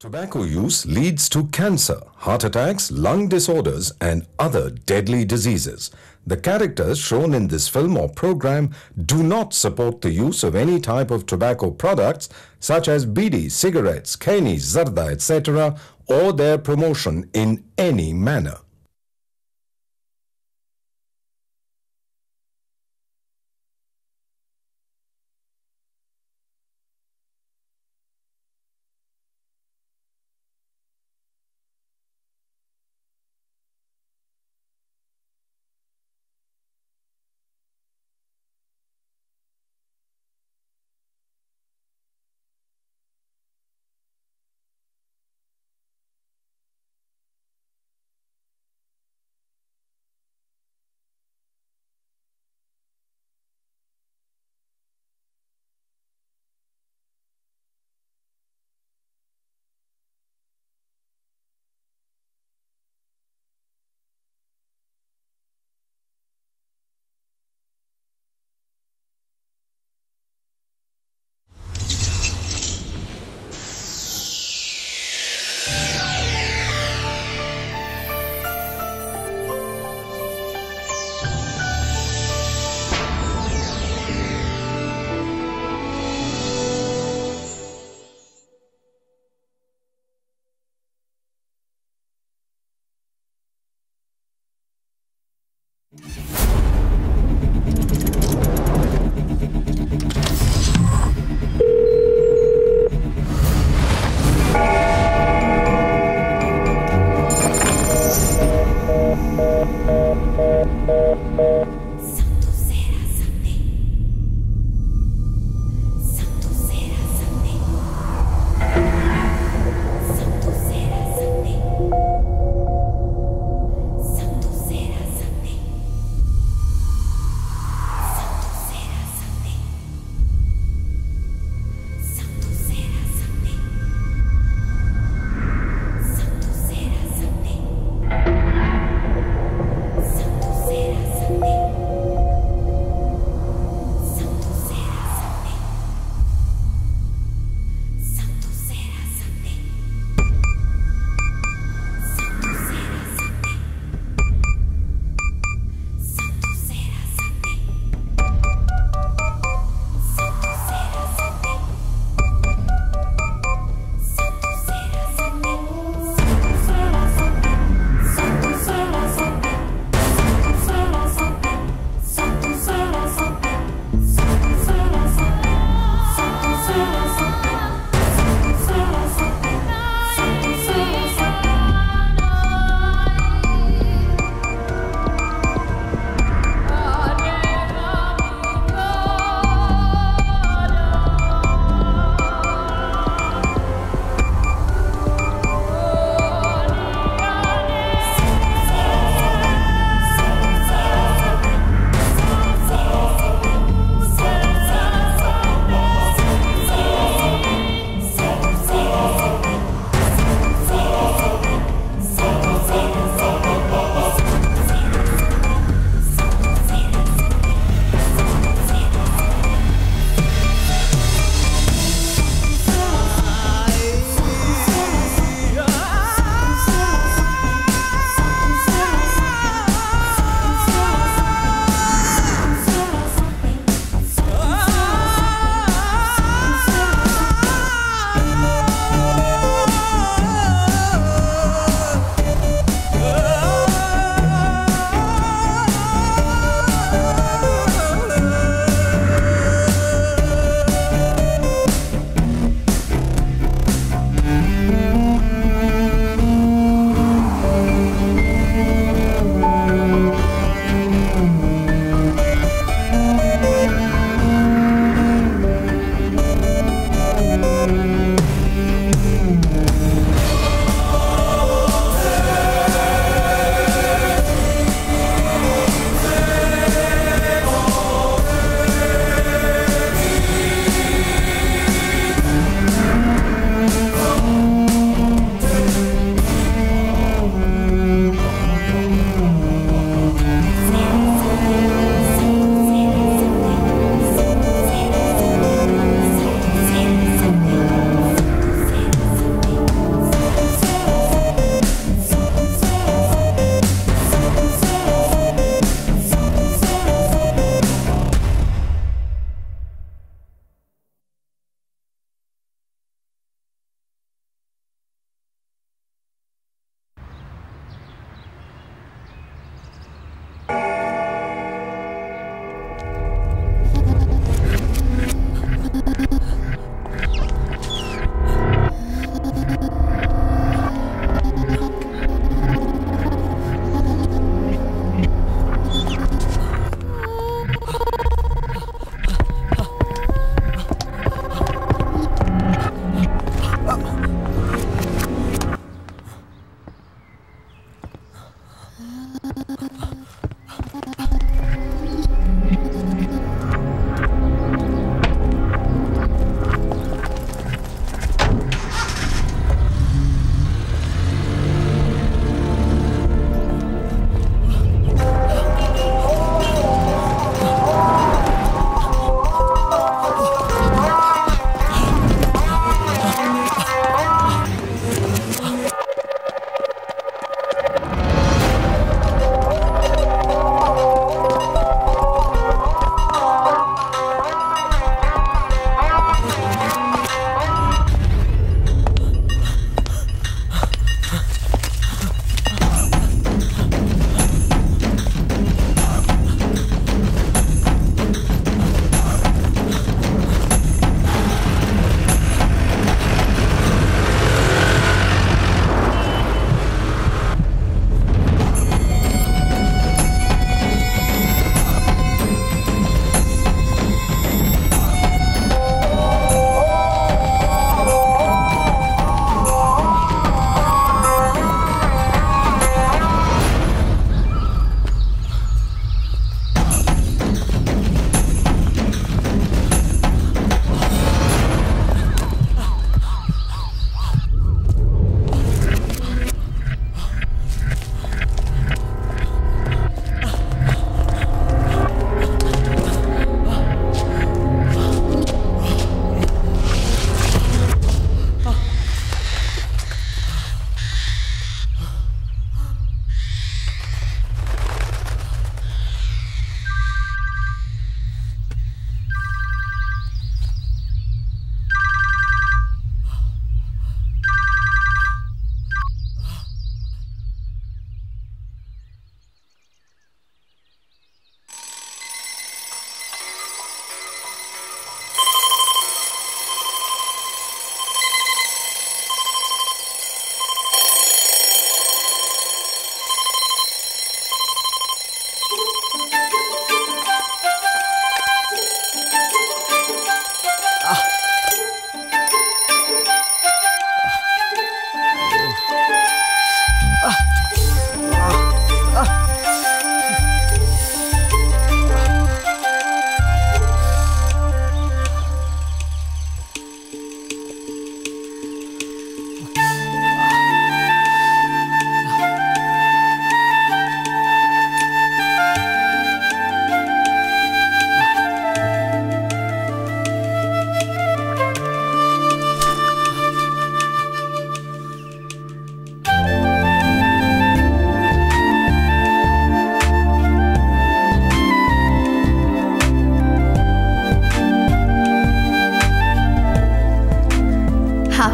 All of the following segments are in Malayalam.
Tobacco use leads to cancer, heart attacks, lung disorders, and other deadly diseases. The characters shown in this film or program do not support the use of any type of tobacco products such as bidi, cigarettes, keni, zarda, etc., or their promotion in any manner.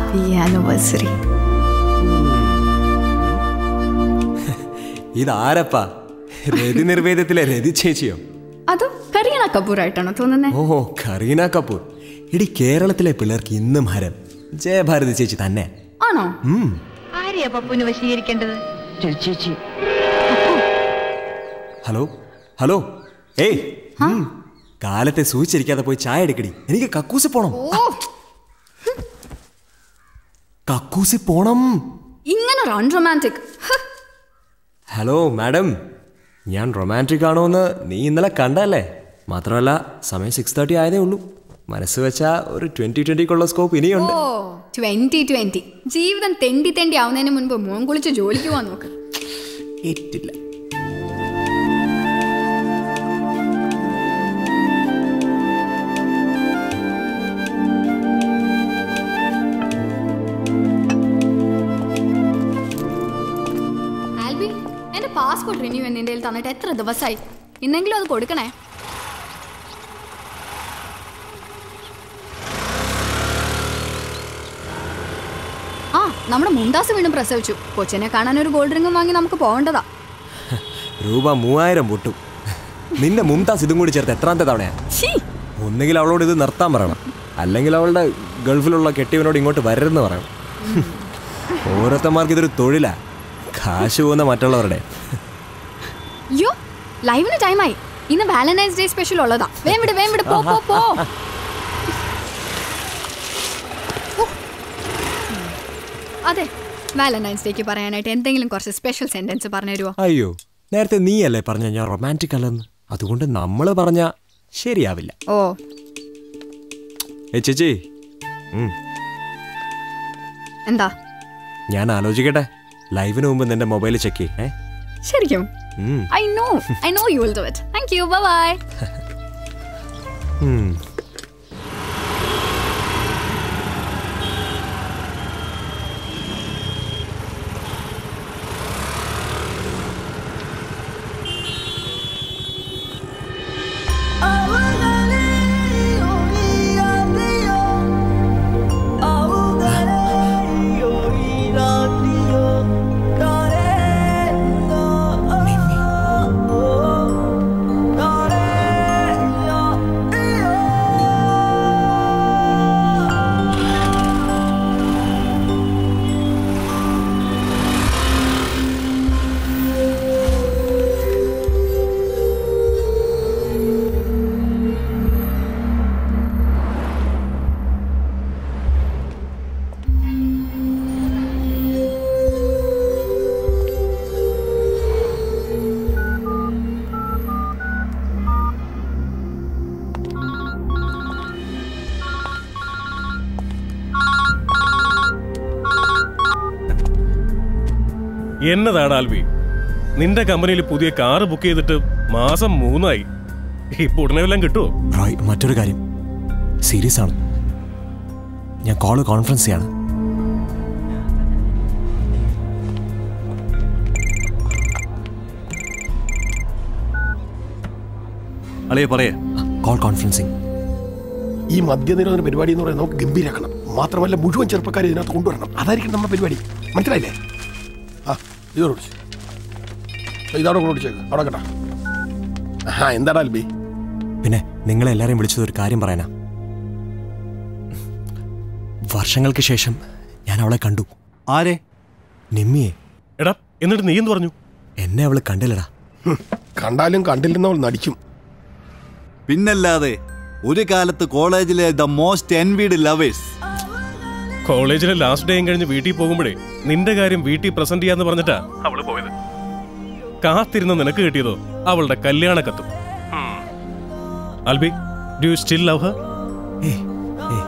Happy anniversary ഇതാരപ്പാ രതി നിർവേദത്തിലെ രതി ചേച്ചിയോ അതോ കരീന കപൂർ ആയിട്ടാണോ തോന്നുന്നേ ഓഹോ കറീന കപൂർ ഇടി കേരളത്തിലെ പിള്ളേർക്ക് ഇന്നും ഹരം ജയഭാരതി ചേച്ചി തന്നെ ആണോ ആരെയാ പപ്പുവിന് വശീകരിക്കേണ്ടത് ചേച്ചി ഹലോ ഹലോ ഏയ് ഉം. കാലത്തെ സൂചിച്ചിരിക്കാതെ പോയി ചായ എടുക്കടി എനിക്ക് കക്കൂസി പോണം ഓ കക്കൂസി പോണം ഇങ്ങനെ ഒരു അൺറൊമാൻറ്റിക് ഹലോ മാഡം ഞാൻ റൊമാൻറ്റിക് ആണോ എന്ന് നീ ഇന്നലെ കണ്ടല്ലേ മാത്രമല്ല സമയം സിക്സ് തേർട്ടി ആയതേ ഉള്ളൂ മനസ്സ് വെച്ചാ ഒരു ട്വന്റി ട്വന്റിക്കുള്ള സ്കോപ്പ് ഇനിയുണ്ട് ഓ ട്വന്റി ട്വന്റി ജീവിതം തെണ്ടി തെണ്ടി ആവുന്നതിന് മുൻപ് മോൻ കുളിച്ച് ജോലിക്ക് പോവാൻ നോക്ക് ഏറ്റില്ല ആൽബി എന്റെ പാസ്പോർട്ട് റിന്യൂ എന്നിന്റെ തന്നിട്ട് എത്ര ദിവസമായി ഇന്നെങ്കിലും അത് കൊടുക്കണേ ആ നമ്മുടെ മുംതാസ് വീണ്ടും പ്രസവിച്ചു കൊച്ചിനെ കാണാൻ ഒരു ഗോൾഡ് റിംഗും വാങ്ങി നമുക്ക് പോകേണ്ടതാ രൂപ മൂവായിരം പൊട്ടും നിന്റെ മുംതാസ് ഇതും കൂടി ചേർത്ത് എത്രാമത്തെ തവണയാ ഛീ ഒന്നുകിൽ അവളോട് ഇത് നിർത്താൻ പറയണം അല്ലെങ്കിൽ അവളുടെ ഗൾഫിലുള്ള കെട്ടിയവനോട് ഇങ്ങോട്ട് വരരുതെന്ന് പറയണം ഓരോരുത്തന്മാർക്ക് ഇതൊരു തൊഴിലാ കാശ് പോകുന്ന മറ്റുള്ളവരുടെ അയ്യോ ലൈവിന് ടൈമായി ഇന്ന് വാലന്റൈൻസ് ഡേ സ്പെഷ്യൽ ഉള്ളതാ വേം വിട് വേം വിട് പോ പോ പോ ഓ. അതെ വാലന്റൈൻസ് ഡേക്ക് പറയാനായിട്ട് എന്തെങ്കിലും കുറച്ച് സ്പെഷ്യൽ സെന്റൻസ് പറഞ്ഞു തരുമോ അയ്യോ നേരത്തെ നീയല്ലേ പറഞ്ഞ ഞാൻ റൊമാൻറ്റിക് അല്ലെന്ന് അതുകൊണ്ട് നമ്മൾ പറഞ്ഞ ശരിയാവില്ല ഓ ഏ ചേച്ചി ഉം, എന്താ ഞാൻ ആലോചിക്കട്ടെ ലൈവിന് മുമ്പ് നിന്റെ മൊബൈൽ ചെക്ക് ചെയ്യേ ശരിക്കും hmm, I know I know you will do it thank you bye bye hmm. എന്നതാണ് ആൽബി നിന്റെ കമ്പനിയിൽ പുതിയ കാറ് ബുക്ക് ചെയ്തിട്ട് മാസം മൂന്നായി ഇപ്പൊ ഉടനെ വല്ലതും കിട്ടുമോ റോയ് മറ്റൊരു കാര്യം സീരിയസ് ആണ് ഞാൻ കോള് കോൺഫറൻസ് ചെയ്യാണ് അളിയെ പറയേ കോൾ കോൺഫറൻസിങ് ഈ മദ്യനിരോധന പരിപാടി എന്ന് പറയുന്നത് നമുക്ക് ഗംഭീരാക്കണം മാത്രമല്ല മുഴുവൻ ചെറുപ്പക്കാരെ ഇതിനകത്ത് കൊണ്ടുവരണം അതായിരിക്കും നമ്മുടെ പരിപാടി മനസ്സിലായില്ലേ ആ ഇതോട് വിളിച്ച് ഇതവിടെ കൊണ്ട് വിളിച്ചേക്ക് അവിടെ കേട്ടാ ആ എന്താടാ അൽബി പിന്നെ നിങ്ങളെ എല്ലാരെയും വിളിച്ചത് ഒരു കാര്യം പറയാനാ വർഷങ്ങൾക്ക് ശേഷം ഞാൻ അവളെ കണ്ടു ആരെ നിമ്മിയെ എടാ എന്നിട്ട് നീ എന്ത് പറഞ്ഞു എന്നെ അവള് കണ്ടില്ലടാ ഹും, കണ്ടാലും കണ്ടില്ലെന്നവൾ നടിക്കും പിന്നല്ലാതെ ഒരു കാലത്ത് കോളേജിലെ ദ മോസ്റ്റ് എൻവിഡ് ലവേഴ്സ് കോളേജിലെ ലാസ്റ്റ് ഡേയും കഴിഞ്ഞ് വീട്ടിൽ പോകുമ്പോഴേ നിന്റെ കാര്യം വീട്ടിൽ പ്രസന്റ് ചെയ്യാന്ന് പറഞ്ഞിട്ടാ അവള് പോയത് കാത്തിരുന്ന് നിനക്ക് കിട്ടിയതോ അവളുടെ കല്യാണ കത്തും Albi do you still love her ഏ ഏ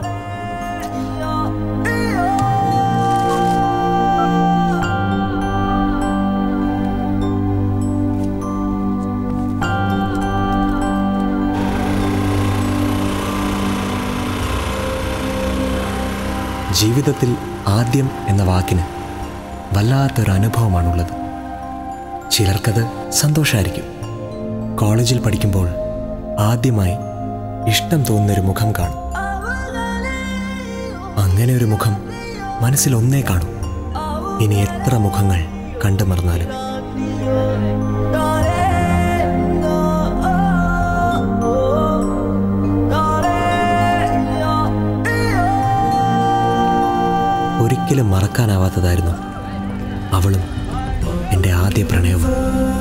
ജീവിതത്തിൽ ആദ്യം എന്ന വാക്കിന് വല്ലാത്തൊരു അനുഭവമാണുള്ളത് ചിലർക്കത് സന്തോഷമായിരിക്കും കോളേജിൽ പഠിക്കുമ്പോൾ ആദ്യമായി ഇഷ്ടം തോന്നുന്നൊരു മുഖം കാണും അങ്ങനെ ഒരു മുഖം മനസ്സിൽ ഒന്നേ കാണൂ ഇനി എത്ര മുഖങ്ങൾ കണ്ടു മറന്നാലും ഒരിക്കലും മറക്കാനാവാത്തതായിരുന്നു അവളും എൻ്റെ ആദ്യ പ്രണയവും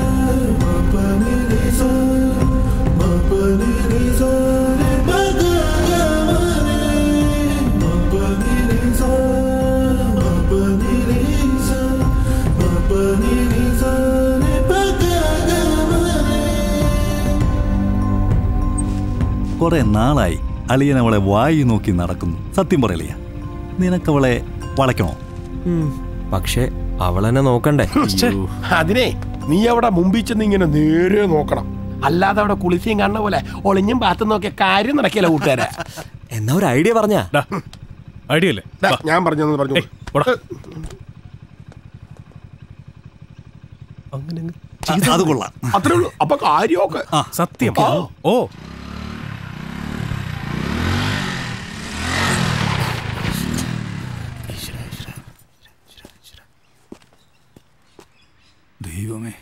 കുറെ നാളായി അളിയൻ അവളെ വായി നോക്കി നടക്കുന്നു സത്യം പറയലിയ നിനക്കവളെ വളയ്ക്കണോ പക്ഷേ അവളെന്നെ നോക്കണ്ടേ അതിനെ നീ അവിടെ മുമ്പിൽ ചെന്ന് ഇങ്ങനെ നേരെ നോക്കണം അല്ലാതെ അവിടെ കുളിച്ചും കാണുന്ന പോലെ ഒളിഞ്ഞും പാത്തും നോക്കിയ കാര്യം നടക്കില്ല കൂട്ടുകാരെ എന്നാ ഒരു ഐഡിയ പറഞ്ഞാ ഡാ ഐഡിയ അല്ലേ ദാ, ഞാൻ പറഞ്ഞെന്ന് പറഞ്ഞു ഏയ്, പോടാ. അങ്ങനെ അങ്ങ് അത് കൊള്ളാം അത്രേ ഉള്ളൂ അപ്പൊ കാര്യമൊക്കെ സത്യം ആ. ഓ ദൈവമേ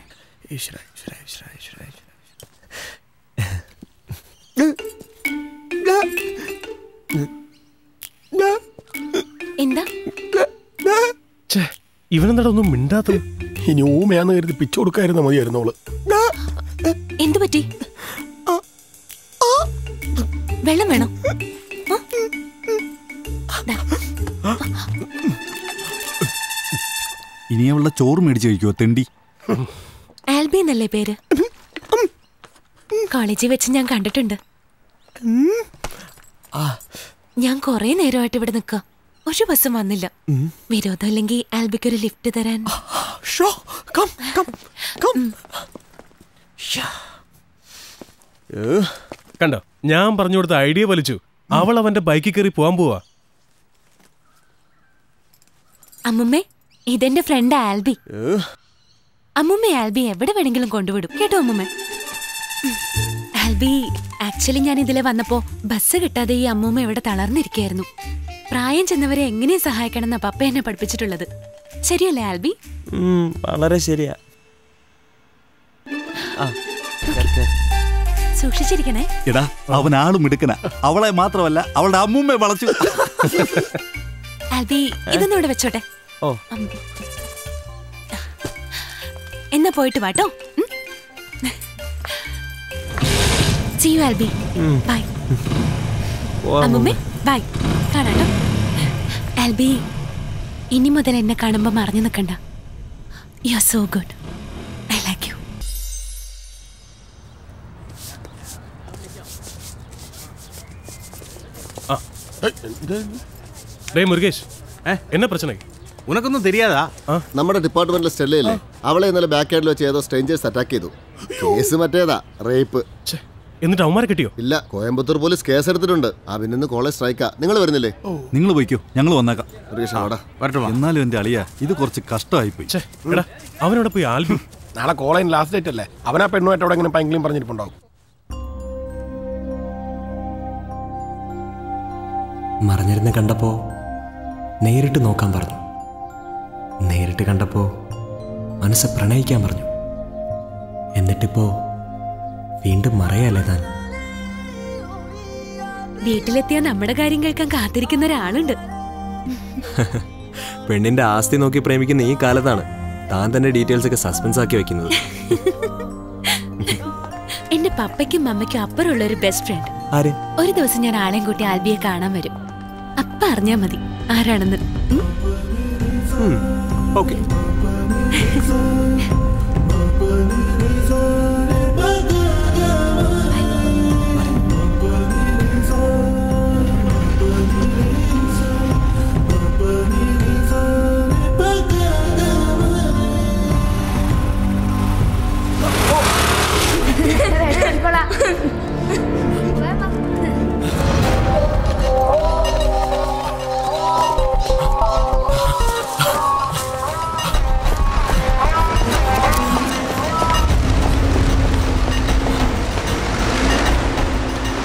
എന്താ ഛേ ഇവനെന്താ ഒന്നും മിണ്ടാത്തത് ഇനി ഊമയാന്ന് കരുതി പിച്ചു കൊടുക്കായിരുന്നു മതിയായിരുന്നു അവള് എന്തു പറ്റി വെള്ളം വേണോ ഇനി അവളുടെ ചോറ് മേടിച്ച് കഴിക്കുമോ തെണ്ടി ആൽബി എന്നല്ലേ പേര് കോളേജിൽ വെച്ച് ഞാൻ കണ്ടിട്ടുണ്ട് ഞാൻ കൊറേ നേരമായിട്ട് ഇവിടെ നിൽക്കുക ഒരു ബസ്സും വന്നില്ല വിരോധം അല്ലെങ്കിൽ ആൽബിക്ക് ഒരു ലിഫ്റ്റ് തരാൻ കണ്ടോ ഞാൻ പറഞ്ഞു കൊടുത്ത ഐഡിയ വലിച്ചു അവൾ അവന്റെ ബൈക്കിൽ കയറി പോവാൻ പോവാ അമ്മുമ്മേ ഇതെന്റെ ഫ്രണ്ട് ആൽബി അമ്മുമ്മ ആൽബി എവിടെ വേണമെങ്കിലും കൊണ്ടുവിടും കേട്ടോ അമ്മുമ്മ ആൽബി ആക്ച്വലി ഞാൻ ഇതിലെ വന്നപ്പോ ബസ് കിട്ടാതെ ഈ അമ്മൂമ്മ ഇവിടെ തളർന്നിരിക്കായിരുന്നു പ്രായം ചെന്നവരെ എങ്ങനെ സഹായിക്കണം എന്നാ പപ്പ എന്നെ പഠിപ്പിച്ചിട്ടുള്ളത് ശരിയല്ലേ ആൽബി ഉം, വളരെ ശരിയാ ആ, കേറ്, കേറ്. സൂക്ഷിച്ചിരിക്കണേ എടാ അവൻ ആളും മിടുക്കന അവളെ മാത്രമല്ല അവളുടെ അമ്മൂമ്മയെ വളച്ചു ആൽബി ഇതൊന്നും ഇവിടെ വെച്ചോട്ടെ ഓ ഉം. എന്നാ പോയിട്ട് വാട്ടോ സി യു ആൽബി ബൈ പോവാം, അമ്മുമ്മേ ബൈ കാണാട്ടോ ആൽബി ഇനി മുതൽ എന്നെ കാണുമ്പോ മറഞ്ഞു നിൽക്കണ്ട you are so good I like you ഡേ മുരുകേഷ് എന്നാ പ്രശ്നം ഉനക്കൊന്നും தெரியாதா നമ്മുടെ ഡിപ്പാർട്ട്മെന്റിലെ സ്റ്റെല്ലയില്ലേ അവളെ ഇന്നലെ ബാക്ക് യാർഡിൽ വെച്ച് ഏതോ സ്ട്രേഞ്ചേഴ്സ് അറ്റാക്ക് ചെയ്തു കേസ് മറ്റേതാ റേപ്പ് എന്നിട്ട് അവന്മാരെ കിട്ടിയോ ഇല്ല കോയമ്പത്തൂർ പോലീസ് കേസ് എടുത്തിട്ടുണ്ട് ആ പിന്നെ കോളേജ് സ്ട്രൈക്കാ നിങ്ങൾ വരുന്നില്ലേ നിങ്ങൾ പോയിക്കോ ഞങ്ങൾ വന്നേക്കാം മുരുകേഷ് അവിടെ എന്നാലും എന്റെ അളിയ ഇത് കുറച്ച് കഷ്ടമായി പോയി ഛേ, എടാ അവനോട് പോയി ആൽബി നാളെ കോളേജ് ലാസ്റ്റ് ഡേറ്റ് അല്ലേ അവനാ പെണ്ണുമായിട്ട് അവിടെ ഇങ്ങനെ പൈങ്കിലും പറഞ്ഞിട്ടുണ്ടാവും മറഞ്ഞിരുന്ന് കണ്ടപ്പോ നേരിട്ട് നോക്കാൻ പറഞ്ഞു നേരിട്ട് കണ്ടപ്പോ മനസ്സ് പ്രണയിക്കാൻ പറഞ്ഞു എന്നിട്ടിപ്പോ വീണ്ടും മറയല്ലേ താൻ വീട്ടിലെത്തിയ നമ്മുടെ കാര്യം കേൾക്കാൻ കാത്തിരിക്കുന്ന ഒരാളുണ്ട് പെണ്ണിന്റെ ആസ്തി നോക്കി പ്രേമിക്കുന്ന ഈ കാലത്താണ് താൻ തന്നെ ഡീറ്റെയിൽസ് ഒക്കെ സസ്പെൻസ് ആക്കി വെക്കുന്നത് എന്റെ പപ്പയ്ക്കും മമ്മയ്ക്കും അപ്പുറമുള്ള ഒരു ബെസ്റ്റ് ഫ്രണ്ട് ആര് ഒരു ദിവസം ഞാൻ ആളെയും കൂട്ടി ആൽബിയെ കാണാൻ വരും അപ്പ അറിഞ്ഞാ മതി ആരാണെന്ന് ഉം? ഓക്കെ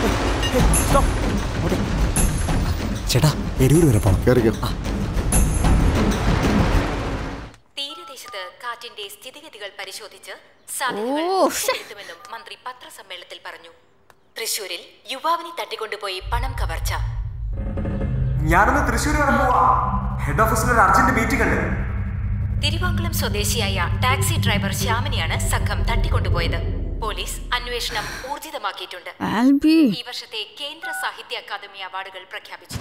ചേട്ടാ എരൂർ വരെ പോണം കയറിക്കോ ഫ്ളാറ്റിന്റെ സ്ഥിതിഗതികൾ പരിശോധിച്ച് ഓ, സാധ്യതകൾ ശ്ശെ. വിലയിരുത്തുമെന്നും മന്ത്രി പത്രസമ്മേളനത്തിൽ പറഞ്ഞു തൃശൂരിൽ യുവാവിനെ തട്ടിക്കൊണ്ടുപോയി പണം കവർച്ച ഞാനൊന്ന് തൃശ്ശൂർ വരെ പോവാ ഹെഡ് ഓഫീസിൽ ഒരു അർജന്റ് മീറ്റിംഗ് ഉണ്ട് തിരുവാങ്കുളം സ്വദേശിയായ ടാക്സി ഡ്രൈവർ ശ്യാമിനെയാണ് സംഘം തട്ടിക്കൊണ്ടുപോയത് പോലീസ് അന്വേഷണം ഊർജിതമാക്കിയിട്ടുണ്ട് ആൽബി ഈ വർഷത്തെ കേന്ദ്ര സാഹിത്യ അക്കാദമി അവാർഡുകൾ പ്രഖ്യാപിച്ചു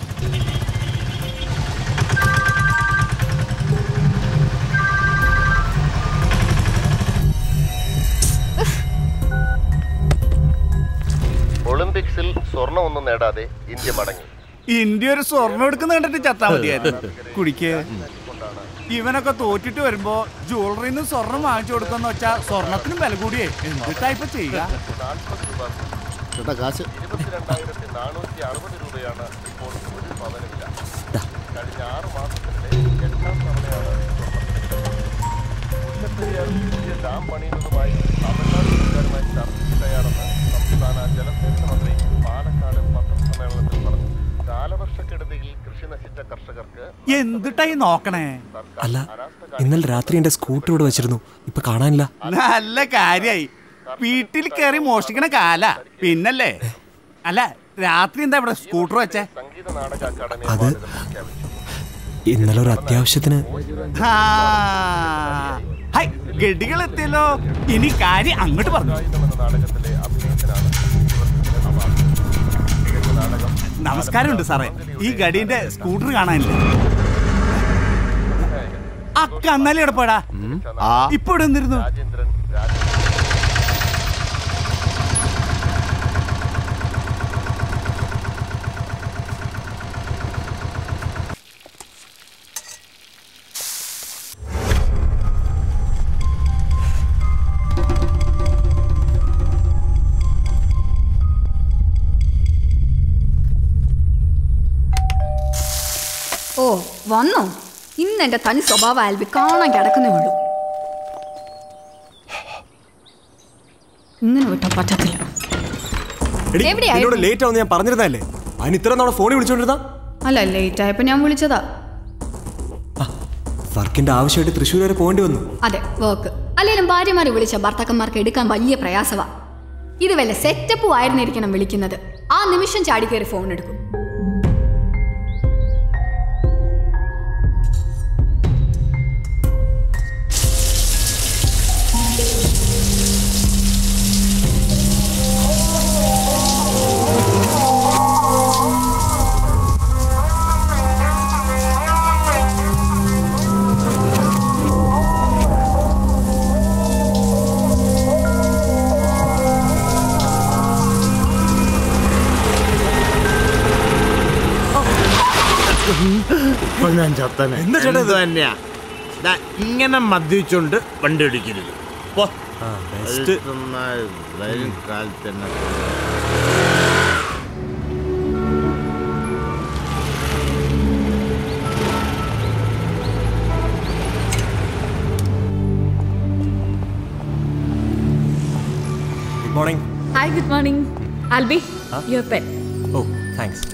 ഒളിമ്പിക്സിൽ സ്വർണ്ണമൊന്നും നേടാതെ ഇന്ത്യ മടങ്ങി ഇന്ത്യ ഒരു സ്വർണ്ണം എടുക്കുന്ന കണ്ടിട്ട് ചത്താ മതിയായിരുന്നു കുടിക്ക് ഇവനൊക്കെ തോറ്റിട്ട് വരുമ്പോ ജ്വല്ലറിന്ന് സ്വർണം വാങ്ങിച്ചു കൊടുക്കാന്ന് വെച്ചാ സ്വർണത്തിനും വില കൂടിയേ എന്തിട്ടാ ഇപ്പൊ ചെയ്യുക ചേട്ടാ കാശ് ഇരുപത്തിരണ്ടായിരത്തി നാനൂറ്റി അറുപത് രൂപയാണ് ഇപ്പോൾ ഒരു പവന് വില കഴിഞ്ഞ ആറ് മാസത്തിനിടെ എട്ടാം തവണയാണ് മുല്ലപ്പെരിയാറിൽ പുതിയ ഡാം പണിയുന്നതുമായി തമിഴ്നാട് സർക്കാരുമായി ചർച്ചയ്ക്ക് തയ്യാറെന്ന് സംസ്ഥാന ജലസേചന മന്ത്രി പാലക്കാട് പത്രസമ്മേളനത്തിൽ പറഞ്ഞു കാലവർഷക്കെടുതിയിൽ കൃഷി നശിച്ച കർഷകർക്ക് എന്തിട്ടാ ഈ നോക്കണേ അല്ല ഇന്നലെ രാത്രി എന്റെ സ്കൂട്ടർ ഇവിടെ വെച്ചിരുന്നു ഇപ്പൊ കാണാനില്ല നല്ല കാര്യായി വീട്ടിൽ കയറി മോഷ്ടിക്കണ കാല പിന്നല്ലേ അല്ല രാത്രി എന്താ ഇവിടെ സ്കൂട്ടർ വെച്ചേ സംഗീത നാടക അക്കാദമി അത് ഇന്നലെ ഒരു അത്യാവശ്യത്തിന് ആ. ഹൈ ഗഡികൾ എത്തിയല്ലോ ഇനി കാര്യം അങ്ങോട്ട് പറഞ്ഞു എന്ന നാടകത്തിലെ അഭിനയത്തിനാണ് ഇവർക്ക് അവാർഡ് മികച്ച നാടകം നമസ്കാരമുണ്ട് സാറേ ഈ ഗഡീന്റെ സ്കൂട്ടർ കാണാനില്ലേ ആ കന്നാലി എടപ്പാടാ ഇപ്പൊ ഇവിടെ നിന്നിരുന്നു രാജേന്ദ്രൻ രാജ ഓ വന്നോ ഇന്ന് എന്റെ തനി സ്വഭാവം ആൽബി കാണാൻ കിടക്കുന്നേ ഉള്ളൂ ഇങ്ങനെ വിട്ടാ പറ്റത്തില്ല എടി, എവിടെയായിരുന്നു? നിന്നോട് ലേറ്റ് ആവുന്ന ഞാൻ പറഞ്ഞിരുന്നല്ലേ അതിന് ഇത്ര നാളെ ഫോണിൽ വിളിച്ചോണ്ടിരുന്ന അല്ല ലേറ്റ് ആയപ്പോ ഞാൻ വിളിച്ചതാ വർക്കിന്റെ ആവശ്യമായിട്ട് തൃശ്ശൂർ വരെ പോകേണ്ടി വന്നു അതെ വർക്ക് അല്ലെങ്കിലും ഭാര്യമാരെ വിളിച്ച ഭർത്താക്കന്മാർക്ക് എടുക്കാൻ വലിയ പ്രയാസവാ ഇത് വല്ല സെറ്റപ്പും ആയിരുന്നിരിക്കണം വിളിക്കുന്നത് ആ നിമിഷം ചാടി കയറി ഫോൺ എടുക്കും ഇപ്പൊ ഞാൻ ചത്തനെ എന്താ ചേട്ടാ ഇത്? എന്ത് തന്നെയാ ദാ, ഇങ്ങനെ മദ്യപിച്ചോണ്ട് വണ്ടി ഓടിക്കരുത് പോ. best. അത് നന്നായി വരും കാലത്ത് തന്നെ good morning Hi, good morning. Albi, Huh? your pet. ഓ താങ്ക്സ്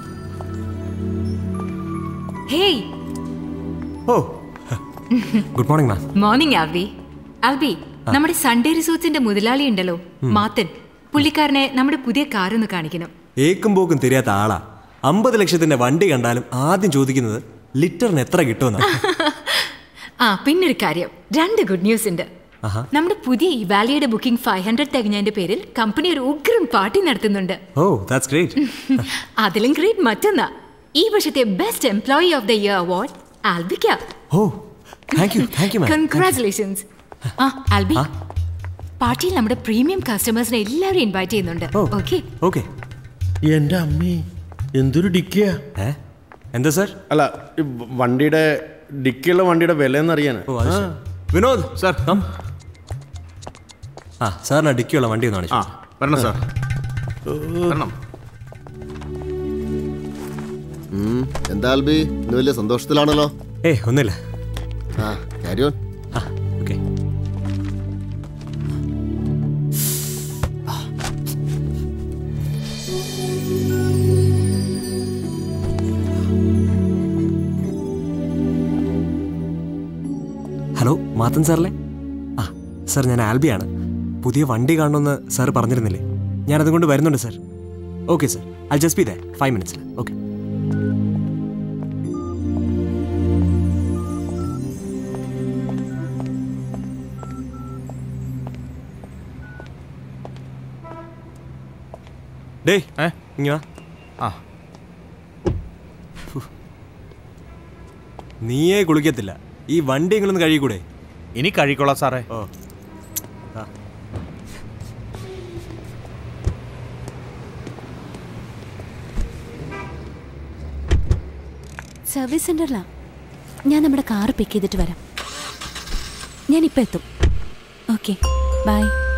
ഹേയ് ഓ good morning ma'am morning Albi Albi നമ്മുടെ സൺഡേ റിസോർട്സിന്റെ മുതലാളി ഉണ്ടല്ലോ മാത്തൻ പുള്ളിക്കാരനെ നമ്മുടെ പുതിയ കാർ ഒന്ന് കാണിക്കണം ഏക്കും പോക്കും തിരിയാത്ത ആളാ അമ്പത് ലക്ഷത്തിന്റെ വണ്ടി കണ്ടാലും ആദ്യം ചോദിക്കുന്നത് ലിറ്ററിന് എത്ര കിട്ടുമെന്നാ ആ പിന്നൊരു കാര്യം രണ്ട് ഗുഡ് ന്യൂസ് ഉണ്ട് ആഹാ. നമ്മുടെ പുതിയ ഇവാലിയുടെ ബുക്കിംഗ് ഫൈവ് ഹൺഡ്രഡ് തികഞ്ഞതിന്റെ പേരിൽ കമ്പനി ഒരു ഉഗ്രൻ പാർട്ടി നടത്തുന്നുണ്ട് ഓ ദാറ്റ്സ് ഗ്രേറ്റ് അതിലും ഗ്രേറ്റ് മറ്റൊന്നാ ഈ വർഷത്തെ best employee of the year award ആൽബിക്ക ഓ thank you thank you ma'am congratulations ആ ആൽബി പാർട്ടിയിൽ നമ്മുടെ പ്രീമിയം കസ്റ്റമേഴ്സിനെ എല്ലാവരും ഇൻവൈറ്റ് ചെയ്യുന്നുണ്ട് ഓക്കെ ഓക്കെ എന്റെ അമ്മേ എന്തൊരു ഡിക്കിയാ എന്താ സാർ അല്ല ഈ വണ്ടിയുടെ ഡിക്കിയുള്ള വണ്ടിയുടെ വില എന്നറിയാൻ ഓ അത് ശരി. വിനോദ് സാർ കം ആ സാറിന് ഡിക്കിയുള്ള വണ്ടി ഒന്ന് കാണിച്ചു വരണം സാർ വരണം ഉം, എന്താ ആൽബി ഇന്ന് വലിയ സന്തോഷത്തിലാണല്ലോ ഏ ഒന്നുമില്ല ആ കാര്യം ഓക്കെ ഹലോ മാത്തൻ സാറല്ലേ സർ ഞാൻ ആൽബിയാണ് പുതിയ വണ്ടി കാണണമെന്ന് സാർ പറഞ്ഞിരുന്നില്ലേ ഞാൻ അതുകൊണ്ട് വരുന്നുണ്ട് sir okay sir I just be the five മിനിറ്റ്സിൽ ഓക്കെ ഡേ ഇങ്ങ ആ നീയേ കുളിക്കത്തില്ല ഈ വണ്ടി എങ്കിലൊന്ന് കഴുകിക്കൂടെ ഇനി കഴിക്കോളാം സാറേ ഓ സർവീസ് സെന്ററിലാ ഞാൻ നമ്മുടെ കാർ പിക്ക് ചെയ്തിട്ട് വരാം ഞാൻ ഇപ്പൊ എത്തും ഓക്കെ ബൈ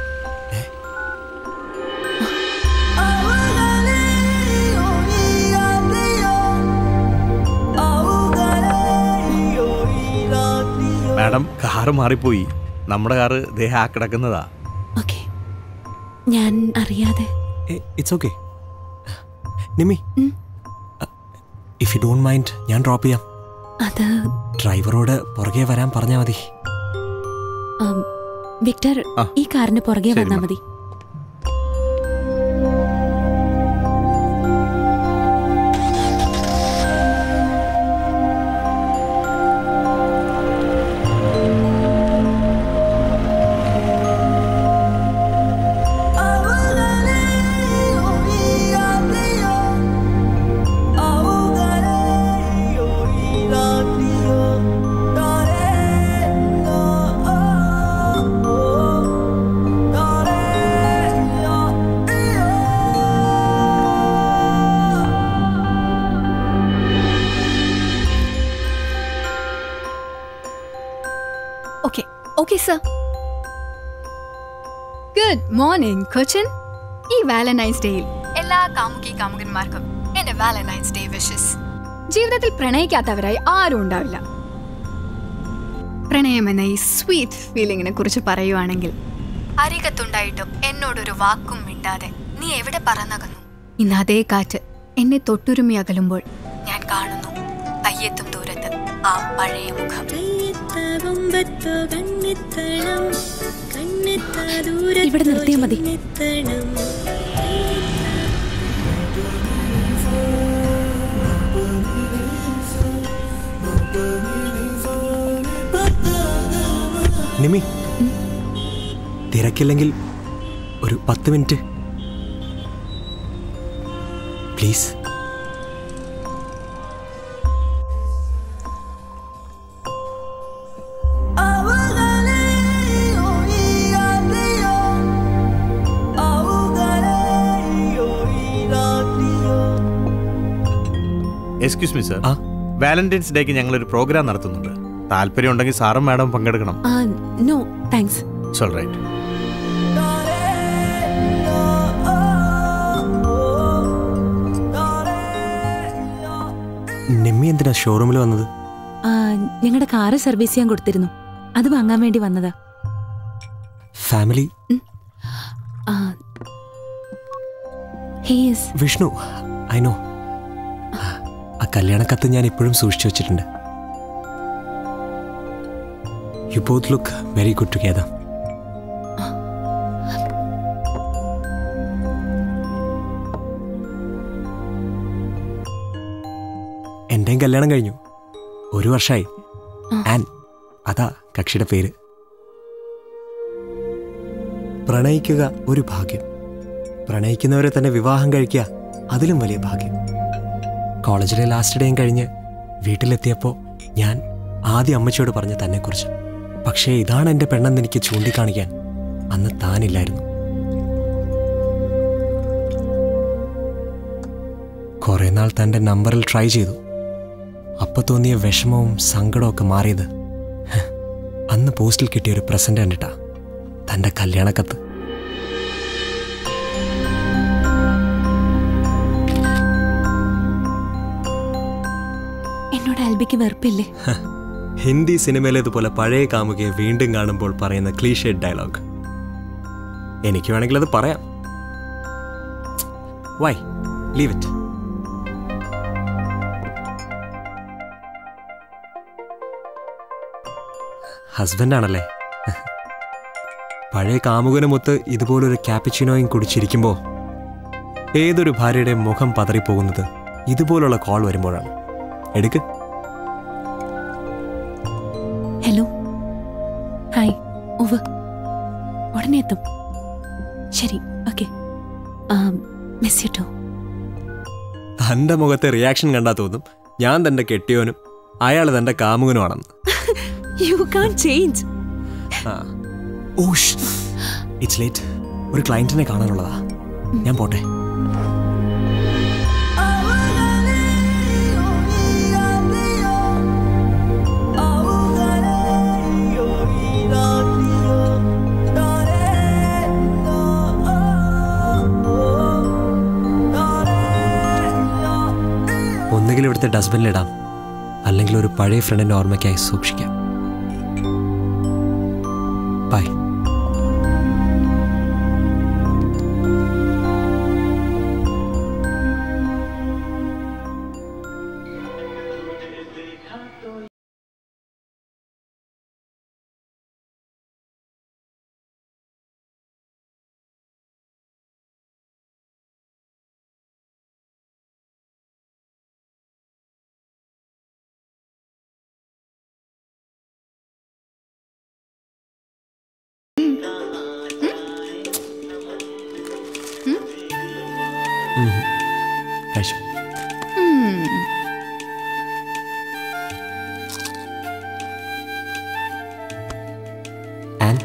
മാഡം കാറ് മാറിപ്പോയി നമ്മുടെ കാറ് ദേഹ ആ കിടക്കുന്നതാ ഓക്കെ ഞാൻ അറിയാതെ it's okay Nimi if you don't mind ഞാൻ ഡ്രോപ്പ് ചെയ്യാം അത് ഡ്രൈവറോട് പുറകെ വരാൻ പറഞ്ഞാൽ മതി ഉം, വിക്ടർ ആ. ഈ കാറിന് പുറകെ ശരി, വന്നാൽ മാം. മതി okay okay sir good morning കൊച്ചൻ ഈ വാലന്റൈൻസ് ഡേയിൽ എല്ലാ കാമുകി കാമുകന്മാർക്കും എന്റെ വാലന്റൈൻസ് ഡേ വിഷസ് ജീവിതത്തിൽ പ്രണയിക്കാത്തവരായി ആരും ഉണ്ടാവില്ല പ്രണയം എന്ന ഈ സ്വീറ്റ് ഫീലിങ്ങിനെ കുറിച്ച് പറയുവാണെങ്കിൽ അരികത്തുണ്ടായിട്ടും എന്നോടൊരു വാക്കും മിണ്ടാതെ നീ എവിടെ പറന്നകന്നു ഇന്ന് അതേ കാറ്റ് എന്നെ തൊട്ടുരുമി അകലുമ്പോൾ ഞാൻ കാണുന്നു കയ്യെത്തും ദൂരത്ത് ആ പഴയ മുഖം ഇവിടെ നിർത്തിയാൽ മതി നിമി തിരക്കില്ലെങ്കിൽ ഒരു പത്ത് minute please excuse me sir Valentine's ഡേക്ക് ഞങ്ങൾ ഒരു പ്രോഗ്രാം നടത്തുന്നുണ്ട് താല്പര്യം ഉണ്ടെങ്കിൽ സാറും മാഡം പങ്കെടുക്കണം ആ no thanks it's all right Nimmi എന്തിനാ ഷോറൂമിൽ വന്നത് ആ ഞങ്ങളുടെ കാറ് സർവീസ് ചെയ്യാൻ കൊടുത്തിരുന്നു അത് വാങ്ങാൻ വേണ്ടി വന്നതാ ഫാമിലി ആ ഹീസ് വിഷ്ണു ഐ നോ ആ കല്യാണക്കത്ത് ഞാൻ ഇപ്പോഴും സൂക്ഷിച്ചു വെച്ചിട്ടുണ്ട് you both look very good together എൻ്റെയും കല്യാണം കഴിഞ്ഞു ഒരു വർഷമായി ആൻ അതാ കക്ഷിയുടെ പേര് പ്രണയിക്കുക ഒരു ഭാഗ്യം പ്രണയിക്കുന്നവരെ തന്നെ വിവാഹം കഴിക്കുക അതിലും വലിയ ഭാഗ്യം കോളേജിലെ ലാസ്റ്റ് ഡേയും കഴിഞ്ഞ് വീട്ടിലെത്തിയപ്പോൾ ഞാൻ ആദ്യം അമ്മച്ചിയോട് പറഞ്ഞ തന്നെക്കുറിച്ച് പക്ഷേ ഇതാണ് എൻ്റെ പെണ്ണെന്ന് എനിക്ക് ചൂണ്ടിക്കാണിക്കാൻ അന്ന് താനില്ലായിരുന്നു കുറേ നാൾ തൻ്റെ നമ്പറിൽ ട്രൈ ചെയ്തു അപ്പൊ തോന്നിയ വിഷമവും സങ്കടവും ഒക്കെ മാറിയത് ഹ്, അന്ന് പോസ്റ്റിൽ കിട്ടിയ ഒരു പ്രസന്റ് കണ്ടിട്ടാ തൻ്റെ കല്യാണക്കത്ത് എന്നോട് ആൽബിക്ക് വെറുപ്പില്ലേ ഹ, ഹിന്ദി സിനിമയിലേതുപോലെ പഴയ കാമുകയെ വീണ്ടും കാണുമ്പോൾ പറയുന്ന ക്ലീഷേഡ് ഡയലോഗ് എനിക്ക് വേണമെങ്കിൽ അത് പറയാം വൈ ലീവ് ഇറ്റ് ഹസ്ബൻഡ് ആണല്ലേ പഴയ കാമുകനുമൊത്ത് ഇതുപോലൊരു ക്യാപ്പിച്ചിനോയും കുടിച്ചിരിക്കുമ്പോൾ ഏതൊരു ഭാര്യയുടെ മുഖം പതറിപ്പോകുന്നത് ഇതുപോലുള്ള കോൾ വരുമ്പോഴാണ് എടുക്ക് ഹലോ ഹായ് ഉവ് ഉടനെ എത്തും ശരി ഓക്കെ മിസ് യു ടു തൻ്റെ മുഖത്തെ റിയാക്ഷൻ കണ്ടാ തോന്നും ഞാൻ തൻ്റെ കെട്ടിയോനും അയാൾ തൻ്റെ കാമുകനുമാണെന്ന് യു കാൺ ചേഞ്ച് ഓഷ് ഇറ്റ്സ് ലേറ്റ് ഒരു ക്ലയൻറ്റിനെ കാണാനുള്ളതാ ഞാൻ പോട്ടെ ഒന്നുകിൽ ഇവിടുത്തെ ഡസ്റ്റ്ബിനിലിടാം അല്ലെങ്കിൽ ഒരു പഴയ ഫ്രണ്ടിൻ്റെ ഓർമ്മയ്ക്കായി സൂക്ഷിക്കാം ബൈ കഴിച്ചു ആൻ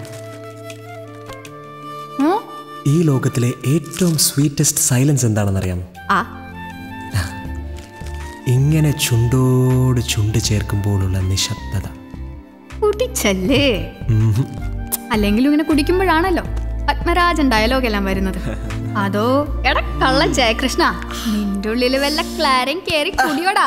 ഈ ലോകത്തിലെ ഏറ്റവും സ്വീറ്റസ്റ്റ് സൈലൻസ് എന്താണെന്നറിയാമോ ആ ഇങ്ങനെ ചുണ്ടോട് ചുണ്ട് ചേർക്കുമ്പോഴുള്ള നിശബ്ദത കുടിച്ചല്ലേ ഉം. അല്ലെങ്കിലും ഇങ്ങനെ കുടിക്കുമ്പോഴാണല്ലോ പത്മരാജൻ ഡയലോഗ് എല്ലാം വരുന്നത് അതോ എടാ കള്ള ജയകൃഷ്ണ നിന്റെ ഉള്ളില് വല്ല ക്ലാരം കേറി കുടിയോടാ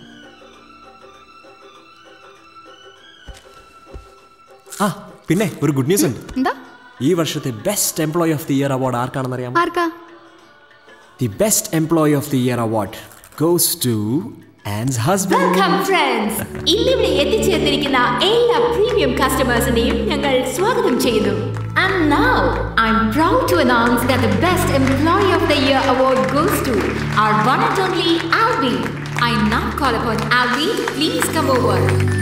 ആ പിന്നെ ഒരു ഗുഡ് ന്യൂസ് ഉണ്ട് എന്താ ഈ വർഷത്തെ best employee of the year award ആർക്കാണെന്ന് അറിയാമോ ആർക്കാ the best employee of the year award goes to Ann's husband welcome friends ഇന്നിവിടെ എത്തിച്ചേർന്നിരിക്കുന്ന എല്ലാ പ്രീമിയം കസ്റ്റമേഴ്സിനെയും ഞങ്ങൾ സ്വാഗതം ചെയ്യുന്നു And now, I'm proud to announce that the Best Employee of the Year award goes to our one and only Albi. I now call upon Albi, please come over.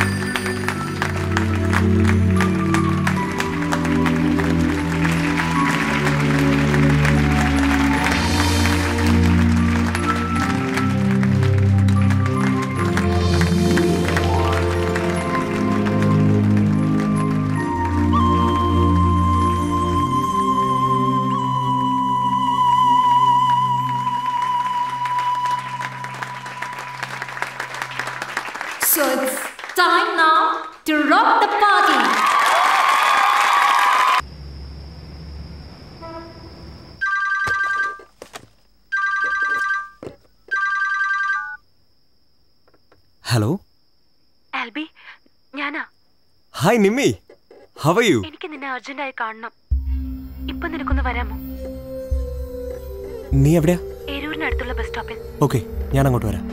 So it's time now to rock the party. Hello Albi ഞാനാ ഹായ് നിമ്മി ഹവ യു എനിക്ക് നിന്നെ അർജന്റായി കാണണം ഇപ്പൊ നിനക്കൊന്ന് വരാമോ നീ എവിടെയാ ഏരൂരിനടുത്തുള്ള ബസ് സ്റ്റോപ്പിൽ ഓക്കെ ഞാൻ അങ്ങോട്ട് വരാം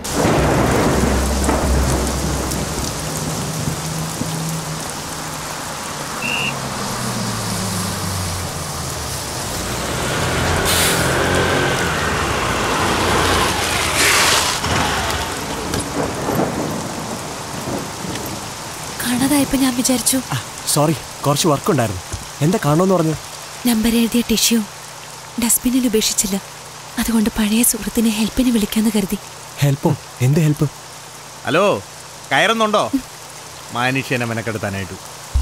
കാണാതായപ്പോ ഞാൻ വിചാരിച്ചു സോറി കുറച്ച് വർക്ക് ഉണ്ടായിരുന്നു എന്താ കാണുമെന്ന് പറഞ്ഞു നമ്പർ എഴുതിയ ടിഷ്യൂ ഡസ്റ്റ്ബിനിൽ ഉപേക്ഷിച്ചില്ല അതുകൊണ്ട് പഴയ സുഹൃത്തിനെ ഹെൽപ്പിന് വിളിക്കാന്ന് കരുതി ഹെൽപ്പോ എന്ത് ഹെൽപ്പ് ഹലോ കയറുന്നുണ്ടോ മനുഷ്യനെ മെനക്കെടുത്താനായിട്ട്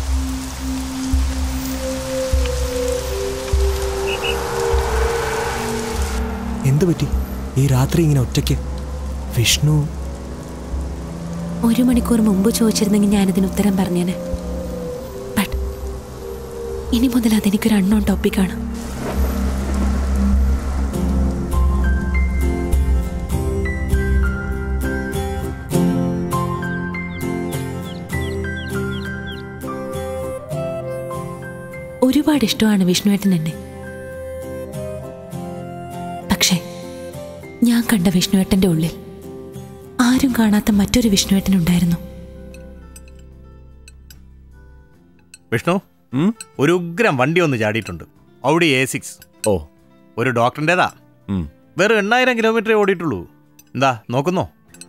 എന്ത് പറ്റി ഈ രാത്രി ഇങ്ങനെ ഒറ്റയ്ക്ക് വിഷ്ണു ഒരു മണിക്കൂർ മുമ്പ് ചോദിച്ചിരുന്നെങ്കിൽ ഞാനിതിന് ഉത്തരം പറഞ്ഞേനെ ബട്ട് ഇനി മുതൽ അതെനിക്കൊരു അണ്ണോൺ ടോപ്പിക്കാണ് ഒരുപാട് ഇഷ്ടമാണ് വിഷ്ണുവേട്ടൻ എന്നെ പക്ഷേ ഞാൻ കണ്ട വിഷ്ണുവേട്ടന്റെ ഉള്ളിൽ ആരും കാണാത്ത മറ്റൊരു വിഷ്ണുവേട്ടൻ ഉണ്ടായിരുന്നു വിഷ്ണു ഒരു ഉഗ്രം വണ്ടി ഒന്ന് ചാടിയിട്ടുണ്ട് ഔഡി എ സിക്സ് ഓ ഒരു ഡോക്ടറിൻ്റെതാ വെറും എണ്ണായിരം കിലോമീറ്ററേ ഓടിയിട്ടുള്ളൂ എന്താ നോക്കുന്നോ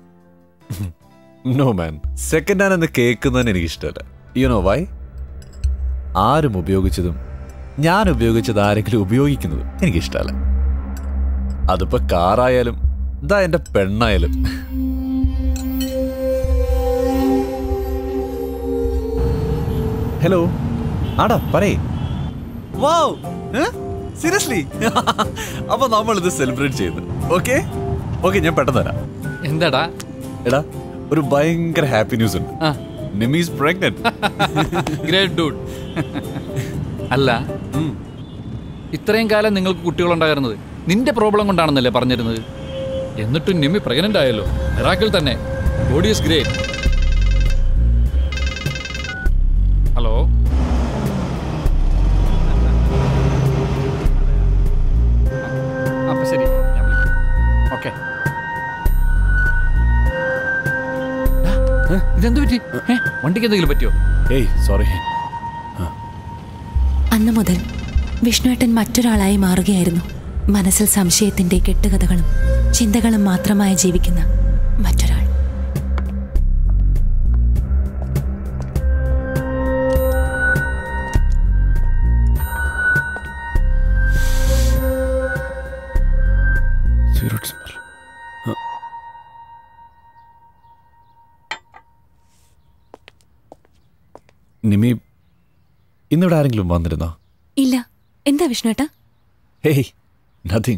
നോ മാൻ സെക്കൻഡ് ഹാൻഡ് എന്ന് കേൾക്കുന്നതിന് എനിക്ക് ഇഷ്ടമല്ല യു നോ വൈ ആരും ഉപയോഗിച്ചതും ഞാൻ ഉപയോഗിച്ചത് ആരെങ്കിലും ഉപയോഗിക്കുന്നതും എനിക്കിഷ്ടമല്ല അതിപ്പോ കാറായാലും ഇതാ എന്റെ പെണ്ണായാലും ഹലോ ആടാ പറയേ സീരിയസ്ലി അപ്പൊ നമ്മൾ ഇത് സെലിബ്രേറ്റ് ചെയ്യുന്നു ഓക്കെ ഓക്കെ ഞാൻ പെട്ടെന്ന് തരാം എന്താടാ എടാ ഒരു ഭയങ്കര ഹാപ്പി ന്യൂസ് ഉണ്ട് നിമീസ് പ്രഗ്നന്റ് ഗ്രേറ്റ് ഡൂഡ് അല്ല ഇത്രയും കാലം നിങ്ങൾക്ക് കുട്ടികളുണ്ടായിരുന്നത് നിന്റെ പ്രോബ്ലം കൊണ്ടാണെന്നല്ലേ പറഞ്ഞിരുന്നത് എന്നിട്ടും നിമ്മി പ്രഗ്നന്റ് ആയല്ലോ മിറാക്കിൾ തന്നെ ബോഡി ഈസ് ഗ്രേറ്റ് ഹലോ അപ്പൊ ശരി ഞാൻ വിളിക്കാം ഓക്കെ ഇതെന്ത് പറ്റി ഏ വണ്ടിക്ക് എന്തെങ്കിലും പറ്റിയോ ഏയ് സോറി അന്നു മുതൽ വിഷ്ണുവേട്ടൻ മറ്റൊരാളായി മാറുകയായിരുന്നു മനസ്സിൽ സംശയത്തിന്റെ കെട്ടുകഥകളും ചിന്തകളും മാത്രമായി ജീവിക്കുന്ന മറ്റൊരാൾ Cigarette smell. Huh. നിമി ഇന്നിവിടെ ആരെങ്കിലും വന്നിരുന്നോ ഇല്ല എന്താ വിഷ്ണുവേട്ടാ ഹേയ് നത്തിങ്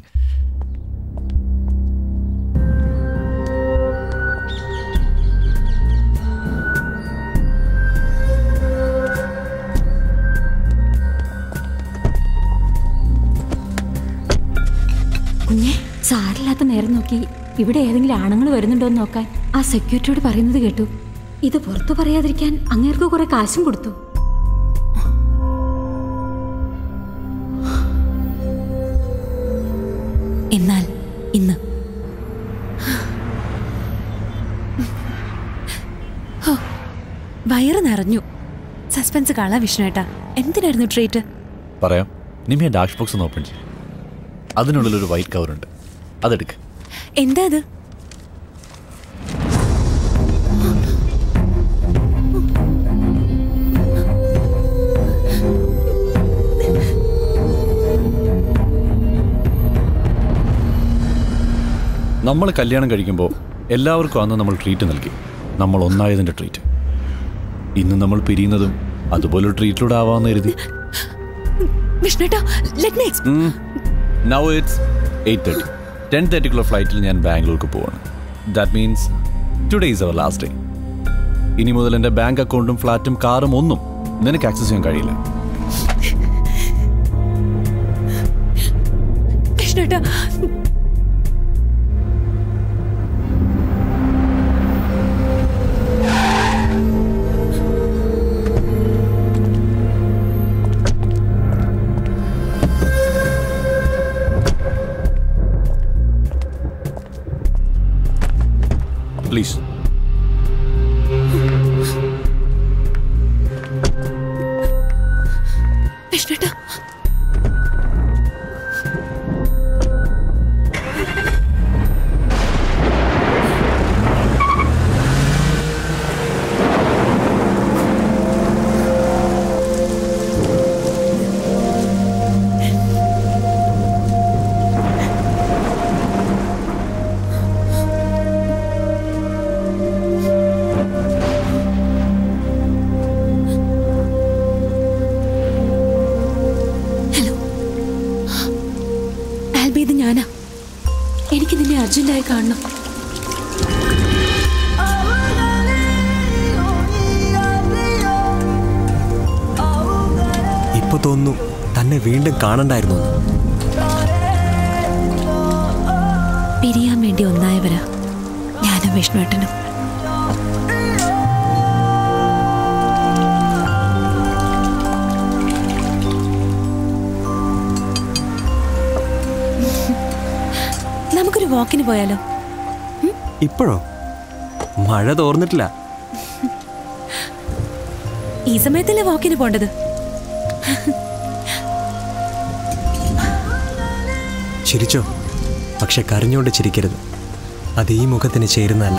കുഞ്ഞെ സാരില്ലാത്ത നേരം നോക്കി ഇവിടെ ഏതെങ്കിലും ആണുങ്ങൾ വരുന്നുണ്ടോ എന്ന് നോക്കാൻ ആ സെക്യൂരിറ്റിയോട് പറയുന്നത് കേട്ടു ഇത് പുറത്തു പറയാതിരിക്കാൻ അങ്ങേർക്ക് കുറെ കാശും കൊടുത്തു എന്നാൽ ഇന്ന് ഹോ, വയറ് നിറഞ്ഞു സസ്പെൻസ് കാണാ വിഷ്ണുവേട്ടാ എന്തിനായിരുന്നു ട്രീറ്റ് പറയാം നിമിയ ഡാഷ് ബോക്സ് ഒന്ന് ഓപ്പൺ ചെയ്യും അതിനുള്ളിൽ ഒരു വൈറ്റ് കവർ ഉണ്ട് അതെടുക്ക് എന്താ അത് നമ്മൾ കല്യാണം കഴിക്കുമ്പോൾ എല്ലാവർക്കും അന്ന് നമ്മൾ ട്രീറ്റ് നൽകി നമ്മൾ ഒന്നായതിൻ്റെ ട്രീറ്റ് ഇന്ന് നമ്മൾ പിരിയുന്നതും അതുപോലൊരു ട്രീറ്റിലൂടെ ആവാമെന്ന് കരുതി വിഷ്ണുവേട്ടാ let me now it's eight thirty ten തേർട്ടിക്കുള്ള ഫ്ലൈറ്റിൽ ഞാൻ ബാംഗ്ലൂർക്ക് പോവാണ് that means today is our last day ഇനി മുതൽ എൻ്റെ ബാങ്ക് അക്കൗണ്ടും ഫ്ലാറ്റും കാറും ഒന്നും നിനക്ക് ആക്സസ് ചെയ്യാൻ കഴിയില്ല വിഷ്ണുവേട്ടാ പ്ലീസ് വിഷ്ണുവേട്ടാ ആൽബി ഇത് ഞാനാ എനിക്ക് നിന്നെ അർജന്റായി കാണണം ഇപ്പൊ തോന്നുന്നു തന്നെ വീണ്ടും കാണണ്ടായിരുന്നു എന്ന്. പിരിയാൻ വേണ്ടി ഒന്നായവരാ ഞാനും വിഷ്ണുവേട്ടനും നമുക്കൊരു വാക്കിന് പോയാലോ ഇപ്പോഴോ മഴ തോർന്നിട്ടില്ല ഈ സമയത്തല്ലേ വാക്കിന് പോണ്ടത് ചിരിച്ചോ പക്ഷെ കരഞ്ഞുകൊണ്ട് ചിരിക്കരുത് അത് ഈ മുഖത്തിന് ചേരുന്നതല്ല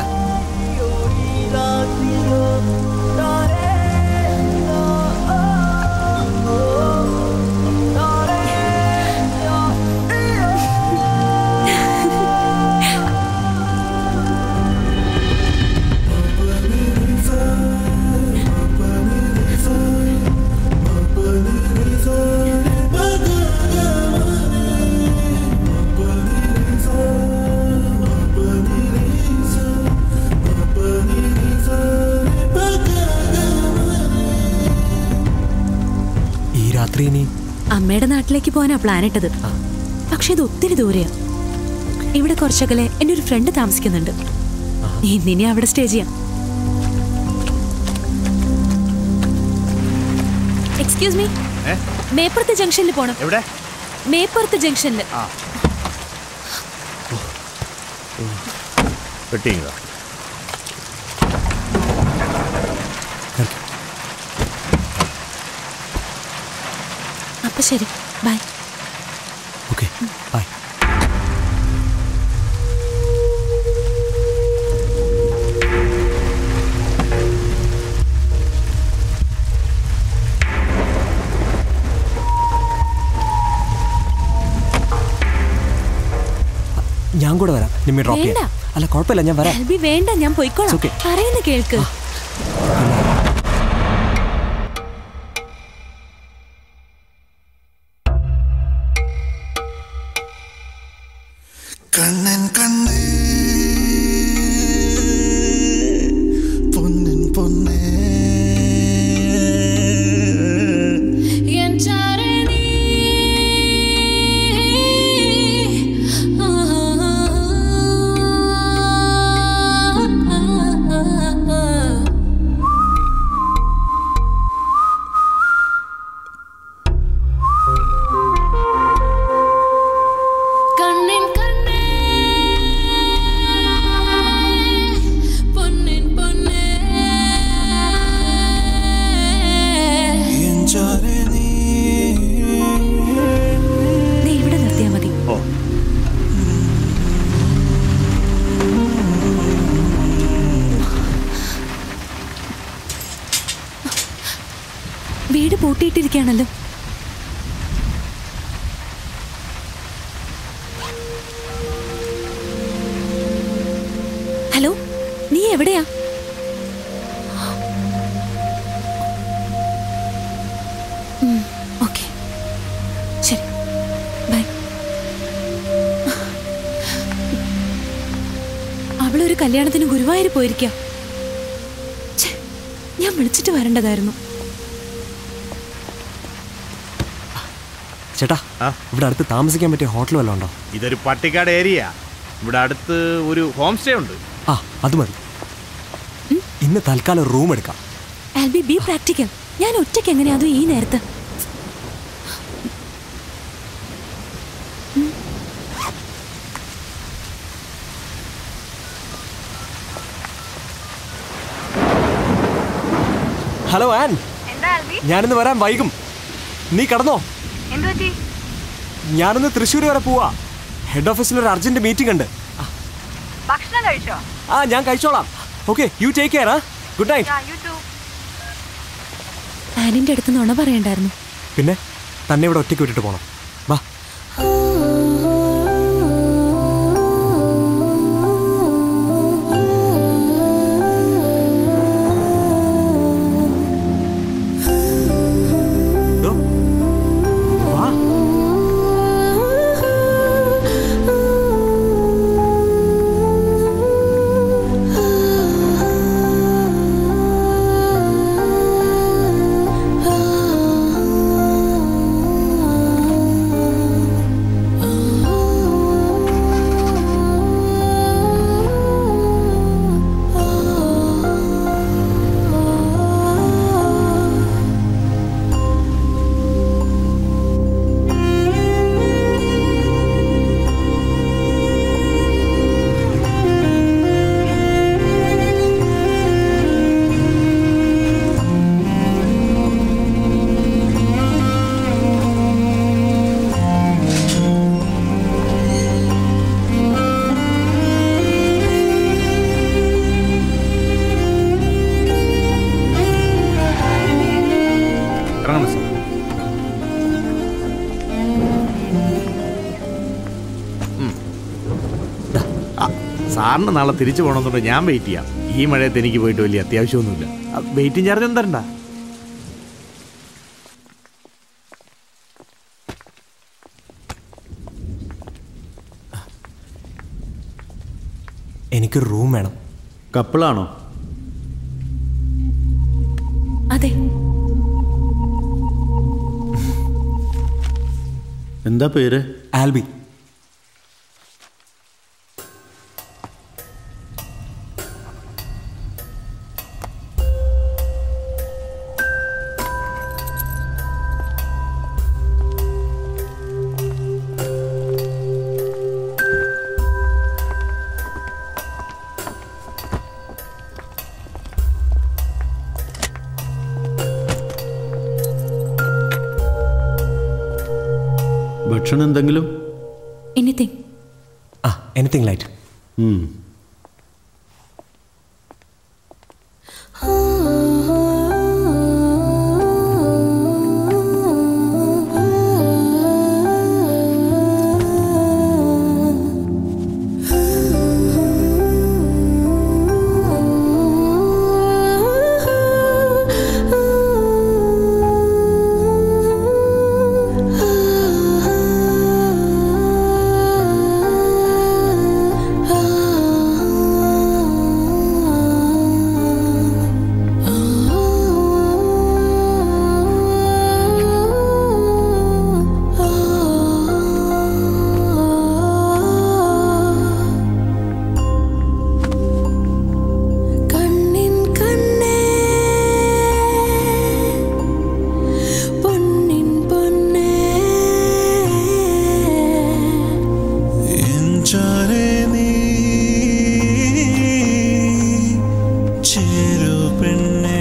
ഈ രാത്രി ഇനി അമ്മയുടെ നാട്ടിലേക്ക് പോകാനാ പ്ലാൻ ഇട്ടത് പക്ഷെ ഇത് ഒത്തിരി ദൂരെയാ ഇവിടെ കുറച്ചകലെ എൻ്റെ ഒരു ഫ്രണ്ട് താമസിക്കുന്നുണ്ട് ഇന്നിനി അവിടെ സ്റ്റേ ചെയ്യാം എക്സ്ക്യൂസ് മീ മേപ്പുറത്ത് ജംഗ്ഷനിൽ പോണം എവിടെ മേപ്പുറത്ത് ജംഗ്ഷനിൽ വെട്ടിങ്ങ അപ്പൊ ശരി ബൈ ഓക്കെ ബൈ ഞാൻ കൂടെ വരാം നിമ്മി ഡ്രോപ്പ് വേണ്ട. ചെയ്യാം അല്ല കുഴപ്പമില്ല ഞാൻ വരാം ആൽബി വേണ്ട ഞാൻ പോയിക്കോളാം It's okay. പറയുന്ന കേൾക്ക് കണ്ണൻ കണ്ണേ പൊന്നൻ പൊന്നേ കണ്ണിൻ കണ്ണേ പൊന്നിൻ പൊന്നേ എഞ്ചാരെ നീ നീ ഇവിടെ നിർത്തിയാ മതി ഓ വീട് പൂട്ടിയിട്ടിരിക്കുകയാണല്ലോ ഹലോ നീ എവിടെയാ ഉം, ഓക്കേ ശരി ബൈ അവളൊരു കല്യാണത്തിന് ഗുരുവായൂർ പോയിരിക്കാം ഛെ, ഞാൻ വിളിച്ചിട്ട് വരേണ്ടതായിരുന്നു ചേട്ടാ ഇവിടെ അടുത്ത് താമസിക്കാൻ പറ്റിയ ഹോട്ടൽ വല്ലതും ഉണ്ടോ ഇതൊരു പട്ടിക്കാട് ഏരിയ ഇവിടെ അടുത്ത് ഒരു ഹോം സ്റ്റേ ഉണ്ട് ആ അത് മതി ഇന്ന് തൽക്കാലം റൂം എടുക്കാം ആൽബി ബി പ്രാക്ടിക്കൽ ഞാൻ ഒറ്റയ്ക്ക് എങ്ങനെയാ അതും ഈ നേരത്ത് ഹലോ ആൻ എന്താ ആൽബി ഞാനിന്ന് വരാൻ വൈകും നീ കടന്നോ എന്തു പറ്റി ഞാനിന്ന് തൃശ്ശൂർ വരെ പോവാ ഹെഡ് ഓഫീസിൽ ഒരു അർജന്റ് മീറ്റിംഗ് ഉണ്ട് ഭക്ഷണം കഴിച്ചോ ആ ഞാൻ കഴിച്ചോളാം ഓക്കെ യു ടേക്ക് കെയർ ആ ഗുഡ് നൈറ്റ് ആനിന്റെ അടുത്ത് നുണ പറയണ്ടായിരുന്നു പിന്നെ തന്നെ ഇവിടെ ഒറ്റയ്ക്ക് വിട്ടിട്ട് പോണം വാ ദോ, വാ ആ സാറിന് നാളെ തിരിച്ചു പോകണമെന്നുണ്ടെങ്കിൽ ഞാൻ വെയിറ്റ് ചെയ്യാം ഈ മഴയത്ത് എനിക്ക് പോയിട്ട് വലിയ അത്യാവശ്യമൊന്നുമില്ല വെയിറ്റിംഗ് ചാർജ് ഒന്നും തരണ്ട എനിക്കൊരു റൂം വേണം കപ്പിളാണോ അതെ എന്താ പേര് ആൽബി ഭക്ഷണം എന്തെങ്കിലും എനിത്തിങ് ആ എനിത്തിങ് ലൈറ്റ് കണ്ണിൻ കണ്ണേ പൊന്നിൻ പൊന്നേ എഞ്ചാരെ നീ ചേരു പെണ്ണേ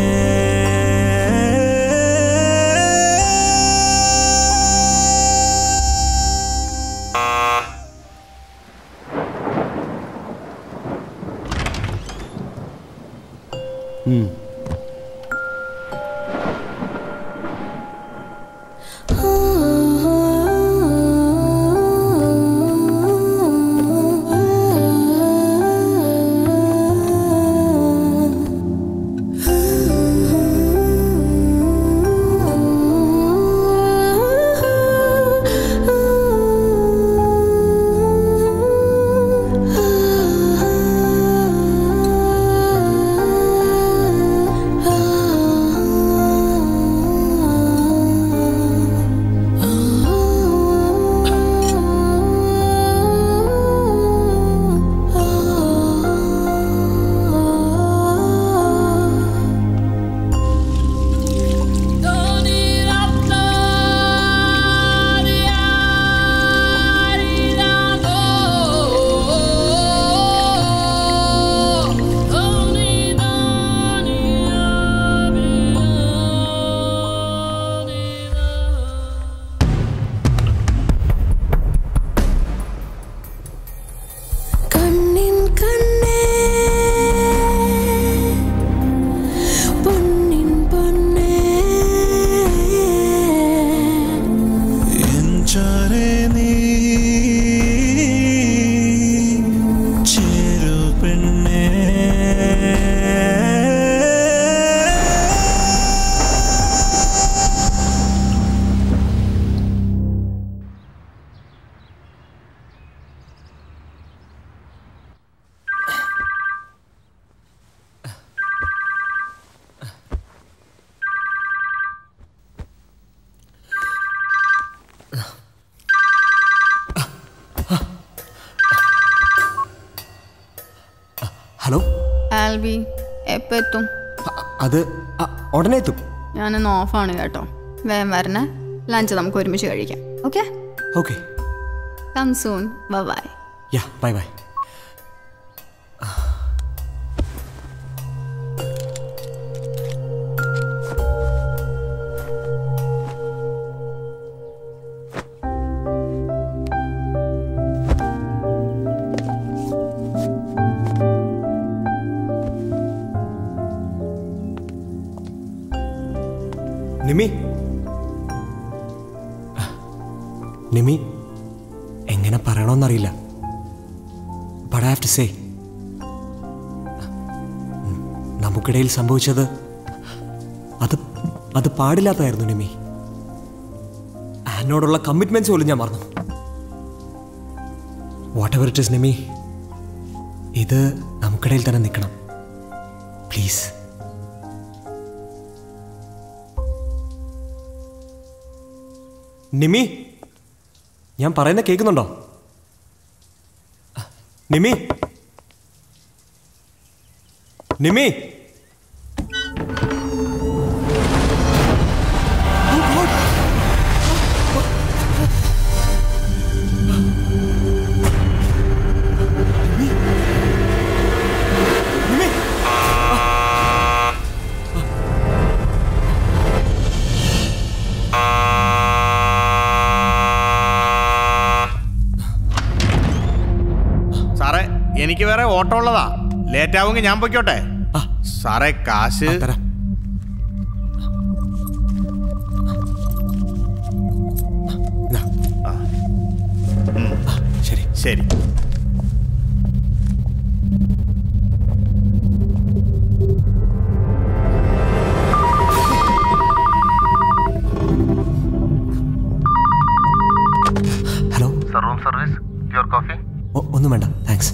കണ്ണിൻ കണ്ണേ പൊന്നിൻ പൊന്നേ എഞ്ചാരെ നീ ചേരു പെണ്ണേ ഹലോ ആൽബി എപ്പോൾ എത്തും അത് ആ, ഉടനെ എത്തും ഞാനൊന്ന് ഓഫാണ് കേട്ടോ വേഗം വരണേ ലഞ്ച് നമുക്ക് ഒരുമിച്ച് കഴിക്കാം okay okay come soon bye yeah bye bye Nimi Nimi എങ്ങനെ പറയണമെന്നറിയില്ല but I have to say നമുക്കിടയിൽ സംഭവിച്ചത് അത് അത് പാടില്ലാത്തതായിരുന്നു നിമി ആനോടുള്ള കമ്മിറ്റ്മെന്റ്സ് പോലും ഞാൻ മറന്നു whatever it is Nimi ഇത് നമുക്കിടയിൽ തന്നെ നിൽക്കണം പ്ലീസ് നിമി ഞാൻ പറയുന്ന കേൾക്കുന്നുണ്ടോ നിമി നിമി സാറേ എനിക്ക് വേറെ ഓട്ടം ഉള്ളതാ ലേറ്റ് ആവുമെങ്കിൽ ഞാൻ പൊയ്ക്കോട്ടെ സാറേ കാശ് ആ. ഉം. ശരി ശരി hello sir room service your coffee ഒ- ഒന്നും വേണ്ട താങ്ക്സ്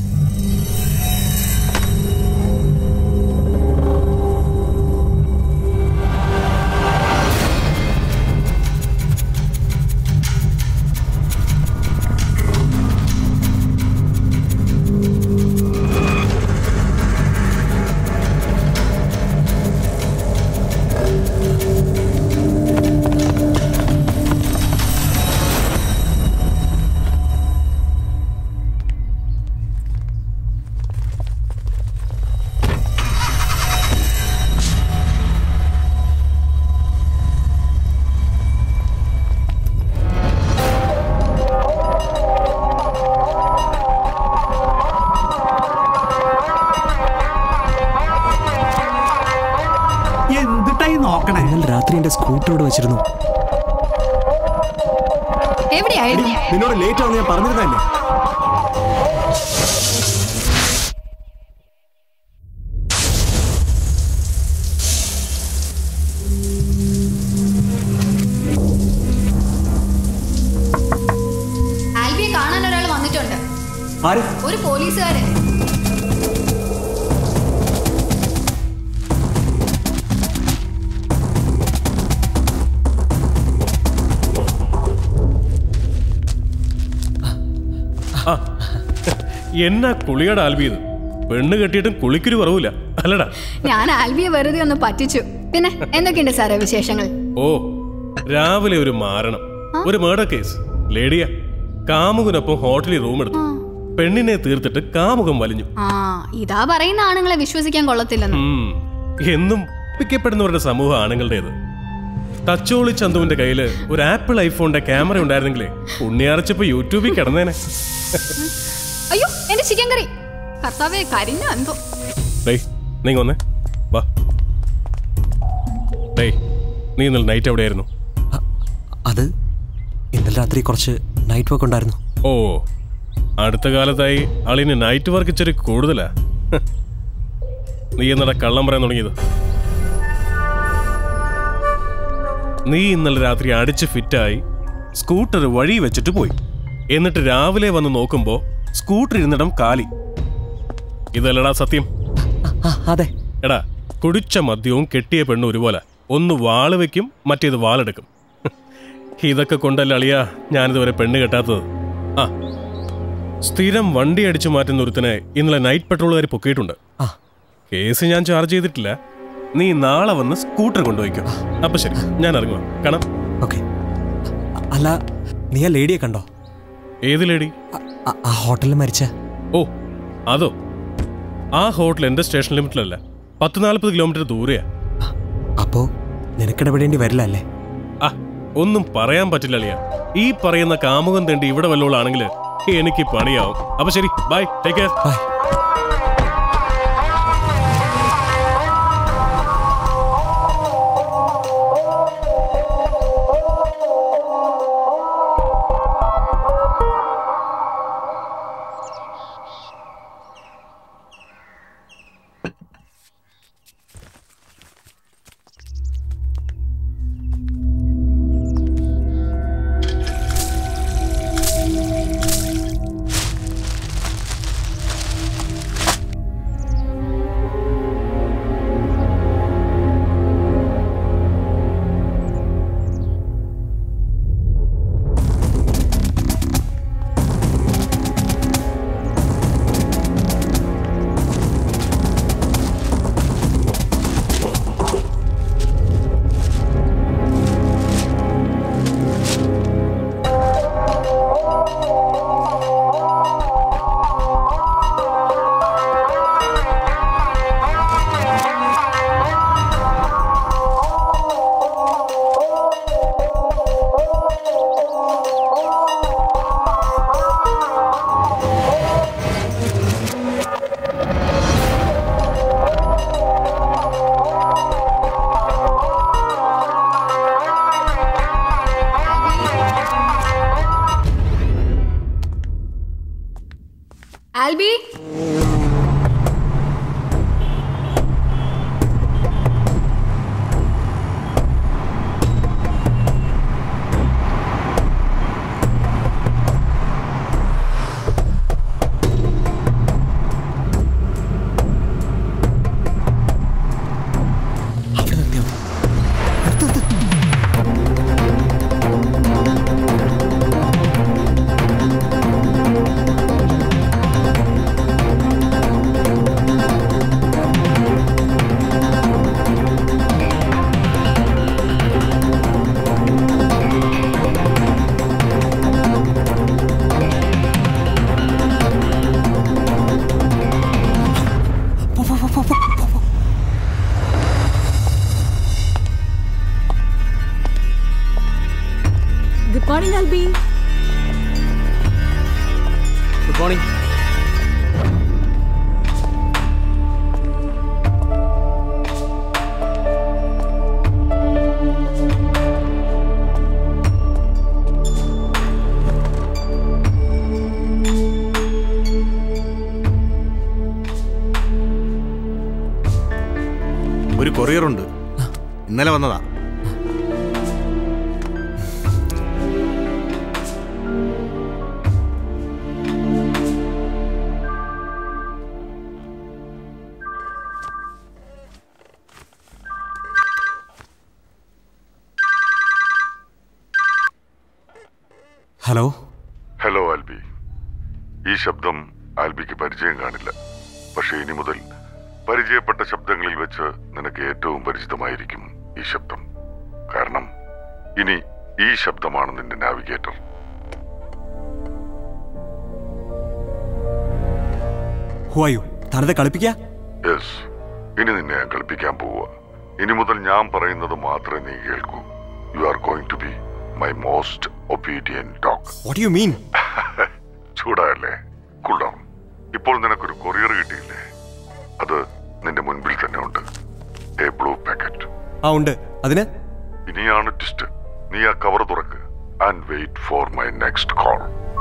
എന്തിട്ടായി നോക്കണേ ഇന്നലെ രാത്രി എന്റെ സ്കൂട്ടർ ഇവിടെ വെച്ചിരുന്നു എവിടെയായിരുന്നു നിന്നോട് ലേറ്റ് ആവുന്ന ഞാൻ പറഞ്ഞിരുന്നല്ലേ ആൽബിയെ കാണാൻ ഒരാൾ വന്നിട്ടുണ്ട് ആര് ഒരു പോലീസുകാരൻ ആ എന്നാ കുളിയുടെ ആൽബിയത് പെണ്ണ് കെട്ടിയിട്ടും കുളിക്കൊരു കുറവില്ല അല്ലടാ ഞാൻ ആൽബിയെ വെറുതെ ഒന്ന് പറ്റിച്ചു പിന്നെ എന്തൊക്കെയുണ്ട് സാറേ വിശേഷങ്ങൾ ഓ രാവിലെ ഒരു മാരണം ഒരു മേഡർ കേസ് ലേഡിയ കാമുകനൊപ്പം ഹോട്ടലിൽ റൂം എടുത്തു പെണ്ണിനെ തീർത്തിട്ട് കാമുകം വലിഞ്ഞു ആ ഇതാ പറയുന്ന ആണുങ്ങളെ വിശ്വസിക്കാൻ കൊള്ളത്തില്ലെന്ന് ഉം. എന്നും പിക്കപ്പെടുന്നവരുടെ സമൂഹം ആണുങ്ങളുടേത് തച്ചോളി ചന്തുവിന്റെ കയ്യില് ഒരു ആപ്പിൾ ഐഫോണിന്റെ ക്യാമറ ഉണ്ടായിരുന്നെങ്കിലേ ഉണ്ണിയാർച്ചപ്പോ യൂട്യൂബിൽ കിടന്നേനെ അയ്യോ എന്റെ ചിക്കൻ കറി കർത്താവെ കരിഞ്ഞോ എന്തോ ഡേയ് നീ വന്നേ വാ ഡേയ് നീ ഇന്നലെ നൈറ്റ് എവിടെയായിരുന്നു അത് ഇന്നലെ രാത്രി കുറച്ച് നൈറ്റ് വർക്ക് ഉണ്ടായിരുന്നു ഓ അടുത്ത കാലത്തായി അളിന് നൈറ്റ് വർക്ക് ഇച്ചിരി കൂടുതലാ ഹ്. നീ എന്നടാ കള്ളം പറയാൻ തുടങ്ങിയത് നീ ഇന്നലെ രാത്രി അടിച്ച് ഫിറ്റായി സ്കൂട്ടർ വഴി വെച്ചിട്ട് പോയി എന്നിട്ട് രാവിലെ വന്ന് നോക്കുമ്പോ സ്കൂട്ടർ ഇരുന്നിടം കാലി ഇതല്ലടാ സത്യം അതെ എടാ കുടിച്ച മദ്യവും കെട്ടിയ പെണ്ണും ഒരുപോലെ ഒന്ന് വാള് വെക്കും മറ്റേത് വാളെടുക്കും ഇതൊക്കെ കൊണ്ടല്ല അളിയാ ഞാനിതുവരെ പെണ്ണ് കെട്ടാത്തത് ആ സ്ഥിരം വണ്ടി അടിച്ചു മാറ്റുന്ന ഒരുത്തനെ ഇന്നലെ നൈറ്റ് പെട്രോളുകാർ പൊക്കിയിട്ടുണ്ട് ആ. കേസ് ഞാൻ ചാർജ് ചെയ്തിട്ടില്ല നീ നാളെ വന്ന് സ്കൂട്ടർ കൊണ്ടുപോയിക്കോ അപ്പൊ ശരി ഞാൻ ഇറങ്ങുക കാണാം ഓക്കെ അല്ല നീ ആ ലേഡിയെ കണ്ടോ ഏത് ലേഡി ആ- ആ ഹോട്ടലിൽ മരിച്ച ഓ അതോ ആ ഹോട്ടൽ എന്റെ സ്റ്റേഷൻ ലിമിറ്റിലല്ല പത്ത് നാൽപ്പത് കിലോമീറ്റർ ദൂരെയാ അപ്പോ നിനക്കിടപെടേണ്ടി വരില്ല അല്ലേ ആ ഒന്നും പറയാൻ പറ്റില്ല അളിയ ഈ പറയുന്ന കാമുകം തേണ്ടി ഇവിടെ വല്ലോളാണെങ്കിൽ എനിക്ക് പണിയാവും അപ്പൊ ശരി bye take care bye morning Albi good morning ഒരു കൊറിയർ ഉണ്ട് ഇന്നലെ വന്നതാ ഹലോ ഹലോ ആൽബി ഈ ശബ്ദം ആൽബിക്ക് പരിചയം കാണില്ല പക്ഷെ ഇനി മുതൽ പരിചയപ്പെട്ട ശബ്ദങ്ങളിൽ വെച്ച് നിനക്ക് ഏറ്റവും പരിചിതമായിരിക്കും ഈ ശബ്ദം കാരണം ഇനി ഈ ശബ്ദമാണ് നിന്റെ നാവിഗേറ്റർ ഹു ആയു താനത്തെ കളിപ്പിക്ക യെസ് ഇനി നിന്നെ ഞാൻ കളിപ്പിക്കാൻ പോവുക ഇനി മുതൽ ഞാൻ പറയുന്നത് മാത്രമേ നീ കേൾക്കൂ you are going to be my most obedient dog what you mean ചൂടായല്ലേ കൂടാം ഇപ്പോൾ നിനക്കൊരു കൊറിയർ കിട്ടിയില്ലേ അത് നിന്റെ മുൻപിൽ തന്നെ ഉണ്ട് എ ബ്ലൂ പാക്കറ്റ് ആ ഉണ്ട് അതിന് ഇനിയാണ് ട്വിസ്റ്റ് നീ ആ കവർ തുറക്ക് and wait for my next call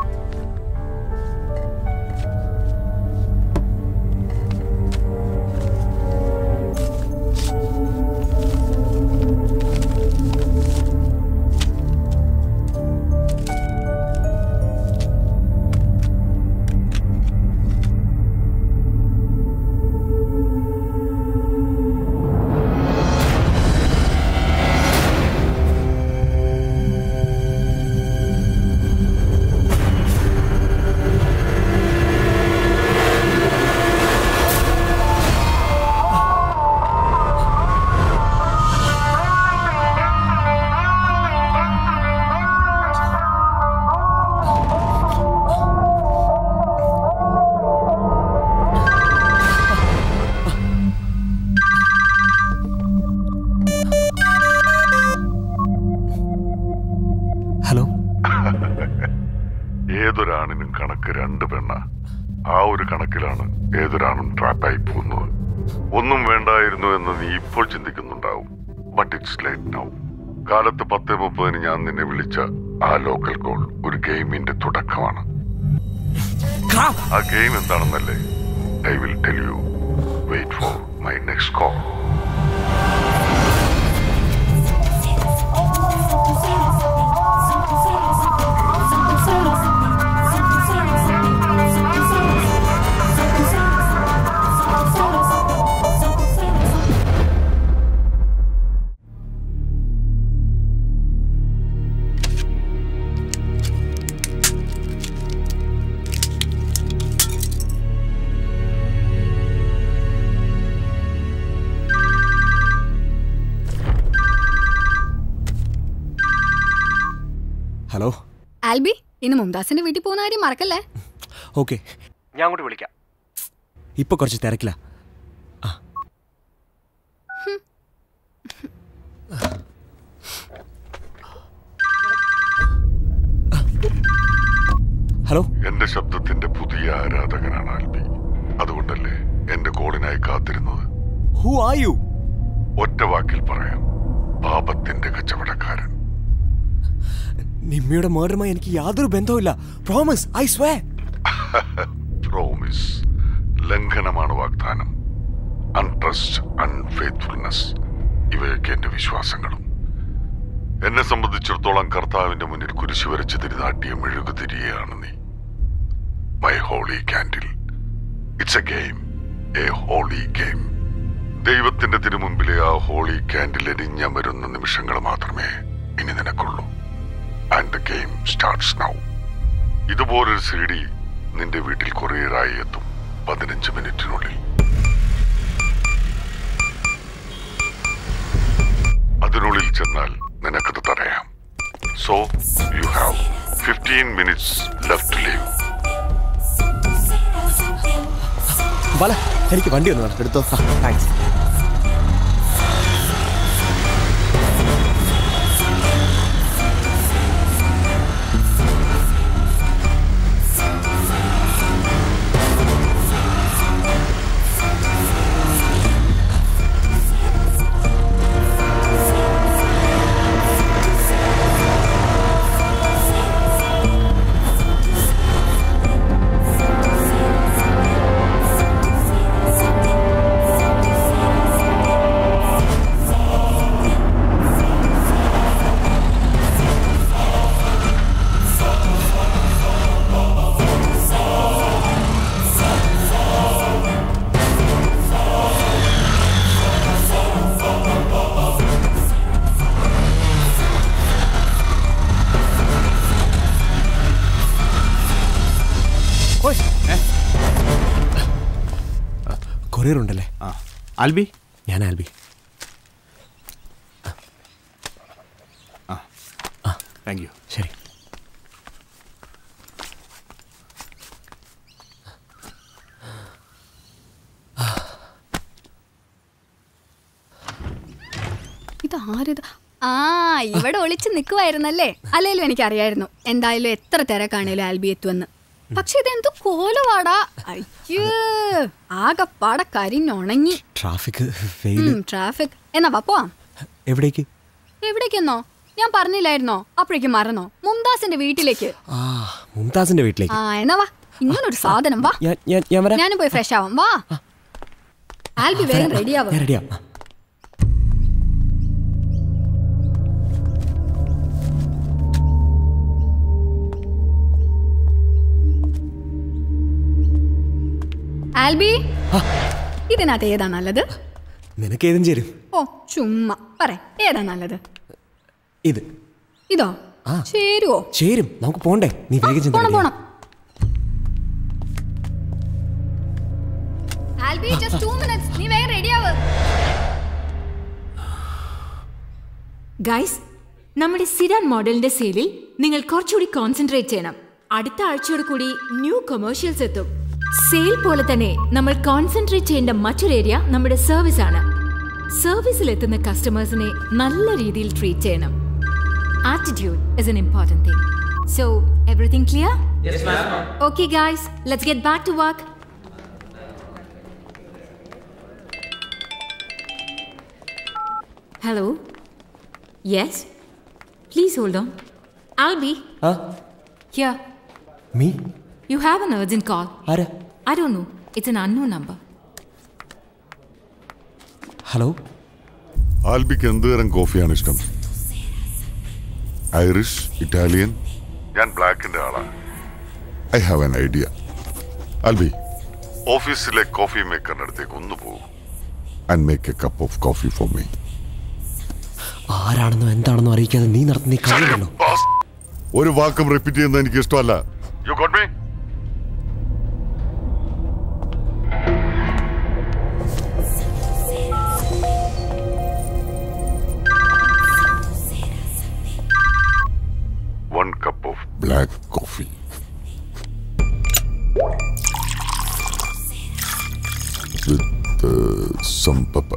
hello ഏതൊരാണിനും കണക്ക് രണ്ട് പെണ്ണ ആ ഒരു കണക്കിലാണ് ഏതൊരാണും ട്രാപ്പായി പോകുന്നത് ഒന്നും വേണ്ടായിരുന്നു എന്ന് നീ ഇപ്പോൾ ചിന്തിക്കുന്നുണ്ടാവും ബട്ട് ഇറ്റ്സ് ലേറ്റ് നൗ കാലത്ത് പത്ത് മുപ്പതിന് ഞാൻ നിന്നെ വിളിച്ച ആ ലോക്കൽ കോൾ ഒരു ഗെയിമിന്റെ തുടക്കമാണ് ആ ഗെയിം എന്താണെന്നല്ലേ I will tell you wait for my next call hello Albi ഇന്ന് മുംതാസിന്റെ വീട്ടിൽ പോകുന്ന കാര്യം മറക്കല്ലേ ഓക്കെ ഞാൻ അങ്ങോട്ട് വിളിക്കാം ഇപ്പൊ കുറച്ച് തിരക്കില്ല ഹലോ എന്റെ ശബ്ദത്തിന്റെ പുതിയ ആരാധകനാണ് ആൽബി അതുകൊണ്ടല്ലേ എന്റെ കോളിനായി കാത്തിരുന്നത് ഹു ആർ യു ഒറ്റ വാക്കിൽ പറയാം പാപത്തിന്റെ കച്ചവടക്കാരൻ നിമ്മയുടെ മേഡറുമായി എനിക്ക് യാതൊരു ബന്ധവുമില്ല പ്രോമിസ് ഐ സ്വേ പ്രോമിസ് ലംഘനമാണ് വാഗ്ദാനം അൺട്രസ്റ്റ് അൺഫെയ്ത്ത്ഫുൾനെസ് ഇവയൊക്കെ എന്റെ വിശ്വാസങ്ങളും എന്നെ സംബന്ധിച്ചിടത്തോളം കർത്താവിന്റെ മുന്നിൽ കുരിശു വരച്ച് തിരുനാട്ടിയ മെഴുകുതിരിയാണ് നീ my holy candle it's a game a holy game ദൈവത്തിന്റെ തിരുമുമ്പിലെ ആ ഹോളി കാൻഡിൽ എരിഞ്ഞമരുന്ന നിമിഷങ്ങൾ മാത്രമേ ഇനി നിനക്കുള്ളൂ and the game starts now ഇതുപോലൊരു സി ഡി നിന്റെ വീട്ടിൽ കൊറിയറായി എത്തും പതിനഞ്ച് മിനിറ്റിനുള്ളിൽ അതിനുള്ളിൽ ചെന്നാൽ നിനക്കത് തടയാം so you have fifteen minutes left leave Bala എനിക്ക് വണ്ടി ഒന്ന് വേണം എടുത്തോ താങ്ക്സ് കൊറിയർ ഉണ്ടല്ലേ ആ ആൽബി ഞാൻ ആൽബി താങ്ക് യു ശരി ഇത് ആരിത് ആ ഇവിടെ ഒളിച്ച് നിൽക്കുമായിരുന്നല്ലേ അല്ലേലും എനിക്കറിയായിരുന്നു എന്തായാലും എത്ര തിരക്കാണേലും ആൽബി എത്തുമെന്ന് പക്ഷെ ഇതെന്ത് കോലുവാടാ അയ്യോ ആകെപ്പാട കരിഞ്ഞുണങ്ങി ട്രാഫിക് വെയിൽ ട്രാഫിക് എന്നാ വാ പോവാം എവിടേക്ക് എവിടേക്കെന്നോ ഞാൻ പറഞ്ഞില്ലായിരുന്നോ അപ്പോഴേക്കും മറന്നോ മുംതാസിന്റെ വീട്ടിലേക്ക് ആ മുംതാസിന്റെ വീട്ടിലേക്ക് ആ എന്നാ വാ ഇങ്ങനൊരു സാധനം വാ ഞാൻ ഞാൻ ഞാൻ വരാം ഞാനും പോയി ഫ്രഷ് ആവാം വാ ആൽബി വേഗം റെഡിയാവും ഞാൻ റെഡിയാ ആൽബി ഇതിനകത്ത് ഏതാ നല്ലത് നിനക്ക് ഏതും ചേരും ഓ ചുമ്മാ പറ ഏതാ നല്ലത് ഇത് ഇതോ ആ. ചേരുവോ ചേരും നമുക്ക് പോണ്ടേ നീ വേഗം ചെന്ന് പോണം ready പോണം ആൽബി just two minutes. നീ വേഗം റെഡിയാവ് ഗൈസ് നമ്മുടെ സിരാൻ മോഡലിന്റെ സെയിലിൽ നിങ്ങൾ കുറച്ചുകൂടി കോൺസെൻട്രേറ്റ് ചെയ്യണം അടുത്ത ആഴ്ചയോട് കൂടി ന്യൂ കൊമേഴ്ഷ്യൽസ് എത്തും സെയിൽ പോലെ തന്നെ നമ്മൾ കോൺസെൻട്രേറ്റ് ചെയ്യേണ്ട മറ്റൊരു ഏരിയ നമ്മുടെ സർവീസ് ആണ് സർവീസിൽ എത്തുന്ന കസ്റ്റമേഴ്സിനെ നല്ല രീതിയിൽ ട്രീറ്റ് ചെയ്യണം attitude is an important thing so everything clear okay guys let's get back to work hello yes please hold on Albi ആ hear me You have an urgent call. ആരാ I don't know. It's an unknown number. Hello ആൽബിക്ക് എന്ത് തരം കോഫിയാണ് ഇഷ്ടം ഐറിഷ് ഇറ്റാലിയൻ ഞാൻ ബ്ലാക്കിന്റെ ആളാണ് I have an idea Albi ഓഫീസിലെ കോഫി മേക്കറിന്റെ അടുത്തേക്ക് ഒന്ന് പോകും and make a cup of coffee for me ആരാണെന്നോ എന്താണെന്നോ അറിയിക്കാതെ നീ നടത്തുന്ന ഈ കളിയുണ്ടല്ലോ ഒരു വാക്കും റിപ്പീറ്റ് ചെയ്യുന്നത് എനിക്ക് ഇഷ്ടമല്ല you got me one cup of black coffee. With uh, some pepper.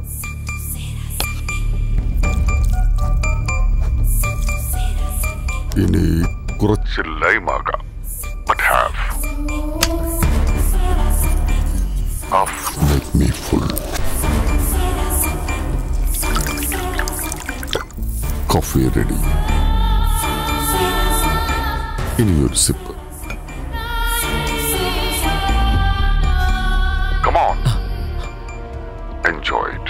ഇനി കുറച്ച് ലൈമാകാം but have half make me full coffee ready ഇനി ഒരു sip Come on. Enjoy it.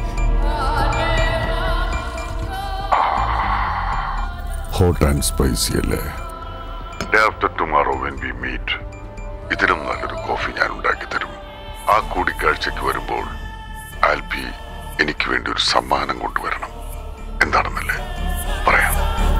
Hot and spicy അല്ലേ day after tomorrow when we meet ഇതിനും നല്ലൊരു കോഫി ഞാൻ ഉണ്ടാക്കി തരും ആ കൂടിക്കാഴ്ചയ്ക്ക് വരുമ്പോൾ ആൽബി എനിക്ക് വേണ്ടി ഒരു സമ്മാനം കൊണ്ടുവരണം എന്താണെന്നല്ലേ പറയാം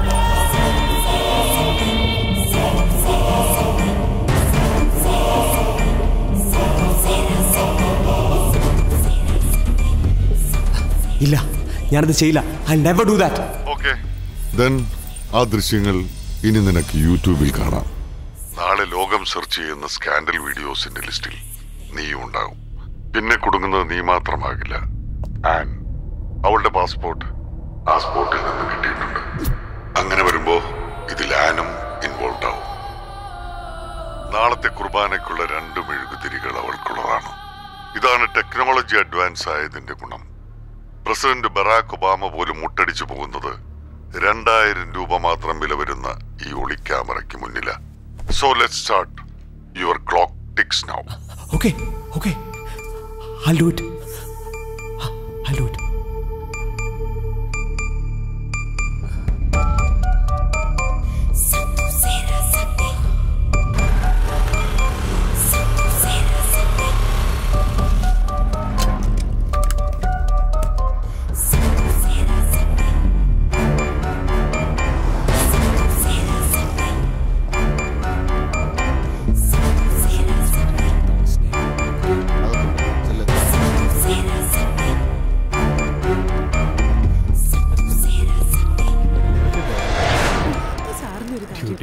ഇല്ല ഞാനത് ചെയ്യില്ല I never do that okay then ആ ദൃശ്യങ്ങൾ ഇനി നിനക്ക് യൂട്യൂബിൽ കാണാം നാളെ ലോകം സെർച്ച് ചെയ്യുന്ന സ്കാൻഡൽ വീഡിയോസിന്റെ ലിസ്റ്റിൽ നീയും ഉണ്ടാകും പിന്നെ കുടുങ്ങുന്നത് നീ മാത്രമാകില്ല ആൻ അവളുടെ പാസ്പോർട്ട് ആ സ്പോട്ടിൽ നിന്ന് കിട്ടിയിട്ടുണ്ട് അങ്ങനെ വരുമ്പോ ഇതിൽ ആനും ഇൻവോൾവ് ആവും നാളത്തെ കുർബാനയ്ക്കുള്ള രണ്ട് മെഴുകുതിരികൾ അവൾക്കുള്ളതാണ് ഇതാണ് ടെക്നോളജി അഡ്വാൻസ് ആയതിന്റെ ഗുണം പ്രസിഡന്റ് ബറാക് ഒബാമ പോലും മുട്ടടിച്ചു പോകുന്നത് രണ്ടായിരം രൂപ മാത്രം വില വരുന്ന ഈ ഒളി ക്യാമറയ്ക്ക് മുന്നില so let start your clock ticks now okay okay I'll do it. I'll do it.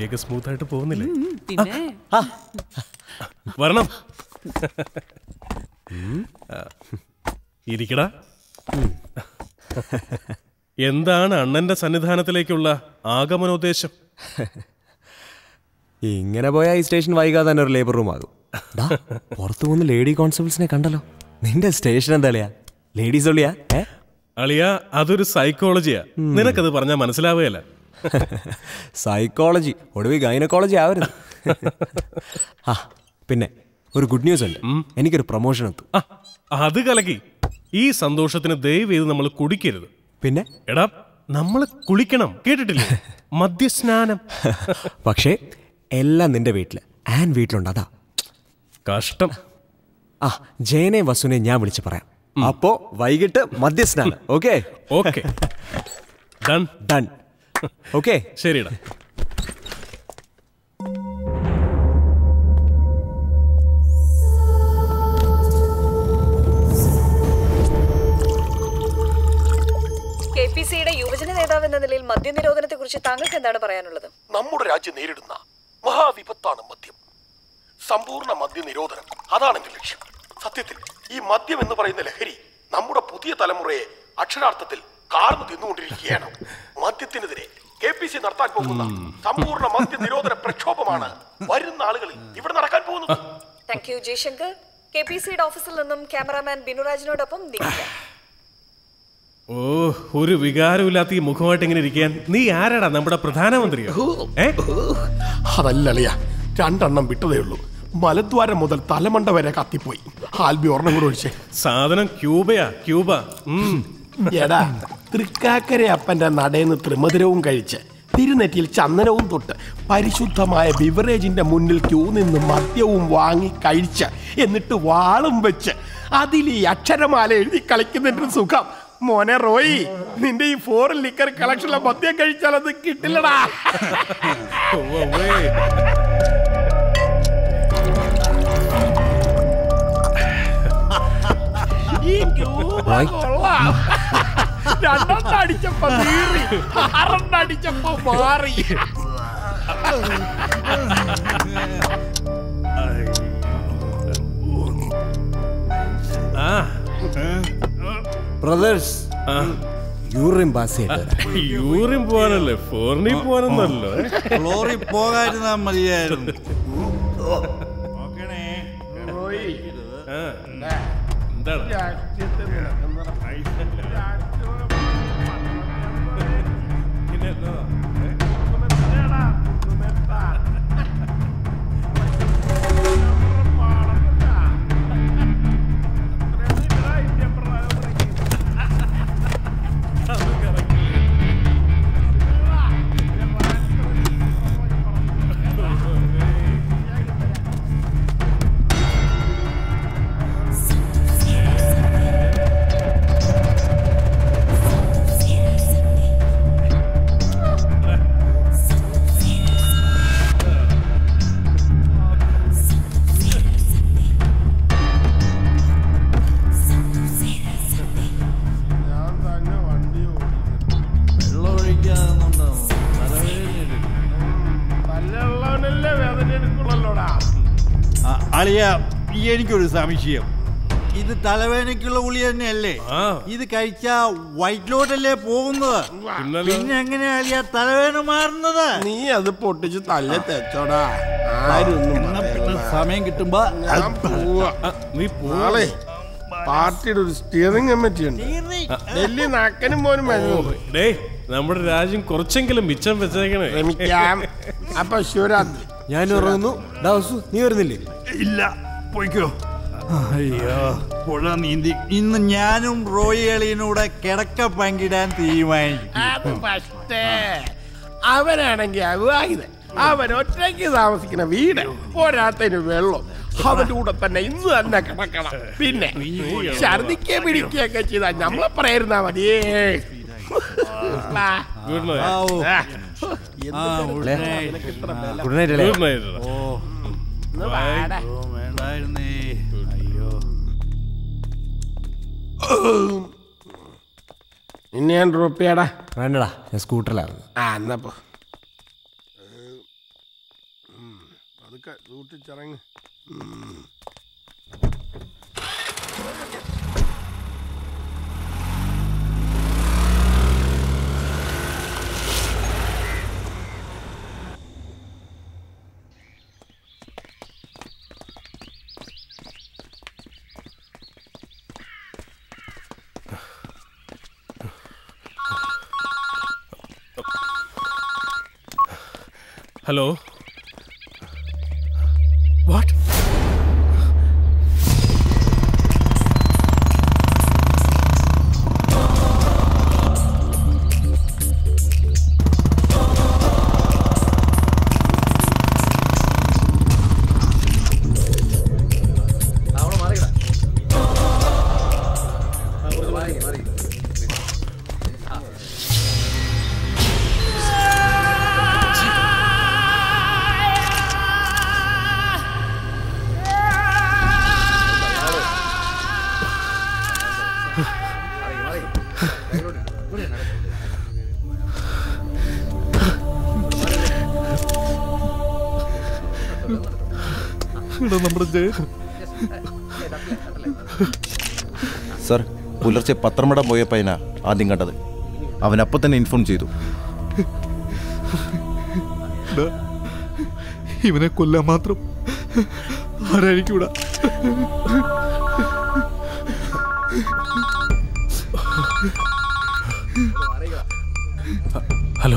വണ്ടിയൊക്കെ സ്മൂത്ത് ആയിട്ട് പോകുന്നില്ലേ പിന്നെ വരണം ആ, ഇരിക്കടാ എന്താണ് അണ്ണന്റെ സന്നിധാനത്തിലേക്കുള്ള ആഗമനോദ്ദേശം ഇങ്ങനെ പോയാൽ ഈ സ്റ്റേഷൻ വൈകാതെ തന്നെ ഒരു ലേബർ റൂം ആകും ദാ, പുറത്ത് മൂന്ന് ലേഡി കോൺസ്റ്റബിൾസിനെ കണ്ടല്ലോ നിന്റെ സ്റ്റേഷൻ എന്താ അളിയാ ലേഡീസ് ഒളിയാ ഏ അളിയ അതൊരു സൈക്കോളജിയാ നിനക്കത് പറഞ്ഞാൽ മനസ്സിലാവുകയല്ല സൈക്കോളജി ഒടുവിൽ ഗൈനക്കോളജി ആവരുത് ആ പിന്നെ ഒരു ഗുഡ് ന്യൂസ് ഉണ്ട് എനിക്കൊരു പ്രൊമോഷൻ എത്തും അത് കലക്കി ഈ സന്തോഷത്തിന് ദയവ് ചെയ്ത് നമ്മൾ കുടിക്കരുത് പിന്നെ എടാ നമ്മൾ കുളിക്കണം കേട്ടിട്ടില്ലേ മദ്യസ്നാനം പക്ഷേ എല്ലാം നിന്റെ വീട്ടില് ആൻ വീട്ടിലുണ്ട് അതാ കഷ്ടം ആ ജയനെ വസുനെ ഞാൻ വിളിച്ച് പറയാം അപ്പോ വൈകിട്ട് മദ്യസ്നാനം okay okay done done okay ശരിടാ കെ പി സിയുടെ യുവജന നേതാവ് എന്ന നിലയിൽ മദ്യനിരോധനത്തെ കുറിച്ച് താങ്കൾക്ക് എന്താണ് പറയാനുള്ളത് നമ്മുടെ രാജ്യം നേരിടുന്ന മഹാവിപത്താണ് മദ്യം സമ്പൂർണ്ണ മദ്യ നിരോധനം അതാണ് എന്റെ ലക്ഷ്യം സത്യത്തിൽ ഈ മദ്യം എന്ന് പറയുന്ന ലഹരി നമ്മുടെ പുതിയ തലമുറയെ അക്ഷരാർത്ഥത്തിൽ കാർന്നു തിന്നുകൊണ്ടിരിക്കുകയാണ് മദ്യത്തിനെതിരെ കെ പി സി നടത്താൻ പോകുന്ന സമ്പൂർണ്ണ മദ്യ നിരോധന പ്രക്ഷോഭമാണ് വരുന്ന ആളുകളിൽ ഇവിടെ നടക്കാൻ പോകുന്നത് thank you Jayashankar K P സിയുടെ ഓഫീസിൽ നിന്നും ക്യാമറാമാൻ ബിനുരാജിനോടൊപ്പം നീക്കുക ഓ ഒരു വികാരമില്ലാത്ത ഈ മുഖമായിട്ട് ഇങ്ങനെ ഇരിക്കാൻ നീ ആരാടാ നമ്മുടെ പ്രധാനമന്ത്രിയോ ഏ അതല്ല അളിയ രണ്ടെണ്ണം വിട്ടതേ ഉള്ളൂ മലദ്വാരം മുതൽ തലമണ്ട വരെ കത്തിപ്പോയി ആൽബി ഒരെണ്ണം കൂടെ ഒഴിച്ചേ സാധനം ക്യൂബയാ ക്യൂബ ഉം. എടാ തൃക്കാക്കര അപ്പന്റെ നടേന്ന് ത്രിമധുരവും കഴിച്ച് തിരുനെറ്റിയിൽ ചന്ദനവും തൊട്ട് പരിശുദ്ധമായ ബിവറേജിന്റെ മുന്നിൽ ക്യൂ നിന്ന് മദ്യവും വാങ്ങി കഴിച്ച് എന്നിട്ട് വാളും വെച്ച് അതിൽ ഈ അക്ഷരമാല എഴുതി കളിക്കുന്നതിന്റെ സുഖം മോനെ റോയി നിന്റെ ഈ ഫോറിൻ ലിക്കർ കളക്ഷനിലെ മദ്യം കഴിച്ചാൽ അത് കിട്ടില്ലടാ ഈ ക്യൂബ റോയ്. കൊള്ളാം രണ്ടെണ്ണം അടിച്ചപ്പോ നീറി ആറെണ്ണം അടിച്ചപ്പോ മാറി ആ ബ്രദേഴ്സ് യൂറിൻ പാസ് ചെയ്തിട്ട് യൂറിൻ പോവാനല്ലേ ഫോറിനിൽ പോവാനൊന്നല്ലോ ഫ്ലോറിൽ പോകാതിരുന്നാ മതിയായിരുന്നു എന്താണ് വെള്ളം ഒഴിക്കാതെ നല്ലവണ്ണല്ലേ വേദന എടുക്കുള്ളല്ലോടാ അളിയ എനിക്കൊരു സംശയം ഇത് തലവേദനയ്ക്കുള്ള ഗുളി തന്നെയല്ലേ ഇത് കഴിച്ചാ വയറ്റിലോട്ടല്ലേ പോകുന്നത് പിന്നെ എങ്ങനെയാ അളിയ തലവേദന മാറുന്നത് നീ അത് പൊട്ടിച്ച് തല്ല തെച്ചോടാ ആരൊന്നും എന്നാ പിന്നെ സമയം കിട്ടുമ്പോ നീ നാളെ പാർട്ടിയുടെ ഒരു സ്റ്റിയറിംഗ് കമ്മിറ്റി ഉണ്ട് ഡൽഹി നാക്കനും പോലും വരുന്നുണ്ട് ഡേ നമ്മുടെ രാജ്യം കുറച്ചെങ്കിലും മിച്ചം വെച്ചേക്കണേ ശ്രമിക്കാം അപ്പൊ ശിവരാത്രി ഞാൻ ഉറങ്ങുന്നു ഡാ വസു, നീ വരുന്നില്ലേ ഇല്ല പോയിക്കോ അയ്യോ പുഴ നീന്തി ഇന്ന് ഞാനും റോയി അളിയനൂടെ കിടക്ക പങ്കിടാൻ തീരുമാനിച്ചു അത് പക്ഷേ അവനാണെങ്കിൽ അവിവാഹിതൻ അവൻ ഒറ്റയ്ക്ക് താമസിക്കുന്ന വീട് പോരാത്തതിന് വെള്ളം അവന്റെ കൂടെ തന്നെ ഇന്ന് തന്നെ കിടക്കണം പിന്നെ ഛർദിക്കുക പിടിക്കുകയൊക്കെ ചെയ്താൽ നമ്മളെ പറയായിരുന്നാ മതിയേ ഗുഡ് ആ, ഓ. എന്ത് ആ, good തിരക്കാ night. നിനക്ക് ഇത്ര ആ. ബലം? Good night, Good night. ഓ ഒന്ന് വാടാ. ഓ, വേണ്ടായിരുന്നേ അയ്യോ നിന്നെ ഞാൻ ഡ്രോപ്പ് ചെയ്യടാ വേണ്ടടാ ഞാൻ സ്കൂട്ടറിലായിരുന്നു ആ എന്നപ്പോ സൂക്ഷിച്ചിറങ്ങ് ഹലോ വാട്ട് നമ്മുടെ ജയ സർ പുലർച്ചെ പത്രമടം പോയ പയ്യനാ ആദ്യം കണ്ടത് അവൻ അപ്പം തന്നെ ഇൻഫോം ചെയ്തു ഡാ, ഇവനെ കൊല്ലാൻ മാത്രം ആരായിരിക്കൂടാ ഹലോ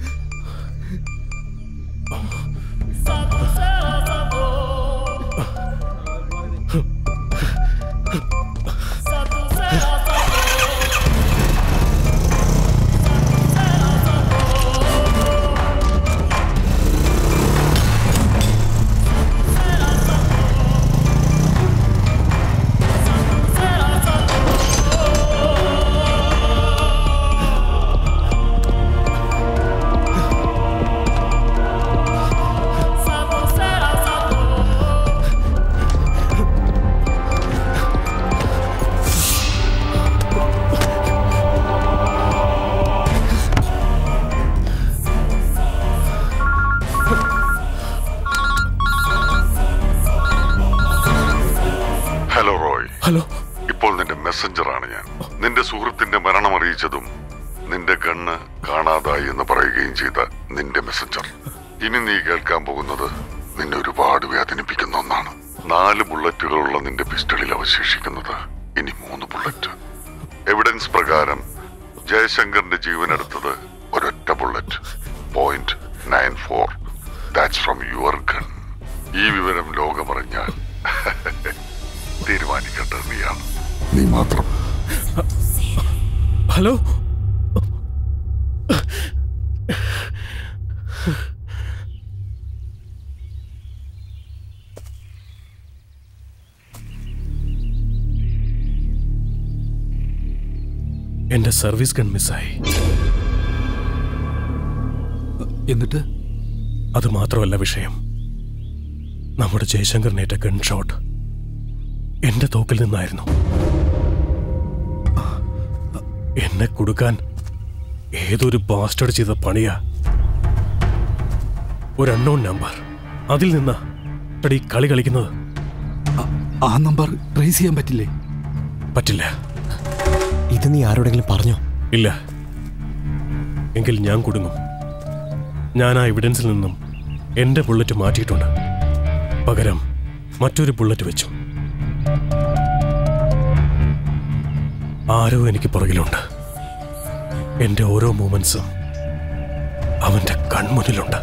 ഹലോ റോയ് ഹലോ ഇപ്പോൾ നിന്റെ മെസ്സഞ്ചറാണ് ഞാൻ നിന്റെ സുഹൃത്തിന്റെ മരണം അറിയിച്ചതും നിന്റെ കണ്ണ് കാണാതായി എന്ന് പറയുകയും ചെയ്ത നിന്റെ മെസ്സഞ്ചർ ഇനി നീ കേൾക്കാൻ പോകുന്നത് നിന്നെ ഒരുപാട് വേദനിപ്പിക്കുന്ന ഒന്നാണ് നാല് ബുള്ളറ്റുകളുള്ള നിന്റെ പിസ്റ്റളിൽ അവശേഷിക്കുന്നത് ഇനി മൂന്ന് ബുള്ളറ്റ് എവിഡൻസ് പ്രകാരം ജയശങ്കറിന്റെ ജീവൻ എടുത്തത് ഒരൊറ്റ bullet point nine four that's from your gun ഈ വിവരം ലോകമറിഞ്ഞാൽ തീരുമാനിക്കേണ്ടത് നീയാണ് നീ മാത്രം ഹലോ എന്റെ സർവീസ് ഗൺ മിസ്സായി എന്നിട്ട് അത് മാത്രമല്ല വിഷയം നമ്മുടെ ജയശങ്കറിനേറ്റ ഗൺ ഷോട്ട് എന്റെ തോക്കിൽ നിന്നായിരുന്നു എന്നെ കൊടുക്കാൻ ഏതൊരു ബാസ്റ്റഡ് ചെയ്ത പണിയാ ഒരു അൺനോൺ നമ്പർ അതിൽ നിന്നാ എടീ കളി കളിക്കുന്നത് ആ നമ്പർ ട്രേസ് ചെയ്യാൻ പറ്റില്ലേ പറ്റില്ല ഇത് നീ ആരോടെങ്കിലും പറഞ്ഞോ ഇല്ല എങ്കിൽ ഞാൻ കുടുങ്ങും ഞാൻ ആ എവിഡൻസിൽ നിന്നും എന്റെ ബുള്ളറ്റ് മാറ്റിയിട്ടുണ്ട് പകരം മറ്റൊരു ബുള്ളറ്റ് വെച്ചു ആരോ എനിക്ക് പുറകിലുണ്ട് എന്റെ ഓരോ മൂമെന്റ്സും അവന്റെ കൺമുന്നിലുണ്ട്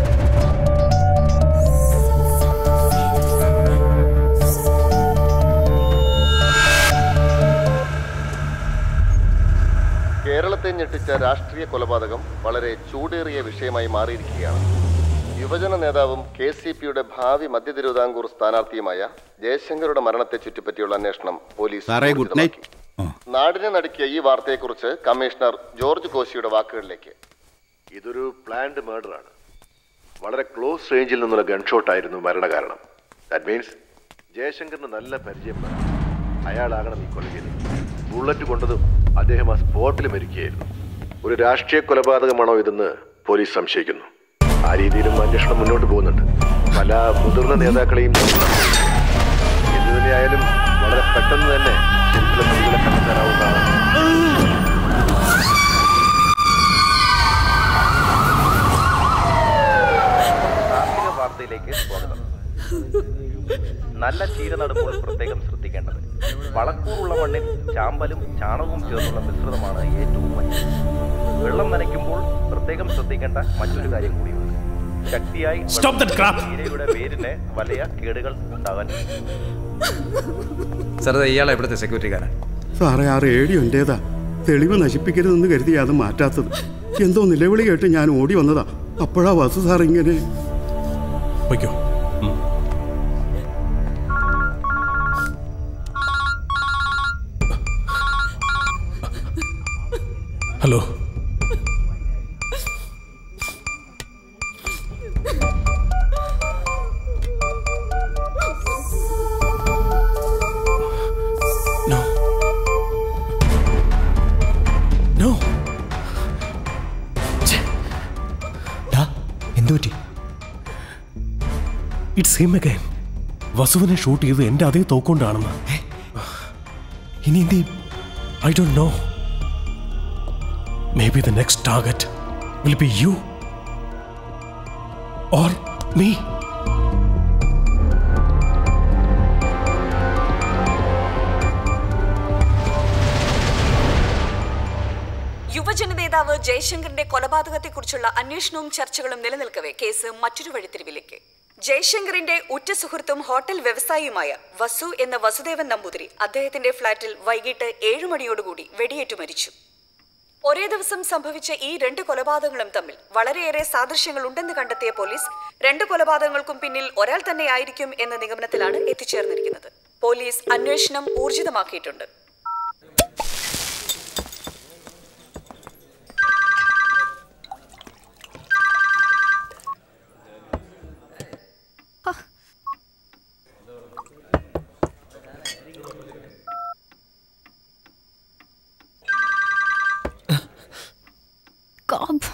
കേരളത്തെ ഞെട്ടിച്ച രാഷ്ട്രീയ കൊലപാതകം വളരെ ചൂടേറിയ വിഷയമായി മാറിയിരിക്കുകയാണ് യുവജന നേതാവും കെ സി പിയുടെ ഭാവി മധ്യ തിരുവിതാംകൂർ സ്ഥാനാർത്ഥിയുമായ ജയശങ്കറുടെ മരണത്തെ ചുറ്റിപ്പറ്റിയുള്ള അന്വേഷണം പോലീസ് സാറേ ഗുഡ് നൈറ്റ് നാടിനെ നടുക്കിയ ഈ വാർത്തയെക്കുറിച്ച് കമ്മീഷണർ ജോർജ് കോശിയുടെ വാക്കുകളിലേക്ക് ഇതൊരു പ്ലാൻഡ് മർഡർ ആണ് വളരെ ക്ലോസ് റേഞ്ചിൽ നിന്നുള്ള ഗൺഷോട്ട് ആയിരുന്നു മരണകാരണം ദാറ്റ് മീൻസ് ജയശങ്കറിന് നല്ല പരിചയപ്പെടാം അയാളാകണം ഈ കൊല ചെയ്തത് ബുള്ളറ്റ് കൊണ്ടതും അദ്ദേഹം ആ സ്പോട്ടിൽ മരിക്കുകയായിരുന്നു ഒരു രാഷ്ട്രീയ കൊലപാതകമാണോ ഇതെന്ന് പോലീസ് സംശയിക്കുന്നു ആ രീതിയിലും അന്വേഷണം മുന്നോട്ട് പോകുന്നുണ്ട് പല മുതിർന്ന നേതാക്കളെയും എന്തു തന്നെയായാലും വളരെ പെട്ടെന്ന് തന്നെ ശരിക്കുള്ള പ്രതികളെ കണ്ടെത്താനാവുന്നതാണ് കാർഷിക വാർത്തയിലേക്ക് സ്വാഗതം നല്ല ചീര നടുമ്പോൾ പ്രത്യേകം ശ്രദ്ധിക്കേണ്ടത് വളക്കൂറുള്ള മണ്ണിൽ ചാമ്പലും ചാണകവും ചേർന്നുള്ള മിശ്രിതമാണ് ഏറ്റവും മറ്റു വെള്ളം നനയ്ക്കുമ്പോൾ പ്രത്യേകം ശ്രദ്ധിക്കേണ്ട മറ്റൊരു കാര്യം കൂടിയുണ്ട് ശക്തിയായി Stop that crap. ചീരയുടെ വേരിന് വലിയ കേടുകൾ ഉണ്ടാകാൻ സാർ ഇയാളെ ഇവിടുത്തെ സെക്യൂരിറ്റിക്കാരൻ സാറേ ആ റേഡിയോ എന്റേതാ തെളിവ് നശിപ്പിക്കരുതെന്ന് കരുതി അത് മാറ്റാത്തത് എന്തോ നിലവിളി കേട്ട് ഞാൻ ഓടി വന്നതാ അപ്പോഴാ വസു സാർ ഇങ്ങനെ വയ്ക്കോ ഹലോ നോ നോ എന്തുപറ്റി ഇറ്റ്സ് ഹിം അഗൈൻ വസുവിനെ ഷൂട്ട് ചെയ്ത് എന്റെ അതേ തോക്കൊണ്ടാണെന്ന് ഇനി എന്ത് ചെയ്യും I don't know maybe the next target will be you or me യുവജന നേതാവ് ജയശങ്കറിന്റെ കൊലപാതകത്തെക്കുറിച്ചുള്ള അന്വേഷണവും ചർച്ചകളും നിലനിൽക്കവെ കേസ് മറ്റൊരു വഴിത്തിരിവിലേക്ക് ജയശങ്കറിന്റെ ഉറ്റ സുഹൃത്തും ഹോട്ടൽ വ്യവസായിയുമായ വസു എന്ന വസുദേവൻ നമ്പൂതിരി അദ്ദേഹത്തിന്റെ ഫ്ളാറ്റിൽ വൈകിട്ട് ഏഴു മണിയോടുകൂടി വെടിയേറ്റു മരിച്ചു ഒരേ ദിവസം സംഭവിച്ച ഈ രണ്ട് കൊലപാതകങ്ങളും തമ്മിൽ വളരെയേറെ സാദൃശ്യങ്ങൾ ഉണ്ടെന്ന് കണ്ടെത്തിയ പോലീസ് രണ്ട് കൊലപാതകങ്ങൾക്കും പിന്നിൽ ഒരാൾ തന്നെ ആയിരിക്കും എന്ന നിഗമനത്തിലാണ് എത്തിച്ചേർന്നിരിക്കുന്നത് പോലീസ് അന്വേഷണം ഊർജിതമാക്കിയിട്ടുണ്ട് God.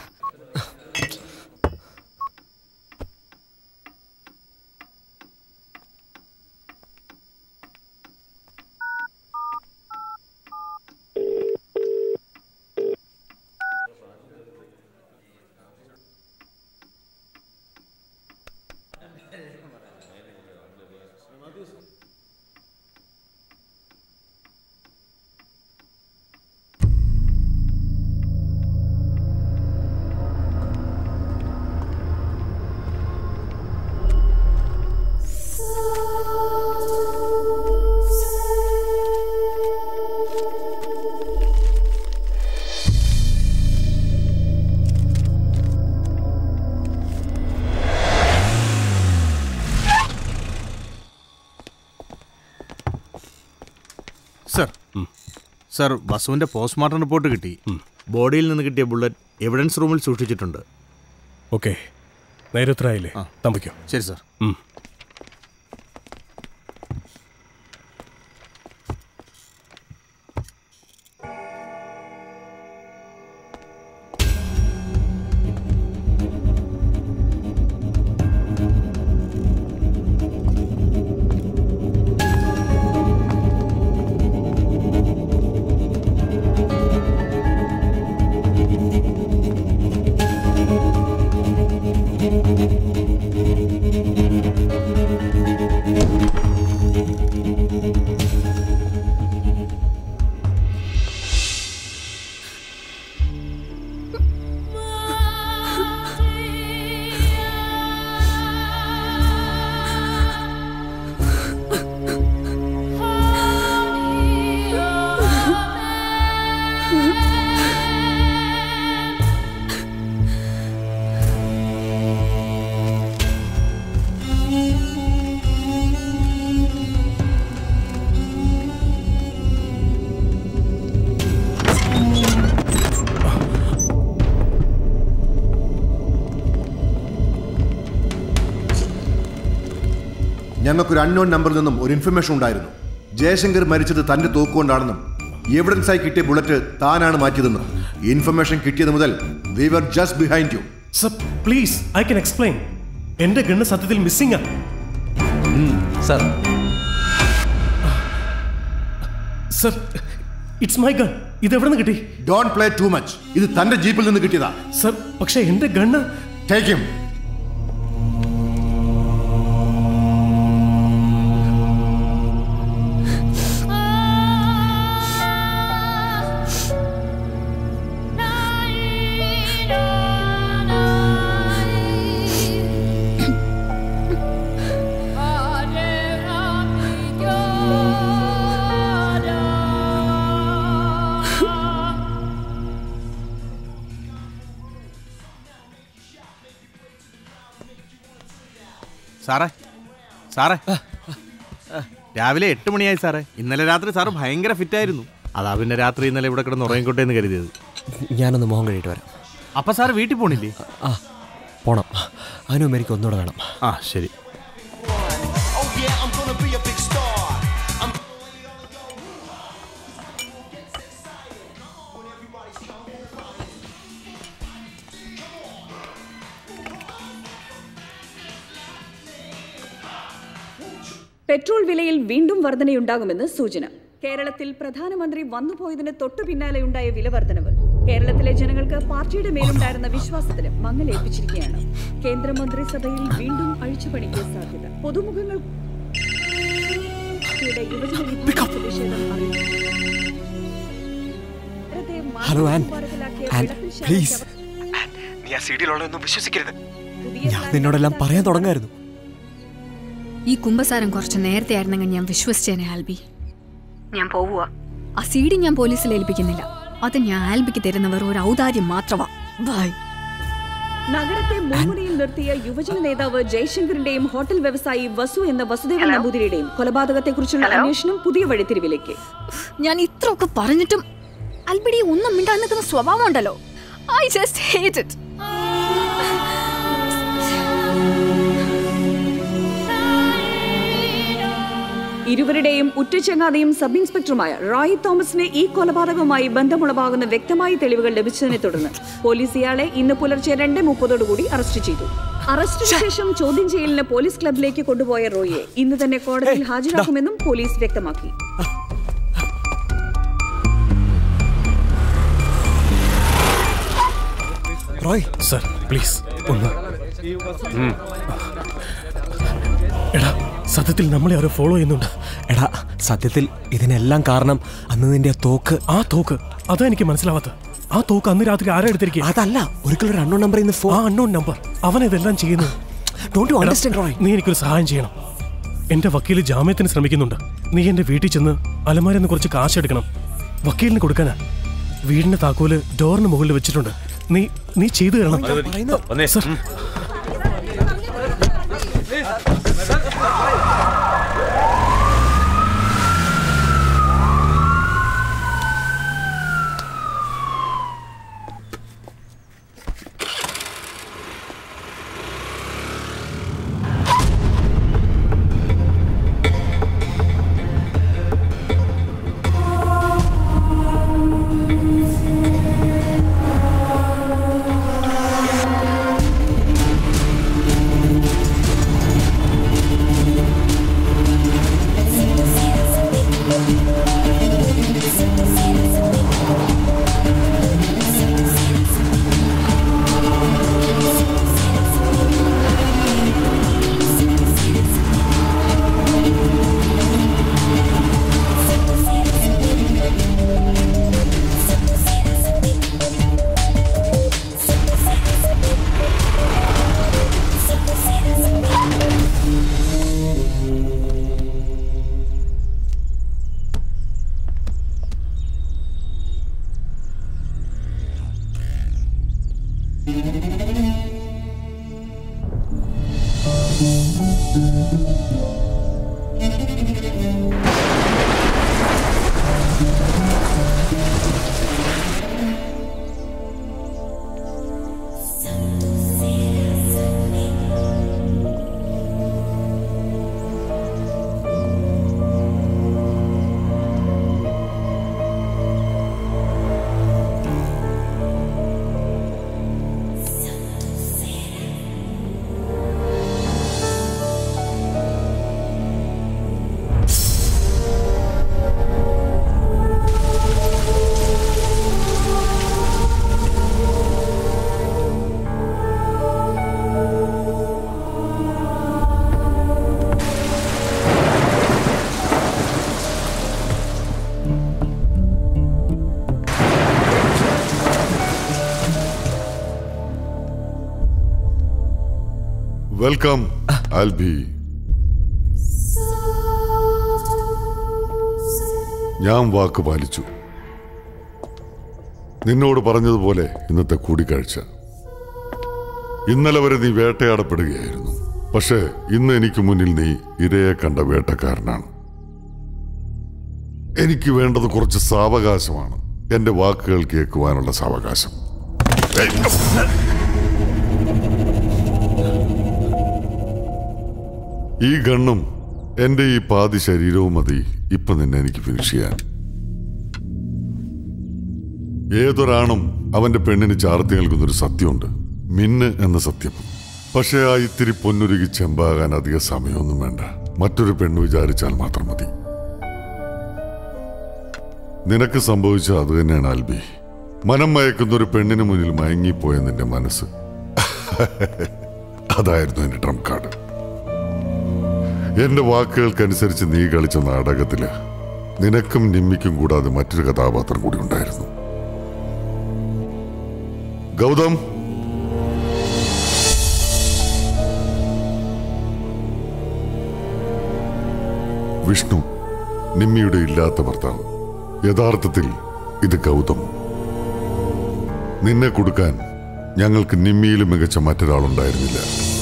സർ സർ വസുവിന്റെ പോസ്റ്റ്മോർട്ടം റിപ്പോർട്ട് കിട്ടി ബോഡിയിൽ നിന്ന് കിട്ടിയ ബുള്ളറ്റ് എവിഡൻസ് റൂമിൽ സൂക്ഷിച്ചിട്ടുണ്ട് ഓക്കെ നേരത്രായില്ലേ തമ്പിക്കോ ശരി സർ ഞങ്ങൾക്കൊരു അൺനോൺ നമ്പറിൽ നിന്നും ഒരു ഇൻഫർമേഷൻ ഉണ്ടായിരുന്നു ജയശങ്കർ മരിച്ചത് തന്റെ തോക്കുകൊണ്ടാണെന്നും എവിഡൻസ് ആയി കിട്ടിയ ബുള്ളറ്റ് താനാണ് മാറ്റിയതെന്നും ഇൻഫർമേഷൻ കിട്ടിയത് മുതൽ we were just behind you sir please I can explain എന്റെ ഗണ്ണ് സത്യത്തിൽ missing sir sir it's my gun ഇത് എവിടെ നിന്ന് കിട്ടി ഡോണ്ട് പ്ലേ ടു മച്ച് ഇത് തന്റെ ജീപ്പിൽ നിന്ന് കിട്ടിയതാ സർ പക്ഷേ എന്റെ ഗണ്ണ് ടേക്ക് ഹിം സാറേ സാറേ രാവിലെ എട്ട് മണിയായി സാറേ ഇന്നലെ രാത്രി സാറ് ഭയങ്കര ഫിറ്റായിരുന്നു അതാ പിന്നെ രാത്രി ഇന്നലെ ഇവിടെ കിടന്ന് ഉറങ്ങിക്കോട്ടെ എന്ന് കരുതിയത് ഞാനൊന്ന് മോഹം കഴിയിട്ട് വരാം അപ്പൊ സാറ് വീട്ടിൽ പോണില്ലേ ആ പോണം അതിനുമുമ്പ് എനിക്ക് ഒന്നുകൂടെ വേണം ആ ശരി പെട്രോൾ വിലയിൽ വീണ്ടും വർധനയുണ്ടാകുമെന്ന് സൂചന കേരളത്തിൽ പ്രധാനമന്ത്രി വന്നുപോയതിന് തൊട്ടു പിന്നാലെയുണ്ടായ വില വർധനവ് കേരളത്തിലെ ജനങ്ങൾക്ക് പാർട്ടിയുടെ മേലുണ്ടായിരുന്ന വിശ്വാസത്തിന് മങ്ങലേൽപ്പിച്ചിരിക്കുകയാണ് കേന്ദ്രമന്ത്രിസഭയിൽ വീണ്ടും അഴിച്ചുപണിക്ക് സാധ്യത പൊതുമുഖങ്ങൾ പാർട്ടിയുടെ യുവജന വിഭാഗം പ്രതിഷേധം അറിയിച്ചു. നേരത്തെ ഹലോ ആൻ മാർഗത്തിലാക്കിയ ആൻ വിളപ്പിൽ പ്ലീസ് ശാലയ്ക്ക് നീ ആ സീഡിലുള്ളതൊന്നും വിശ്വസിക്കരുത് പുതിയ ഞാൻ നിന്നോടെല്ലാം പറയാൻ തുടങ്ങായിരുന്നു ഈ കുംഭസാരം കുറച്ച് നേരത്തെ ആയിരുന്നെങ്കിൽ ഞാൻ വിശ്വസിച്ചേനെ ആൽബി ഞാൻ പോവുക ആ സീഡി ഞാൻ പോലീസിൽ ഏൽപ്പിക്കുന്നില്ല അത് ഞാൻ ആൽബിക്ക് തരുന്ന വെറും ഒരു ഔദാര്യം മാത്രമാ ബൈ നഗരത്തെ മുൾമുനയിൽ നിർത്തിയ യുവജന നേതാവ് ജയശങ്കറിന്റെയും ഹോട്ടൽ വ്യവസായി വസു എന്ന വസുദേവ നമ്പൂതിരിയുടെയും കൊലപാതകത്തെക്കുറിച്ചുള്ള അന്വേഷണം പുതിയ വഴിത്തിരിവിലേക്ക് ഞാൻ ഇത്രയൊക്കെ പറഞ്ഞിട്ടും ആൽബിടി ഒന്നും മിണ്ടാൻ നിൽക്കുന്ന സ്വഭാവം ഉണ്ടല്ലോ ഐ ജസ്റ്റ് ഹേറ്റ് ഇറ്റ് ഇരുവരുടെയും ഉറ്റച്ചങ്ങാതിയും സബ് ഇൻസ്പെക്ടറുമായ റോയ് തോമസിന് ഈ കൊലപാതകവുമായി ബന്ധമുളവാകുന്ന വ്യക്തമായ തെളിവുകൾ ലഭിച്ചതിനെ തുടർന്ന് പോലീസ് ഇയാളെ ഇന്ന് പുലർച്ചെ രണ്ട് മുപ്പതോടുകൂടി അറസ്റ്റ് ചെയ്തു അറസ്റ്റിന് ശേഷം ചോദ്യം ചെയ്യലിന് പോലീസ് ക്ലബിലേക്ക് കൊണ്ടുപോയ റോയിയെ ഇന്ന് തന്നെ കോടതിയിൽ ഹാജരാക്കുമെന്നും പോലീസ് വ്യക്തമാക്കി റോയ് സർ പ്ലീസ് ഒന്ന് ഉം. എടാ സത്യത്തിൽ നമ്മളെ ആരോ ഫോളോ ചെയ്യുന്നുണ്ട് എടാ സത്യത്തിൽ ഇതിനെല്ലാം കാരണം അന്ന് നിന്റെ തോക്ക് ആ തോക്ക് അതാ എനിക്ക് മനസ്സിലാവാത്ത ആ തോക്ക് അന്ന് രാത്രി ആരാ എടുത്തിരിക്കുക അതല്ല ഒരിക്കലും ഒരു അണ്ണോൺ നമ്പർ ഇന്ന് ഫോൺ ആ അണ്ണോൺ നമ്പർ അവൻ ഇതെല്ലാം ചെയ്യുന്നു ഡോണ്ട് യു എടാ, അണ്ടർസ്റ്റാൻഡ് റോയ് നീ എനിക്കൊരു സഹായം ചെയ്യണം എന്റെ വക്കീല് ജാമ്യത്തിന് ശ്രമിക്കുന്നുണ്ട് നീ എന്റെ വീട്ടിൽ ചെന്ന് അലമാരെന്ന് കുറച്ച് കാശ് എടുക്കണം വക്കീലിന് കൊടുക്കാനാ വീടിന്റെ താക്കോല് ഡോറിന് മുകളിൽ വെച്ചിട്ടുണ്ട് നീ നീ ചെയ്തു തരണം വന്നേ. സർ വെൽക്കം ആൽബി ഞാൻ വാക്ക് പാലിച്ചു നിന്നോട് പറഞ്ഞതുപോലെ ഇന്നത്തെ കൂടിക്കാഴ്ച ഇന്നലെ വരെ നീ വേട്ടയാടപ്പെടുകയായിരുന്നു പക്ഷേ ഇന്ന് എനിക്ക് മുന്നിൽ നീ ഇരയെ കണ്ട വേട്ടക്കാരനാണ് എനിക്ക് വേണ്ടത് കുറച്ച് സാവകാശമാണ് എന്റെ വാക്കുകൾ കേൾക്കുവാനുള്ള സാവകാശം ഈ ഗണ്ണും എന്റെ ഈ പാതി ശരീരവും മതി ഇപ്പൊ നിന്നെ എനിക്ക് ഫിനിഷ് ചെയ്യാൻ ഏതൊരാണും അവന്റെ പെണ്ണിന് ചാർത്തി നൽകുന്നൊരു സത്യമുണ്ട് മിന്ന് എന്ന സത്യം പക്ഷേ ആ ഇത്തിരി പൊന്നുരുകി ചെമ്പാകാൻ അധിക സമയമൊന്നും വേണ്ട മറ്റൊരു പെണ്ണ് വിചാരിച്ചാൽ മാത്രം മതി നിനക്ക് സംഭവിച്ച അത് തന്നെയാണ് ആൽബി മനം മയക്കുന്ന ഒരു പെണ്ണിന് മുന്നിൽ മയങ്ങിപ്പോയ നിന്റെ മനസ്സ് അതായിരുന്നു എന്റെ ട്രം കാർഡ് എന്റെ വാക്കുകൾക്കനുസരിച്ച് നീ കളിച്ച നാടകത്തില് നിനക്കും നിമ്മിക്കും കൂടാതെ മറ്റൊരു കഥാപാത്രം കൂടി ഉണ്ടായിരുന്നു ഗൗതം വിഷ്ണു നിമ്മിയുടെ ഇല്ലാത്ത ഭർത്താവ് യഥാർത്ഥത്തിൽ ഇത് ഗൗതം നിന്നെ കൊടുക്കാൻ ഞങ്ങൾക്ക് നിമ്മിയിലും മികച്ച മറ്റൊരാളുണ്ടായിരുന്നില്ല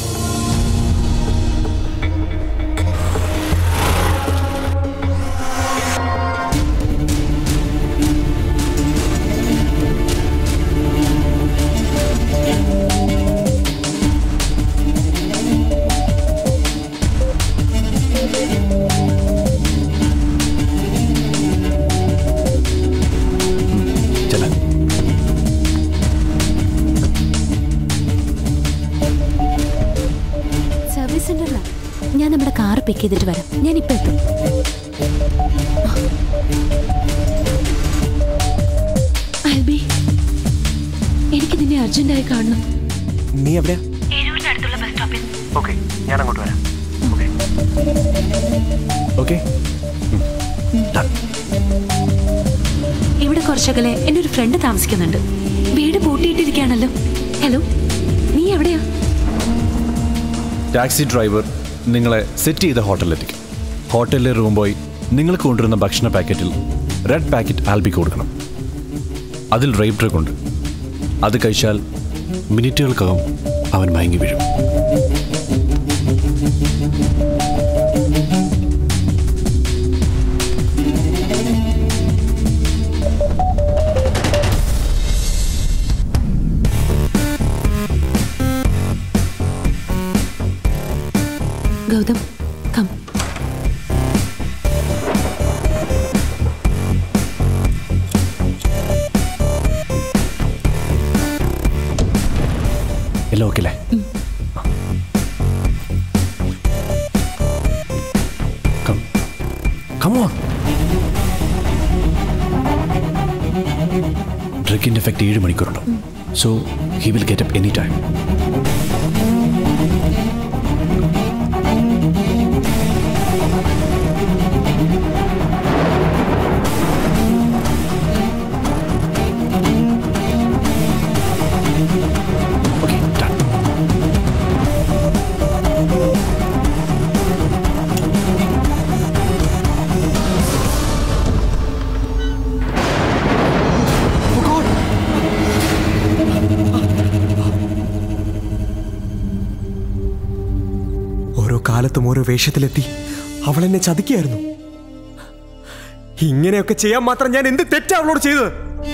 സർവീസ് സെന്ററിലാ ഞാൻ നമ്മുടെ കാർ പിക്ക് ചെയ്തിട്ട് വരാം ഞാൻ ഇപ്പൊ എത്തും ആൽബി എനിക്ക് നിന്നെ അർജന്റായി കാണണം നീ എവിടെയാ അടുത്തുള്ള ബസ് സ്റ്റോപ്പിൽ ഓക്കെ ഞാൻ അങ്ങോട്ട് വരാം ഓക്കെ ഇവിടെ കുറച്ചകലെ എൻ്റെ ഒരു ഫ്രണ്ട് താമസിക്കുന്നുണ്ട് വീട് പൂട്ടിയിട്ടിരിക്കുകയാണല്ലോ ഹലോ നീ എവിടെയാ ടാക്സി ഡ്രൈവർ നിങ്ങളെ സെറ്റ് ചെയ്ത ഹോട്ടലിലെത്തിക്കും ഹോട്ടലിലെ റൂം ബോയ് നിങ്ങൾക്ക് കൊണ്ടുവരുന്ന ഭക്ഷണ പാക്കറ്റിൽ റെഡ് പാക്കറ്റ് ആൽബി കൊടുക്കണം അതിൽ റേപ്പ് ഡ്രഗ് ഉണ്ട് അത് കഴിച്ചാൽ മിനിറ്റുകൾക്കകം അവൻ മയങ്ങി വീഴും ഗൗതം കം എല്ലാം ഓക്കെ അല്ലേ കമോൺ ഡ്രഗിന്റെ എഫക്ട് ഏഴ് മണിക്കൂറുണ്ടോ so he will get up any time ഓരോ കാലത്തും ഓരോ വേഷത്തിലെത്തി അവൾ എന്നെ ചതിക്കായിരുന്നു ഇങ്ങനെയൊക്കെ ചെയ്യാൻ മാത്രം ഞാൻ എന്ത് തെറ്റാ അവളോട് ചെയ്തത്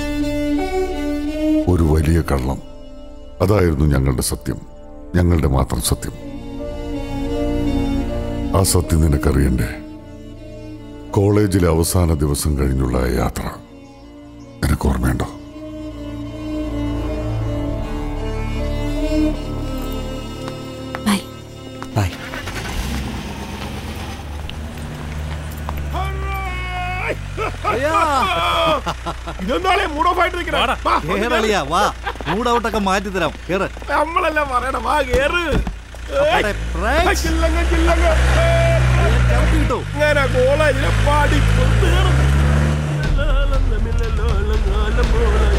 ഒരു വലിയ കള്ളം അതായിരുന്നു ഞങ്ങളുടെ സത്യം ഞങ്ങളുടെ മാത്രം സത്യം ആ സത്യം നിനക്കറിയണ്ടേ കോളേജിലെ അവസാന ദിവസം കഴിഞ്ഞുള്ള ആ യാത്ര നിനക്ക് ഓർമ്മയുണ്ടോ ബൈ ബൈ ഇതെന്താളെ മൂഡ് ഓഫ് ആയിട്ട് നിൽക്കണേ? വാ, കേറളിയാ വാ മൂഡ് ഔട്ടൊക്കെ മാറ്റി തരാം കേറ് നമ്മളല്ല പറയണ വാ കേറ് അവിടെ ഫ്രണ്ട്സ്. ചില്ലങ്ങ ചില്ലങ്ങ ഇങ്ങനെ കോളേജിലെ പഠിപ്പ് തീർന്നു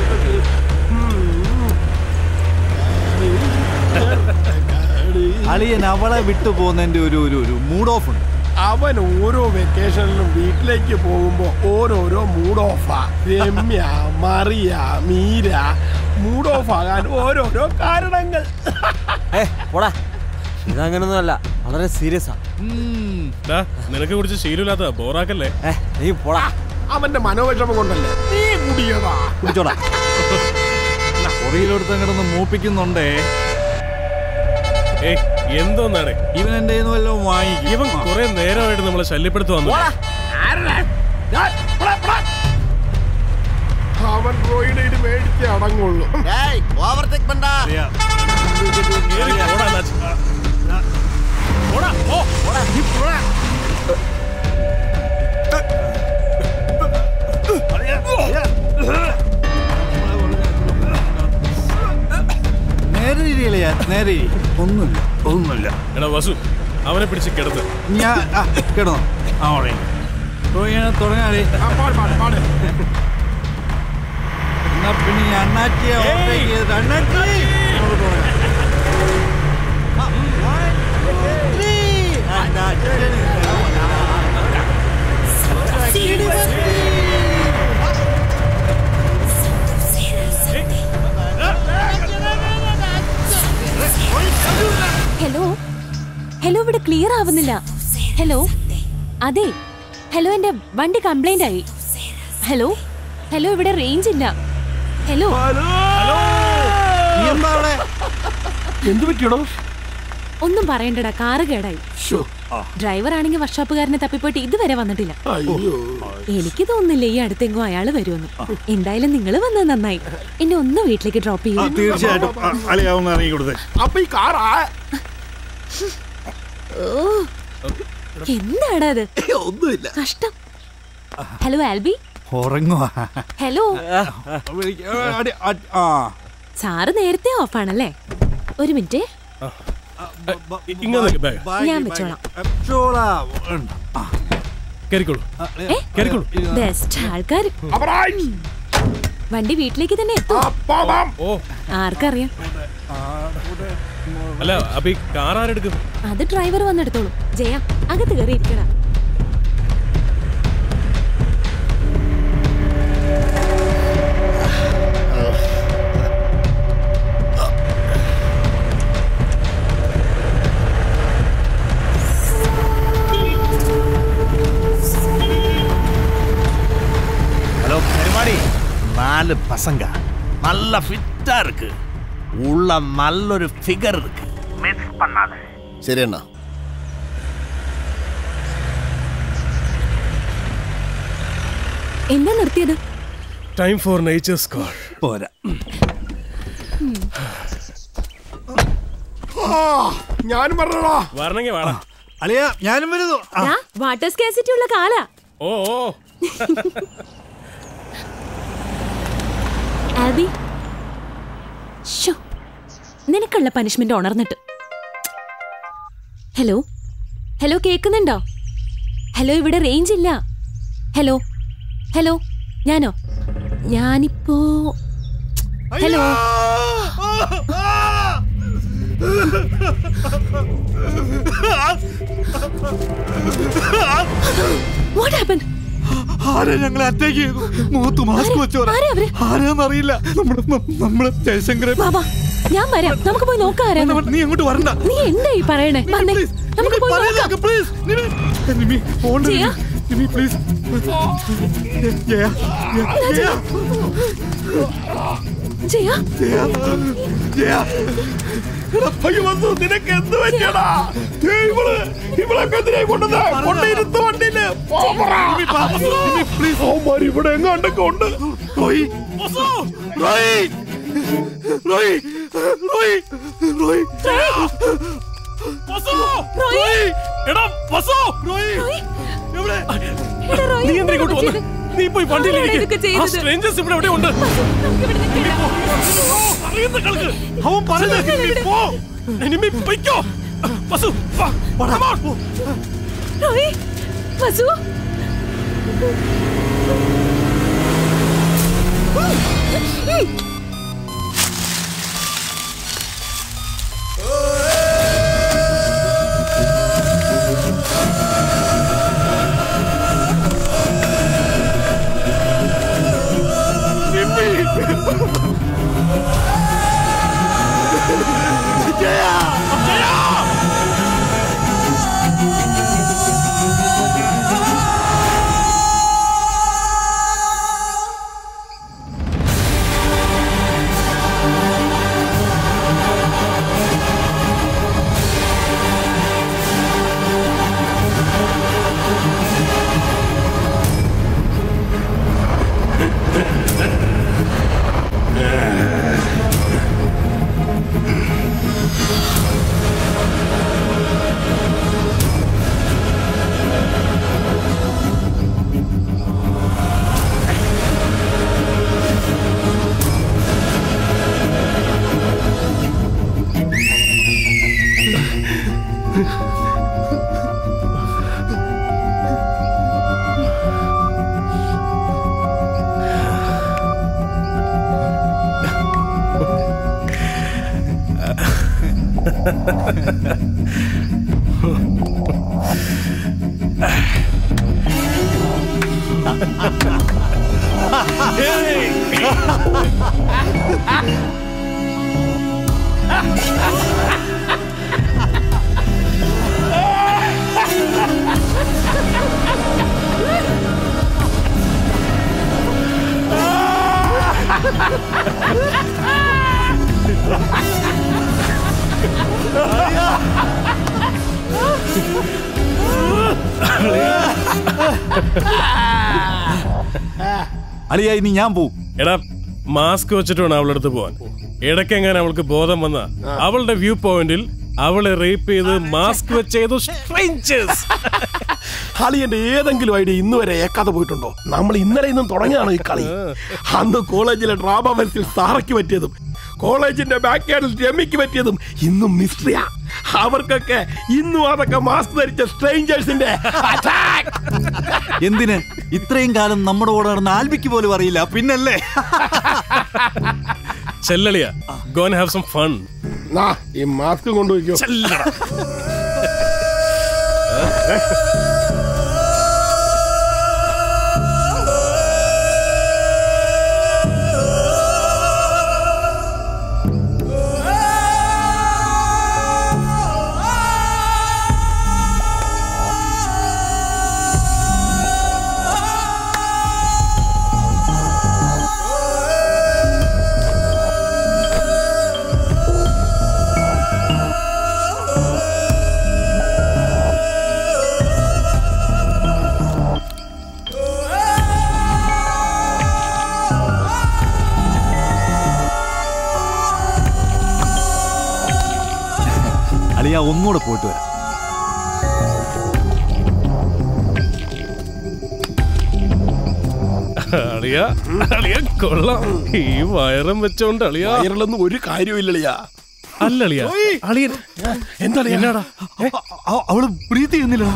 അളിയ അളിയൻ അവളെ വിട്ടു പോകുന്നതിന്റെ ഒരു ഒരു ഒരു മൂഡ് ഓഫ് ഉണ്ട് അവൻ ഓരോ വെക്കേഷനിലും വീട്ടിലേക്ക് പോകുമ്പോ ഓരോരോ മൂഡ് ഓഫാ രമ്യ മറിയ മീര മൂഡ് ഓഫ് ആകാൻ ഓരോരോ കാരണങ്ങൾ ഏ പോടാ ഇതങ്ങനൊന്നും അല്ല വളരെ സീരിയസ് ആ ഡാ, നിനക്ക് കുറിച്ച് ശീലമില്ലാത്ത ബോറാക്കല്ലേ നീ പോടാ അവന്റെ മനോവിഷമം കൊണ്ടല്ലേ നീ കുടിയതാ കുടിച്ചോടാ കൊറിയിലെടുത്ത് കിടന്ന് മൂപ്പിക്കുന്നുണ്ടേ ഏയ് എന്തോന്നാണ് ഇവൻ എന്റെ വല്ലതും വാങ്ങിക്കും ഇവൻ കുറെ നേരമായിട്ട് നമ്മളെ ശല്യപ്പെടുത്തു അവൻ റോയിഡ് ഇത് മേടിച്ച് അടങ്ങുള്ളൂ ഓവർടേക്ക് പണ്ടാ നേരെ ഇരിയല്ലേ നേരെ ഇരി. ഒന്നുമില്ല ഒന്നുമില്ല എടാ വസു അവനെ പിടിച്ച് കിടത്ത് ഞാൻ ആ, കിടന്നോ ആ ഉടനെ റോയിനെ തുടങ്ങാടി എന്നാ പിന്നെ ഈ അണ്ണാച്ചിയെ overtake ചെയ്തിട്ട് അണ്ണാച്ചി ഇങ്ങോട്ട് തുടങ്ങാം. ആ, one, three. അണ്ണാച്ചി. ഹലോ ഹലോ ഇവിടെ ക്ലിയർ ആവുന്നില്ല ഹലോ അതെ ഹലോ എന്റെ വണ്ടി കംപ്ലൈന്റ് ആയി ഹലോ ഹലോ ഇവിടെ റേഞ്ച് ഇല്ല ഹലോ നീ എന്താ അവിടെ എന്ത് പറ്റിയടോ ഒന്നും പറയണ്ടടാ കാറ് കേടായി ഡ്രൈവർ ആണെങ്കിൽ വർക്ക്ഷോപ്പുകാരനെ തപ്പിപ്പോയിട്ട് ഇതുവരെ വന്നിട്ടില്ല അയ്യോ എനിക്ക് തോന്നുന്നില്ല ഈ അടുത്തെങ്ങും അയാൾ വരുമെന്ന് എന്തായാലും നിങ്ങൾ വന്നത് നന്നായി എന്നെ ഒന്ന് വീട്ടിലേക്ക് ഡ്രോപ്പ് ആ, ചെയ്യും തീർച്ചയായിട്ടും ആ, അളിയാവുന്ന ഇറങ്ങി കൊടുത്തേ അപ്പൊ ഈ കാറാ ഓ എന്താടാ അത് ഒന്നുമില്ല കഷ്ടം ഹലോ ആൽബി ഉറങ്ങുവാ ഹലോ വിളിക്ക- ആ, അടി- അടി- ആ സാറ് നേരത്തെ ഓഫാണല്ലേ ഒരു മിനിറ്റ് ഇങ്ങനെ ബാഗ് ഞാൻ വെച്ചോളാം വെച്ചോളാം. ആ. കയറിക്കോളൂ ഏ കയറിക്കോളൂ ബെസ്റ്റ് ആൾക്കാർ വണ്ടി വീട്ടിലേക്ക് തന്നെ എത്തും ഓ ആർക്കറിയാം അല്ല അപ്പൊ ഈ കാർ ആരെടുക്കും അത് ഡ്രൈവർ വന്നെടുത്തോളൂ ജയ അകത്ത് കയറി ഇരിക്കടാ ஹலோ பெருமாடி நாலு பசங்க நல்ல ஃபிட்டா இருக்கு உள்ள நல்லொரு ஃபிகர் இருக்கு மிஸ் பண்ணாத ശരി അണ്ണാ എന്താ നിർത്തിയത് ടൈം ഫോർ നേച്ചേഴ്സ് കോൾ പോരാ ഞാനും പറഞ്ഞടാ വരണമെങ്കിൽ വേണം അളിയ ഞാനും വരുന്നു ആ. വാട്ടർ സ്കാസിറ്റി ഉള്ള കാലാ ഓ ഓ ആൽബി ശ്ശോ, നിനക്കുള്ള പനിഷ്മെന്റ് ഉണർന്നിട്ട് ഹലോ ഹലോ കേൾക്കുന്നുണ്ടോ ഹലോ ഇവിടെ റേഞ്ച് ഇല്ല ഹലോ ഹലോ ഞാനോ ഞാനിപ്പോ ഹലോ വാട്ട് ഹാപ്പൻ ആരെ ഞങ്ങളെ അറ്റാക്ക് ചെയ്തു മുഖത്ത് മാസ്ക് വെച്ചോരാ ആരാ അവര്? ആരാന്നറിയില്ല നമ്മുടെ ന- നമ്മുടെ ജയശങ്കരൻ വാ വാ ഞാൻ വരാം നമുക്ക് പോയി നോക്കാം ആരാന്ന്. നീ അങ്ങോട്ട് വരണ്ട നീ എന്താ ഈ പറയണേ വന്നേ നമുക്ക് പോയി നോക്കാം പ്ലീസ് നിമി ഫോൺ ചെയ്യാ? നിമി പ്ലീസ് ജയ ജയ ജയ ജയ ജയ എടാ, പയ്യെ വന്നു നിനക്ക് എന്ത് പറ്റിയടാ ദേ ഇവള് ഇവളൊക്കെ എന്തിനാ കൊണ്ടത് കൊണ്ടിരുത്ത വണ്ടിയില് പ്ലീസ് ഓമാർ ഇവിടെ എങ്ങാണ്ടൊക്കെ ഉണ്ട് റോയി റോയി റോയി റോയി റോയി റോയി! എടാ വസു റോയി എവിടെ നീ എന്തിനാ ഇങ്ങോട്ട് വന്ന് നീ പോയി വണ്ടിയിലിരിക്ക്. ഇതൊക്കെ ആ ചെയ്തത്? സ്ട്രേഞ്ചേഴ്സ് ഇവിടെ എവിടെ ഉണ്ട് അറിയുന്ന കളക്ക് അവൻ പറഞ്ഞ പോ എനിമി പൊയ്ക്കോ വസു വാ, come on. റോയി വസു അളിയാ ഇനി ഞാൻ പോവും എടാ മാസ്ക് വെച്ചിട്ട് വേണം അവളുടെ അടുത്ത് പോവാൻ ഇടയ്ക്കെങ്ങനെ അവൾക്ക് ബോധം വന്ന അവളുടെ വ്യൂ പോയിന്റിൽ അവളെ റേപ്പ് ചെയ്ത് മാസ്ക് വെച്ച് ചെയ്തു സ്ട്രേഞ്ചേഴ്സ് അളിയന്റെ ഏതെങ്കിലും ഐഡിയ ഇന്ന് വരെ ഏക്കാതെ പോയിട്ടുണ്ടോ നമ്മൾ ഇന്നലെ ഇന്നും തുടങ്ങിയാണ് ഈ കളി അന്ന് കോളേജിലെ ഡ്രാമ മത്സരം സാറയ്ക്ക് പറ്റിയതും കോളേജിന്റെ ബാക്ക് യാർഡിൽ രമ്മിക്ക് പറ്റിയതും ഇന്നും മിസ്റ്ററിയാ അവർക്കൊക്കെ ഇന്നും അതൊക്കെ മാസ്ക് ധരിച്ച സ്ട്രേഞ്ചേഴ്സിന്റെ എന്തിന് ഇത്രയും കാലം നമ്മുടെ കൂടെ നടന്ന ആൽബിക്ക് പോലും അറിയില്ല പിന്നല്ലേ ചെല്ലളിയ ഗോൻ ഹാവ് സം ഫൺ നാ ഈ മാസ്ക് കൊണ്ടുപോയിക്കോ അളിയ ഒന്നുകൂടെ പോയിട്ട് വരാം അളിയ അളിയ കൊള്ളാം ഈ വയറും വെച്ചോണ്ട് അളിയ വയറിലൊന്നും ഒരു കാര്യമില്ലളിയാ അല്ല അളിയ അളിയൻ എന്താ എന്നാടാ അവള് ബ്രീത്ത് ചെയ്യുന്നില്ല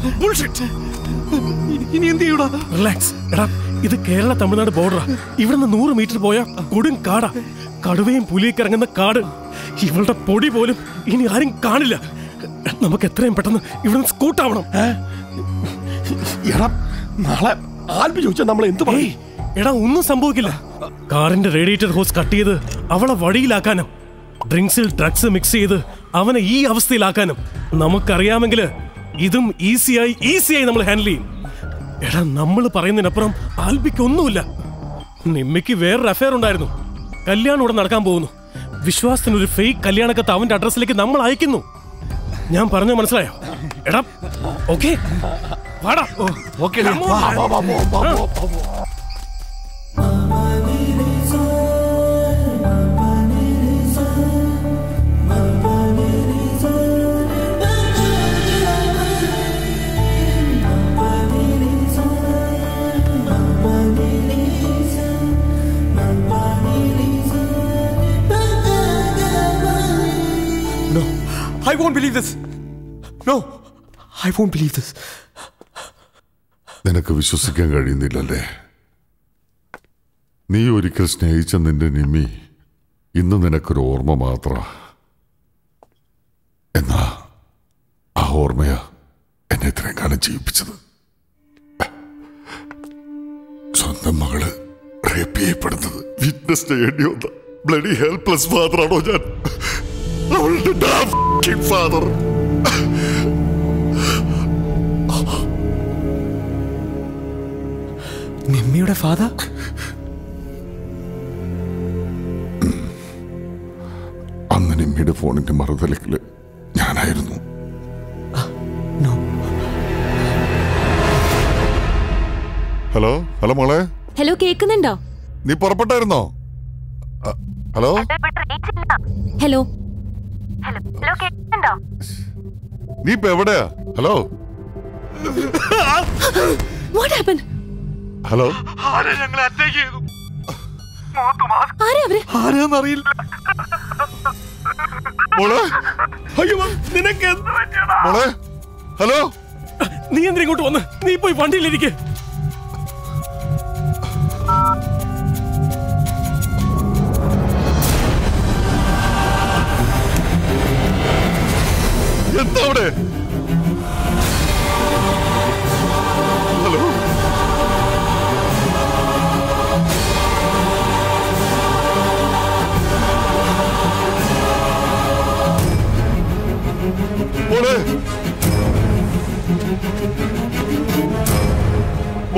ഇനി എന്ത് ചെയ്യൂടാ റിലാക്സ് എടാ ഇത് കേരള തമിഴ്നാട് ബോർഡറാ ഇവിടുന്ന് നൂറ് മീറ്റർ പോയാ കൊടും കാടാ കടുവയും പുലിയൊക്കെ ഇറങ്ങുന്ന കാട് ഇവളുടെ പൊടി പോലും ഇനി ആരും കാണില്ല നമുക്ക് എത്രയും പെട്ടെന്ന് ഇവിടുന്ന് സ്കൂട്ടാവണം എടാ നാളെ ആൽബി ചോദിച്ചാൽ നമ്മൾ എന്ത് പറയും എടാ ഒന്നും സംഭവിക്കില്ല കാറിന്റെ റേഡിയേറ്റർ ഹോസ് കട്ട് ചെയ്ത് അവളെ വഴിയിലാക്കാനും ഡ്രിങ്ക്സിൽ ഡ്രഗ്സ് മിക്സ് ചെയ്ത് അവനെ ഈ അവസ്ഥയിലാക്കാനും നമുക്കറിയാമെങ്കിൽ ഇതും ഈസിയായി ഈസിയായി നമ്മൾ ഹാൻഡിൽ ചെയ്യും എടാ നമ്മൾ പറയുന്നതിനപ്പുറം ആൽബിക്ക് ഒന്നുമില്ല നിമ്മയ്ക്ക് വേറൊരു അഫയർ ഉണ്ടായിരുന്നു കല്യാണം ഇവിടെ നടക്കാൻ പോകുന്നു വിശ്വാസത്തിന് ഒരു ഫേക്ക് കല്യാണക്കത്ത് അവന്റെ അഡ്രസ്സിലേക്ക് നമ്മൾ അയക്കുന്നു ഞാൻ പറഞ്ഞു മനസ്സിലായോ എടാ ഓക്കെ വാടാ okay No, I won't believe this. No, I won't believe this. നിനക്ക് വിശ്വസിക്കാൻ കഴിയുന്നില്ലല്ലേ നീ ഒരിക്കൽ സ്നേഹിച്ച നിന്റെ നിമ്മി ഇന്ന് നിനക്കൊരു ഓർമ്മ മാത്ര എന്നാ ആ ഓർമ്മയാ എന്നെ ഇത്രയും കാലം ജീവിപ്പിച്ചത് സ്വന്തം മകള് റേപ്പ് ചെയ്യപ്പെടുന്നത് വിറ്റ്നസ് ചെയ്യേണ്ടി വന്ന ബ്ലഡി ഹെൽപ്ലെസ് ഫാദറാണോ ഞാൻ അവളുടെ ഫാദർ നിമ്മിയുടെ ഫാദർ അന്ന് നിമ്മിയുടെ ഫോണിന്റെ മറുതലക്കില് ഞാനായിരുന്നു ഹലോ ഹലോ മോളെ ഹലോ കേൾക്കുന്നുണ്ടോ നീ പുറപ്പെട്ടായിരുന്നോ അ, ഹലോ ഹലോ നീ ഇപ്പൊ എവിടെയാ ഹലോ വാട്ട് ഹാപ്പൻ ഹലോ ഞങ്ങളെ അറ്റാക്ക് ചെയ്തു ആരാ അവര് ആരാന്നറിയില്ല മോളെ അയ്യോ നിനക്ക് എന്ത് പറ്റിയടാ മോളെ ഹലോ നീ എന്തിനാ ഇങ്ങോട്ട് വന്ന് നീ പോയി വണ്ടിയിലിരിക്കെ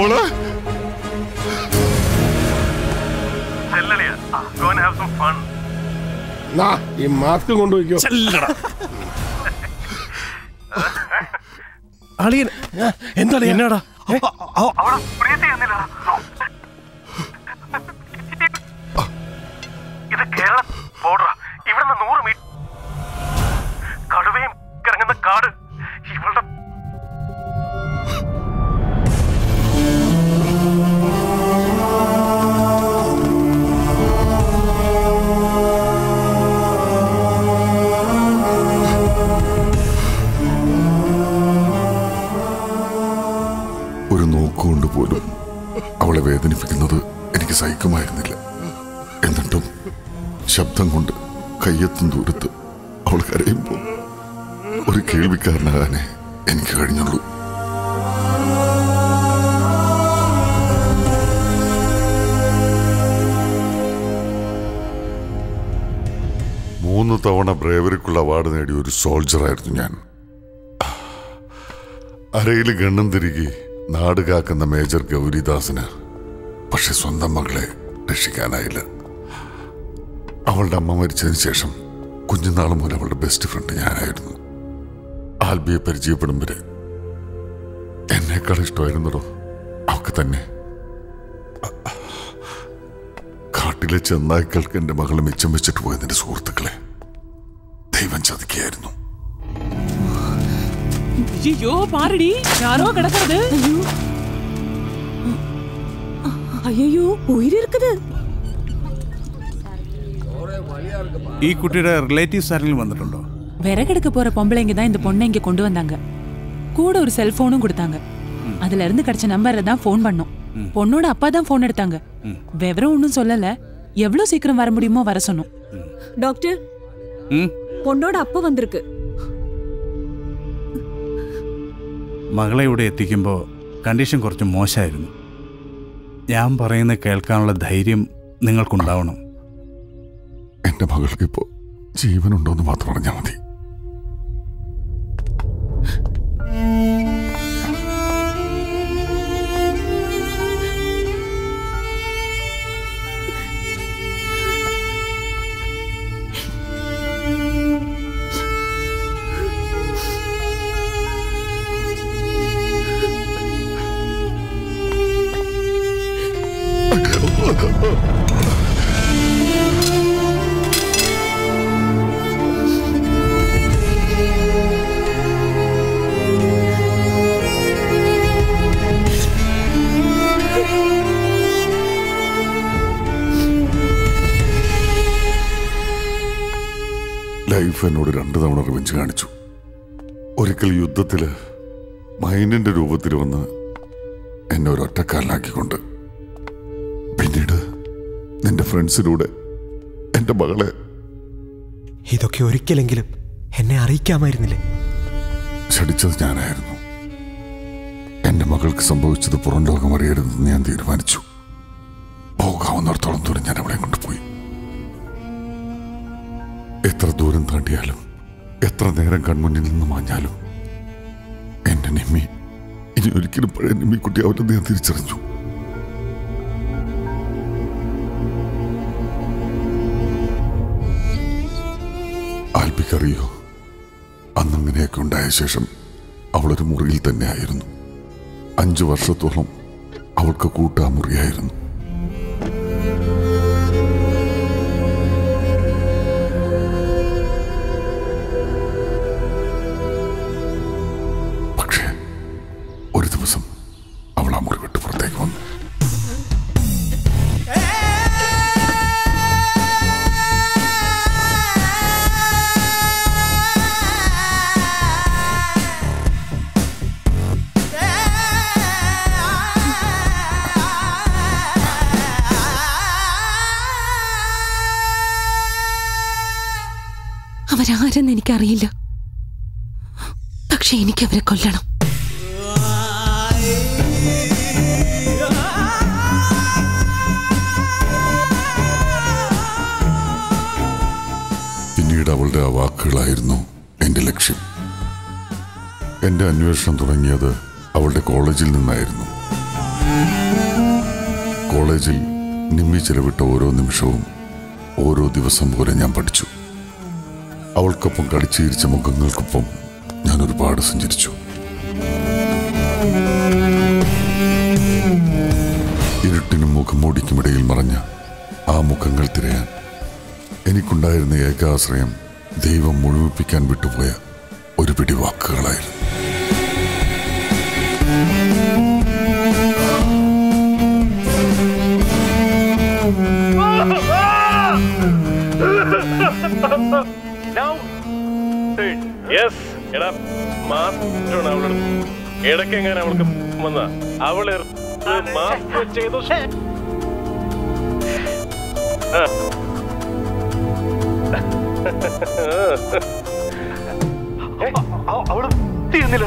മോളെ നാ ഈ മാസ്ക് കൊണ്ടുപോയിക്കോ അളിയൻ എന്താണ് എന്നാടാ ഇത് കേരള ബോർഡർ ഇവിടുന്ന് നൂറ് മീറ്റർ കടുവയും ഇറങ്ങുന്ന കാട് ഇവളുടെ ഒരു നോക്കുകൊണ്ട് പോലും അവളെ വേദനിപ്പിക്കുന്നത് എനിക്ക് സഹിക്കുമായിരുന്നില്ല എന്നിട്ടും ശബ്ദം കൊണ്ട് കയ്യെത്തും ദൂരത്ത് അവൾ കരയുമ്പോൾ ഒരു കേൾവിക്കാരനാകാനേ എനിക്ക് കഴിഞ്ഞുള്ളൂ മൂന്ന് തവണ ബ്രേവറിക്കുള്ള അവാർഡ് നേടിയ ഒരു സോൾജറായിരുന്നു ഞാൻ അരയിൽ ഗണ്ണും തിരികെ നാട് കാക്കുന്ന മേജർ ഗൗരിദാസിന് പക്ഷെ സ്വന്തം മകളെ രക്ഷിക്കാനായില്ല അവളുടെ അമ്മ മരിച്ചതിന് ശേഷം കുഞ്ഞുനാൾ മുതൽ അവളുടെ ബെസ്റ്റ് ഫ്രണ്ട് ഞാനായിരുന്നു ആൽബിയെ പരിചയപ്പെടും വരെ എന്നേക്കാൾ ഇഷ്ടമായിരുന്നടോ അവക്ക് തന്നെ കാട്ടിലെ ചെന്നായ്ക്കൾക്ക് എന്റെ മകളെ മിച്ചം വെച്ചിട്ട് പോയതിന്റെ സുഹൃത്തുക്കളെ ദൈവം ചതിക്കുകയായിരുന്നു ஐயோ பாருடி யாரோ கிடக்குறது അയ്യോ ഉയിര് இருக்குது ഈ കുട്ടിയുടെ റിലേറ്റീവ്സ് ആരെങ്കിലും വന്നിട്ടുണ്ടോ விறகெடுக்க போற பொம்பளைங்க தான் இந்த பொண்ணை இங்க கொண்டு வந்தாங்க கூட ஒரு செல்போனும் கொடுத்தாங்க அதுல இருந்து கிடைச்ச நம்பர்ல தான் ஃபோன் பண்ணோம் பொண்ணோட அப்பா தான் ஃபோன் எடுத்தாங்க விவரம் ஒன்றும் சொல்லல எவ்வளவு சீக்கிரம் வர முடியுமோ வர சொன்னோம் டாக்டர் பொண்ணோட அப்பா வந்திருக்கு മകളെ ഇവിടെ എത്തിക്കുമ്പോൾ കണ്ടീഷൻ കുറച്ച് മോശമായിരുന്നു ഞാൻ പറയുന്നത് കേൾക്കാനുള്ള ധൈര്യം നിങ്ങൾക്കുണ്ടാവണം എന്റെ മകൾക്ക് ഇപ്പോ ജീവനുണ്ടോന്ന് മാത്രം അറിഞ്ഞാൽ മതി ലൈഫ് എന്നോട് രണ്ടു തവണ റിവഞ്ച് കാണിച്ചു ഒരിക്കൽ യുദ്ധത്തില് മൈനിന്റെ രൂപത്തിൽ വന്ന് എന്നെ ഒരു ഒറ്റക്കാരനാക്കിക്കൊണ്ട് പിന്നീട് നിന്റെ ഫ്രണ്ട്സിലൂടെ എന്റെ മകളെ ഇതൊക്കെ ഒരിക്കലെങ്കിലും എന്നെ അറിയിക്കാമായിരുന്നില്ലേ ക്ഷണിച്ചത് ഞാനായിരുന്നു എന്റെ മകൾക്ക് സംഭവിച്ചത് പുറം ലോകം അറിയരുതെന്ന് ഞാൻ തീരുമാനിച്ചു പോകാവുന്നിടത്തോളം ദൂരം ഞാൻ അവളെ കൊണ്ടുപോയി എത്ര ദൂരം താണ്ടിയാലും എത്ര നേരം കൺമുന്നിൽ നിന്ന് മാഞ്ഞാലും എന്റെ നിമ്മി ഇനി ഒരിക്കലും പഴയ നിമ്മിക്കുട്ടി അവരെ ഞാൻ തിരിച്ചറിഞ്ഞു ആൽബിക്കറിയോ അന്നങ്ങനെയൊക്കെ ഉണ്ടായ ശേഷം അവളൊരു മുറിയിൽ തന്നെ ആയിരുന്നു അഞ്ചു വർഷത്തോളം അവൾക്ക് കൂട്ടാ മുറിയായിരുന്നു പക്ഷേ ഒരു ദിവസം അവൾ ആ മുറി വിട്ട് പുറത്തേക്ക് വന്നു അവരാരെന്ന് എനിക്കറിയില്ല പക്ഷെ എനിക്ക് അവരെ കൊല്ലണം പിന്നീട് അവളുടെ ആ വാക്കുകളായിരുന്നു എന്റെ ലക്ഷ്യം എന്റെ അന്വേഷണം തുടങ്ങിയത് അവളുടെ കോളേജിൽ നിന്നായിരുന്നു കോളേജിൽ നിമ്മി ചെലവിട്ട ഓരോ നിമിഷവും ഓരോ ദിവസം പോലെ ഞാൻ പഠിച്ചു അവൾക്കൊപ്പം കളിച്ചിരിച്ച മുഖങ്ങൾക്കൊപ്പം ഞാൻ ഒരുപാട് സഞ്ചരിച്ചു ഇരുട്ടിനും മുഖംമൂടിക്കുമിടയിൽ മറഞ്ഞ ആ മുഖങ്ങൾ തിരയാൻ എനിക്കുണ്ടായിരുന്ന ഏകാശ്രയം ദൈവം മുഴുവിപ്പിക്കാൻ വിട്ടുപോയ ഒരു പിടി വാക്കുകളായിരുന്നു യെസ് എടാ മാസ്റ്ററാണ് അവളുടെ ഇടയ്ക്ക് എങ്ങനെ അവൾക്ക് വന്ന അവള് മാസ്റ്റർ ചെയ്തു ആ. അവള് തീർന്നില്ല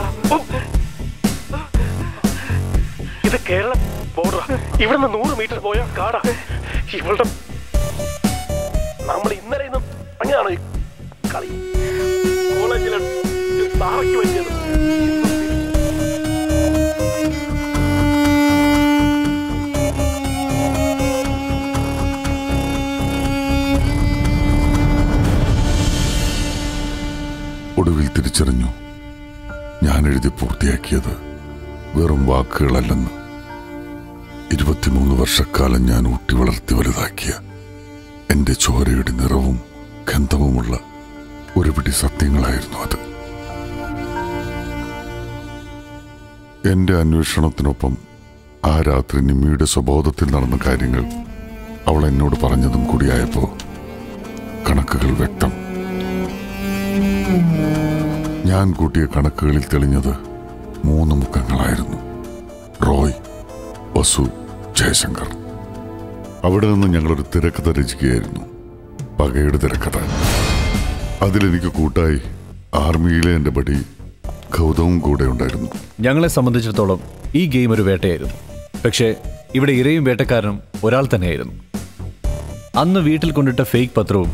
ഇത് കേരള ബോർഡർ ഇവിടുന്ന് നൂറ് മീറ്റർ പോയ കാടാ ഇവളുടെ നമ്മൾ ഇന്നലെ ഇന്നും അങ്ങനെയാണോ ഈ കളി കോളേജിലെ താറയ്ക്ക് പറ്റിയത് ഒടുവിൽ തിരിച്ചറിഞ്ഞു ഞാൻ എഴുതി പൂർത്തിയാക്കിയത് വെറും വാക്കുകളല്ലെന്ന് ഇരുപത്തിമൂന്ന് വർഷക്കാലം ഞാൻ ഊട്ടി വളർത്തി വലുതാക്കിയ എന്റെ ചോരയുടെ നിറവും ഗന്ധവുമുള്ള ഒരു പിടി സത്യങ്ങളായിരുന്നു അത് എന്റെ അന്വേഷണത്തിനൊപ്പം ആ രാത്രി നിമ്മിയുടെ സ്വബോധത്തിൽ നടന്ന കാര്യങ്ങൾ അവൾ എന്നോട് പറഞ്ഞതും കൂടിയായപ്പോ കണക്കുകൾ വ്യക്തം ഞാൻ കൂട്ടിയ കണക്കുകളിൽ തെളിഞ്ഞത് മൂന്ന് മുഖങ്ങളായിരുന്നു റോയ് വസു ജയശങ്കർ അവിടെ നിന്ന് ഞങ്ങളൊരു തിരക്കഥ രചിക്കുകയായിരുന്നു പകയുടെ തിരക്കഥ അതിലെനിക്ക് കൂട്ടായി ആർമിയിലെ എൻ്റെ ബടി ഗൗതവും കൂടെ ഉണ്ടായിരുന്നു ഞങ്ങളെ സംബന്ധിച്ചിടത്തോളം ഈ ഗെയിം ഒരു വേട്ടയായിരുന്നു പക്ഷേ ഇവിടെ ഇരയും വേട്ടക്കാരനും ഒരാൾ തന്നെയായിരുന്നു അന്ന് വീട്ടിൽ കൊണ്ടിട്ട ഫേക്ക് പത്രവും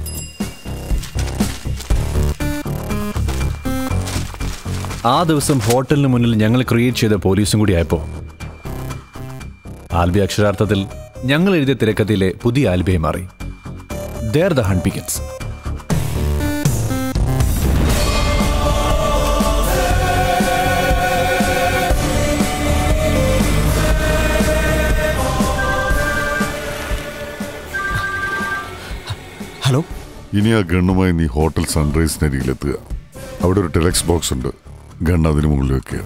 ആ ദിവസം ഹോട്ടലിന് മുന്നിൽ ഞങ്ങൾ ക്രിയേറ്റ് ചെയ്ത പോലീസും കൂടി ആയപ്പോൾ ആൽബി അക്ഷരാർത്ഥത്തിൽ ഞങ്ങൾ എഴുതിയ തിരക്കഥയിലെ പുതിയ ആൽബിയായി മാറി there the hunt begins hello ഇനി ആ ഗണ്ണുമായി നീ ഹോട്ടൽ സൺറൈസിനരികിലെത്തുക അവിടെ ഒരു ടെലക്സ് ബോക്സ് ഉണ്ട് ഗൺ അതിന് മുകളിൽ വെക്കുക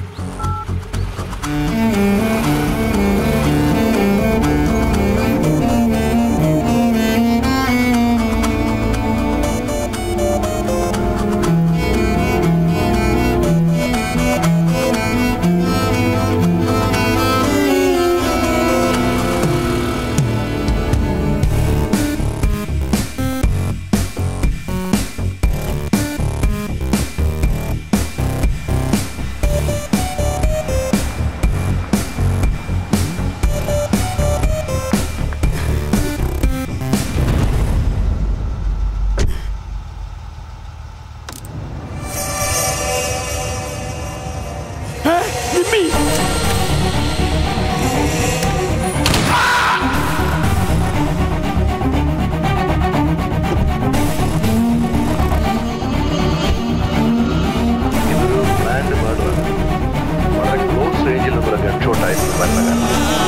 പ്ലാൻഡ് മർഡർ വളരെ ക്ലോസ് റേഞ്ചിൽ നിന്നുള്ള ഗൺഷോട്ടായിരുന്നു മരണകാരണം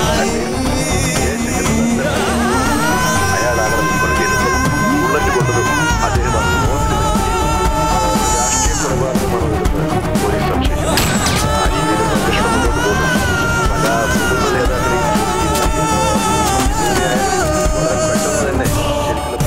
അയാളാണ് കൊലചെയ്തത് ബുള്ളറ്റ് കൊണ്ടതും അദ്ദേഹം അന്ന് മോഹത്തിൽ രാഷ്ട്രീയ കൊലപാതകമാണ് എടുത്ത് പോലീസ് സംശയിച്ചു ആ രീതിയിൽ അന്വേഷണം മുന്നോട്ട് പോകുന്നു പല മുതിർന്ന നേതാക്കളെയും ചോദ്യം ചെയ്യുകയാണ്. വളരെ പെട്ടെന്ന് തന്നെ ശരിക്കുള്ള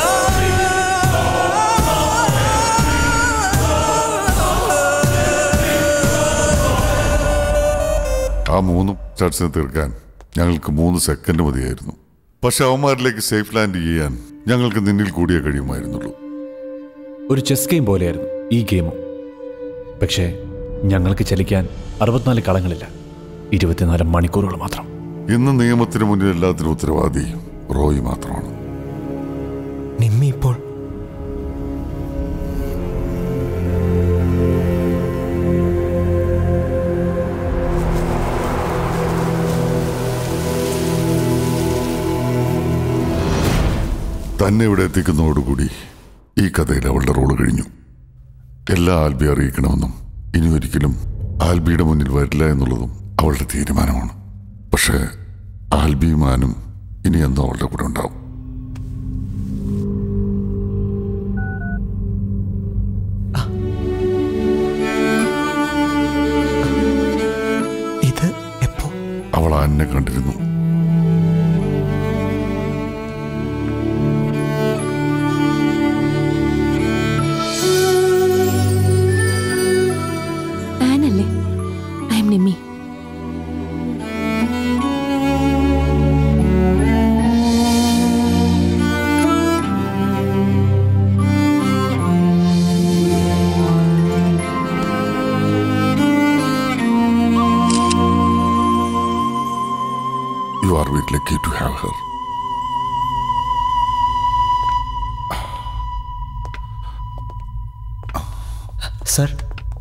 ആ മൂന്ന് ചർച്ചിനെ തീർക്കാൻ ഞങ്ങൾക്ക് മൂന്ന് സെക്കൻഡ് മതിയായിരുന്നു പക്ഷെ അവന്മാരിലേക്ക് സേഫ് ലാൻഡ് ചെയ്യാൻ ഞങ്ങൾക്ക് നിന്നിൽ കൂടിയേ കഴിയുമായിരുന്നുള്ളൂ ഒരു ചെസ് ഗെയിം പോലെയായിരുന്നു ഈ ഗെയിമും പക്ഷേ ഞങ്ങൾക്ക് ചലിക്കാൻ അറുപത്തിനാല് കളങ്ങളില്ല ഇരുപത്തിനാല് മണിക്കൂറുകൾ മാത്രം ഇന്ന് നിയമത്തിന് മുന്നിൽ എല്ലാത്തിനും ഉത്തരവാദി റോയി മാത്രമാണ് നിമ്മി ഇപ്പോൾ തന്നെ ഇവിടെ എത്തിക്കുന്നതോടുകൂടി ഈ കഥയിൽ അവളുടെ റോള് കഴിഞ്ഞു എല്ലാ ആൽബി അറിയിക്കണമെന്നും ഇനി ഒരിക്കലും ആൽബിയുടെ മുന്നിൽ വരില്ല എന്നുള്ളതും അവളുടെ തീരുമാനമാണ് പക്ഷേ ആൽബിയും ആനും ഇനി എന്തോ അവളുടെ കൂടെ ഉണ്ടാവും ഇത് എപ്പോ അവൾ ആനെ കണ്ടിരുന്നു ആനല്ലേ I am Nimmi you are very lucky to have her sir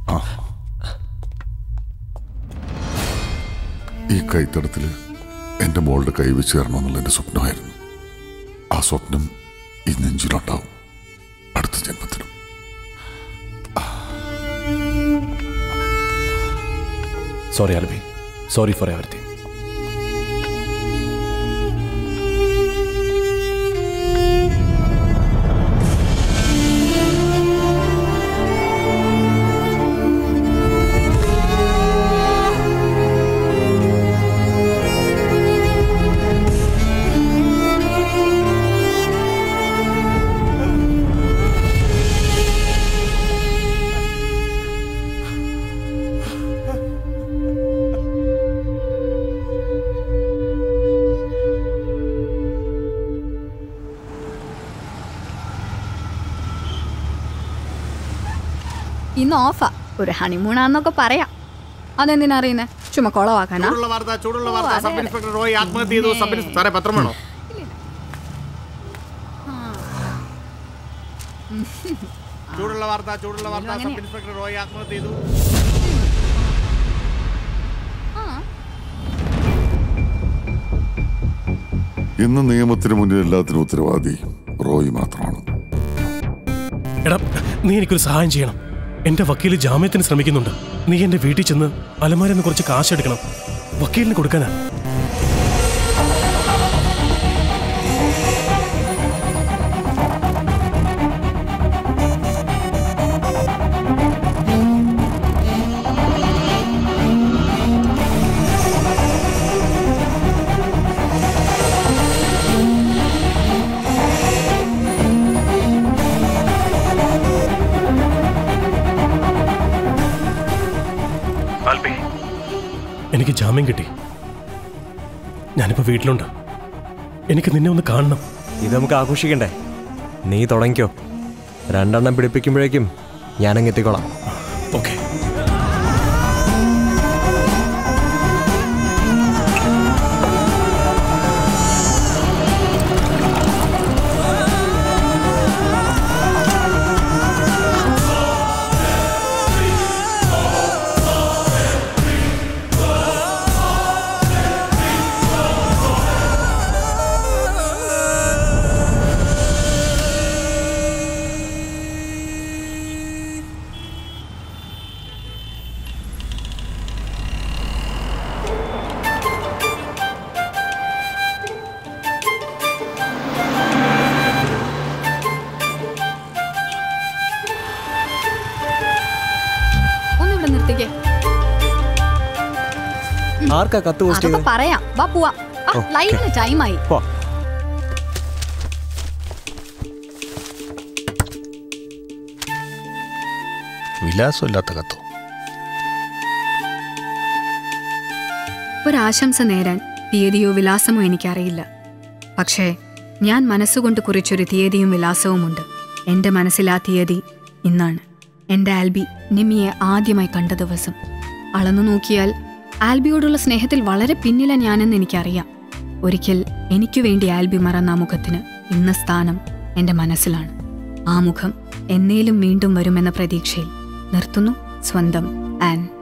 ഈ കൈത്തടത്തിൽ എൻ്റെ മോളുടെ കൈ വെച്ച് തരണമെന്നുള്ള എൻ്റെ സ്വപ്നമായിരുന്നു ആ സ്വപ്നം ഈ നെഞ്ചിലുണ്ടാവും അടുത്ത ജന്മത്തിലും sorry Albi sorry for everything ഇന്ന് ഓഫാ ഒരു ഹണിമൂണാന്നൊക്കെ പറയാം അതെന്തിനാ അറിയുന്നേ ചുമ്മാ കൊളവാക്കാനാ ചൂടുള്ള വാർത്ത ചൂടുള്ള ഓ, വാർത്ത അതെ, സബ് അതെ. ഇൻസ്പെക്ടർ റോയ് ആത്മഹത്യ ചെയ്തു സബ് ഇൻസ്- സാറേ പത്രം വേണോ ചൂടുള്ള വാർത്ത ചൂടുള്ള വാർത്ത സബ് ഇൻസ്പെക്ടർ റോയ് ആത്മഹത്യ ചെയ്തു ഇന്ന് നിയമത്തിന് മുന്നിൽ എല്ലാത്തിനും ഉത്തരവാദി റോയി മാത്രമാണ് എടാ നീ എനിക്കൊരു സഹായം ചെയ്യണം എന്റെ വക്കീല് ജാമ്യത്തിന് ശ്രമിക്കുന്നുണ്ട് നീ എന്റെ വീട്ടിൽ ചെന്ന് അലമാരെന്ന് കുറച്ച് കാശ് എടുക്കണം വക്കീലിന് കൊടുക്കാനാ എനിക്ക് ജാമ്യം കിട്ടി ഞാനിപ്പോ വീട്ടിലുണ്ട് എനിക്ക് നിന്നെ ഒന്ന് കാണണം ഇത് നമുക്ക് ആഘോഷിക്കണ്ടേ നീ തുടങ്ങിക്കോ രണ്ടെണ്ണം പിടിപ്പിക്കുമ്പോഴേക്കും ഞാനങ്ങ് എത്തിക്കോളാം ഓക്കെ ഒന്ന് ഇവിടെ നിർത്തിക്കേ ആർക്കാ കത്ത് പോസ്റ്റ് അതൊക്കെ ചെയ്തത് പറയാം വാ പോവാം ആ, ഓ, ലൈവിന് ടൈമായി പോ വിലാസമില്ലാത്ത കത്തോ ഒരാശംസ നേരാൻ തീയതിയോ വിലാസമോ എനിക്കറിയില്ല പക്ഷേ ഞാൻ മനസ്സുകൊണ്ട് കുറിച്ചൊരു തീയതിയും വിലാസവുമുണ്ട് എൻ്റെ മനസ്സിൽ ആ തീയതി ഇന്നാണ് എൻ്റെ ആൽബി നിമിയെ ആദ്യമായി കണ്ട ദിവസം അളന്നു നോക്കിയാൽ ആൽബിയോടുള്ള സ്നേഹത്തിൽ വളരെ പിന്നില ഞാനെന്ന് എനിക്കറിയാം ഒരിക്കൽ എനിക്കു വേണ്ടി ആൽബി മറന്ന ആ മുഖത്തിന് ഇന്ന സ്ഥാനം എൻ്റെ മനസ്സിലാണ് ആ മുഖം എന്നേലും വീണ്ടും വരുമെന്ന പ്രതീക്ഷയിൽ നിർത്തുന്നു സ്വന്തം ആൻ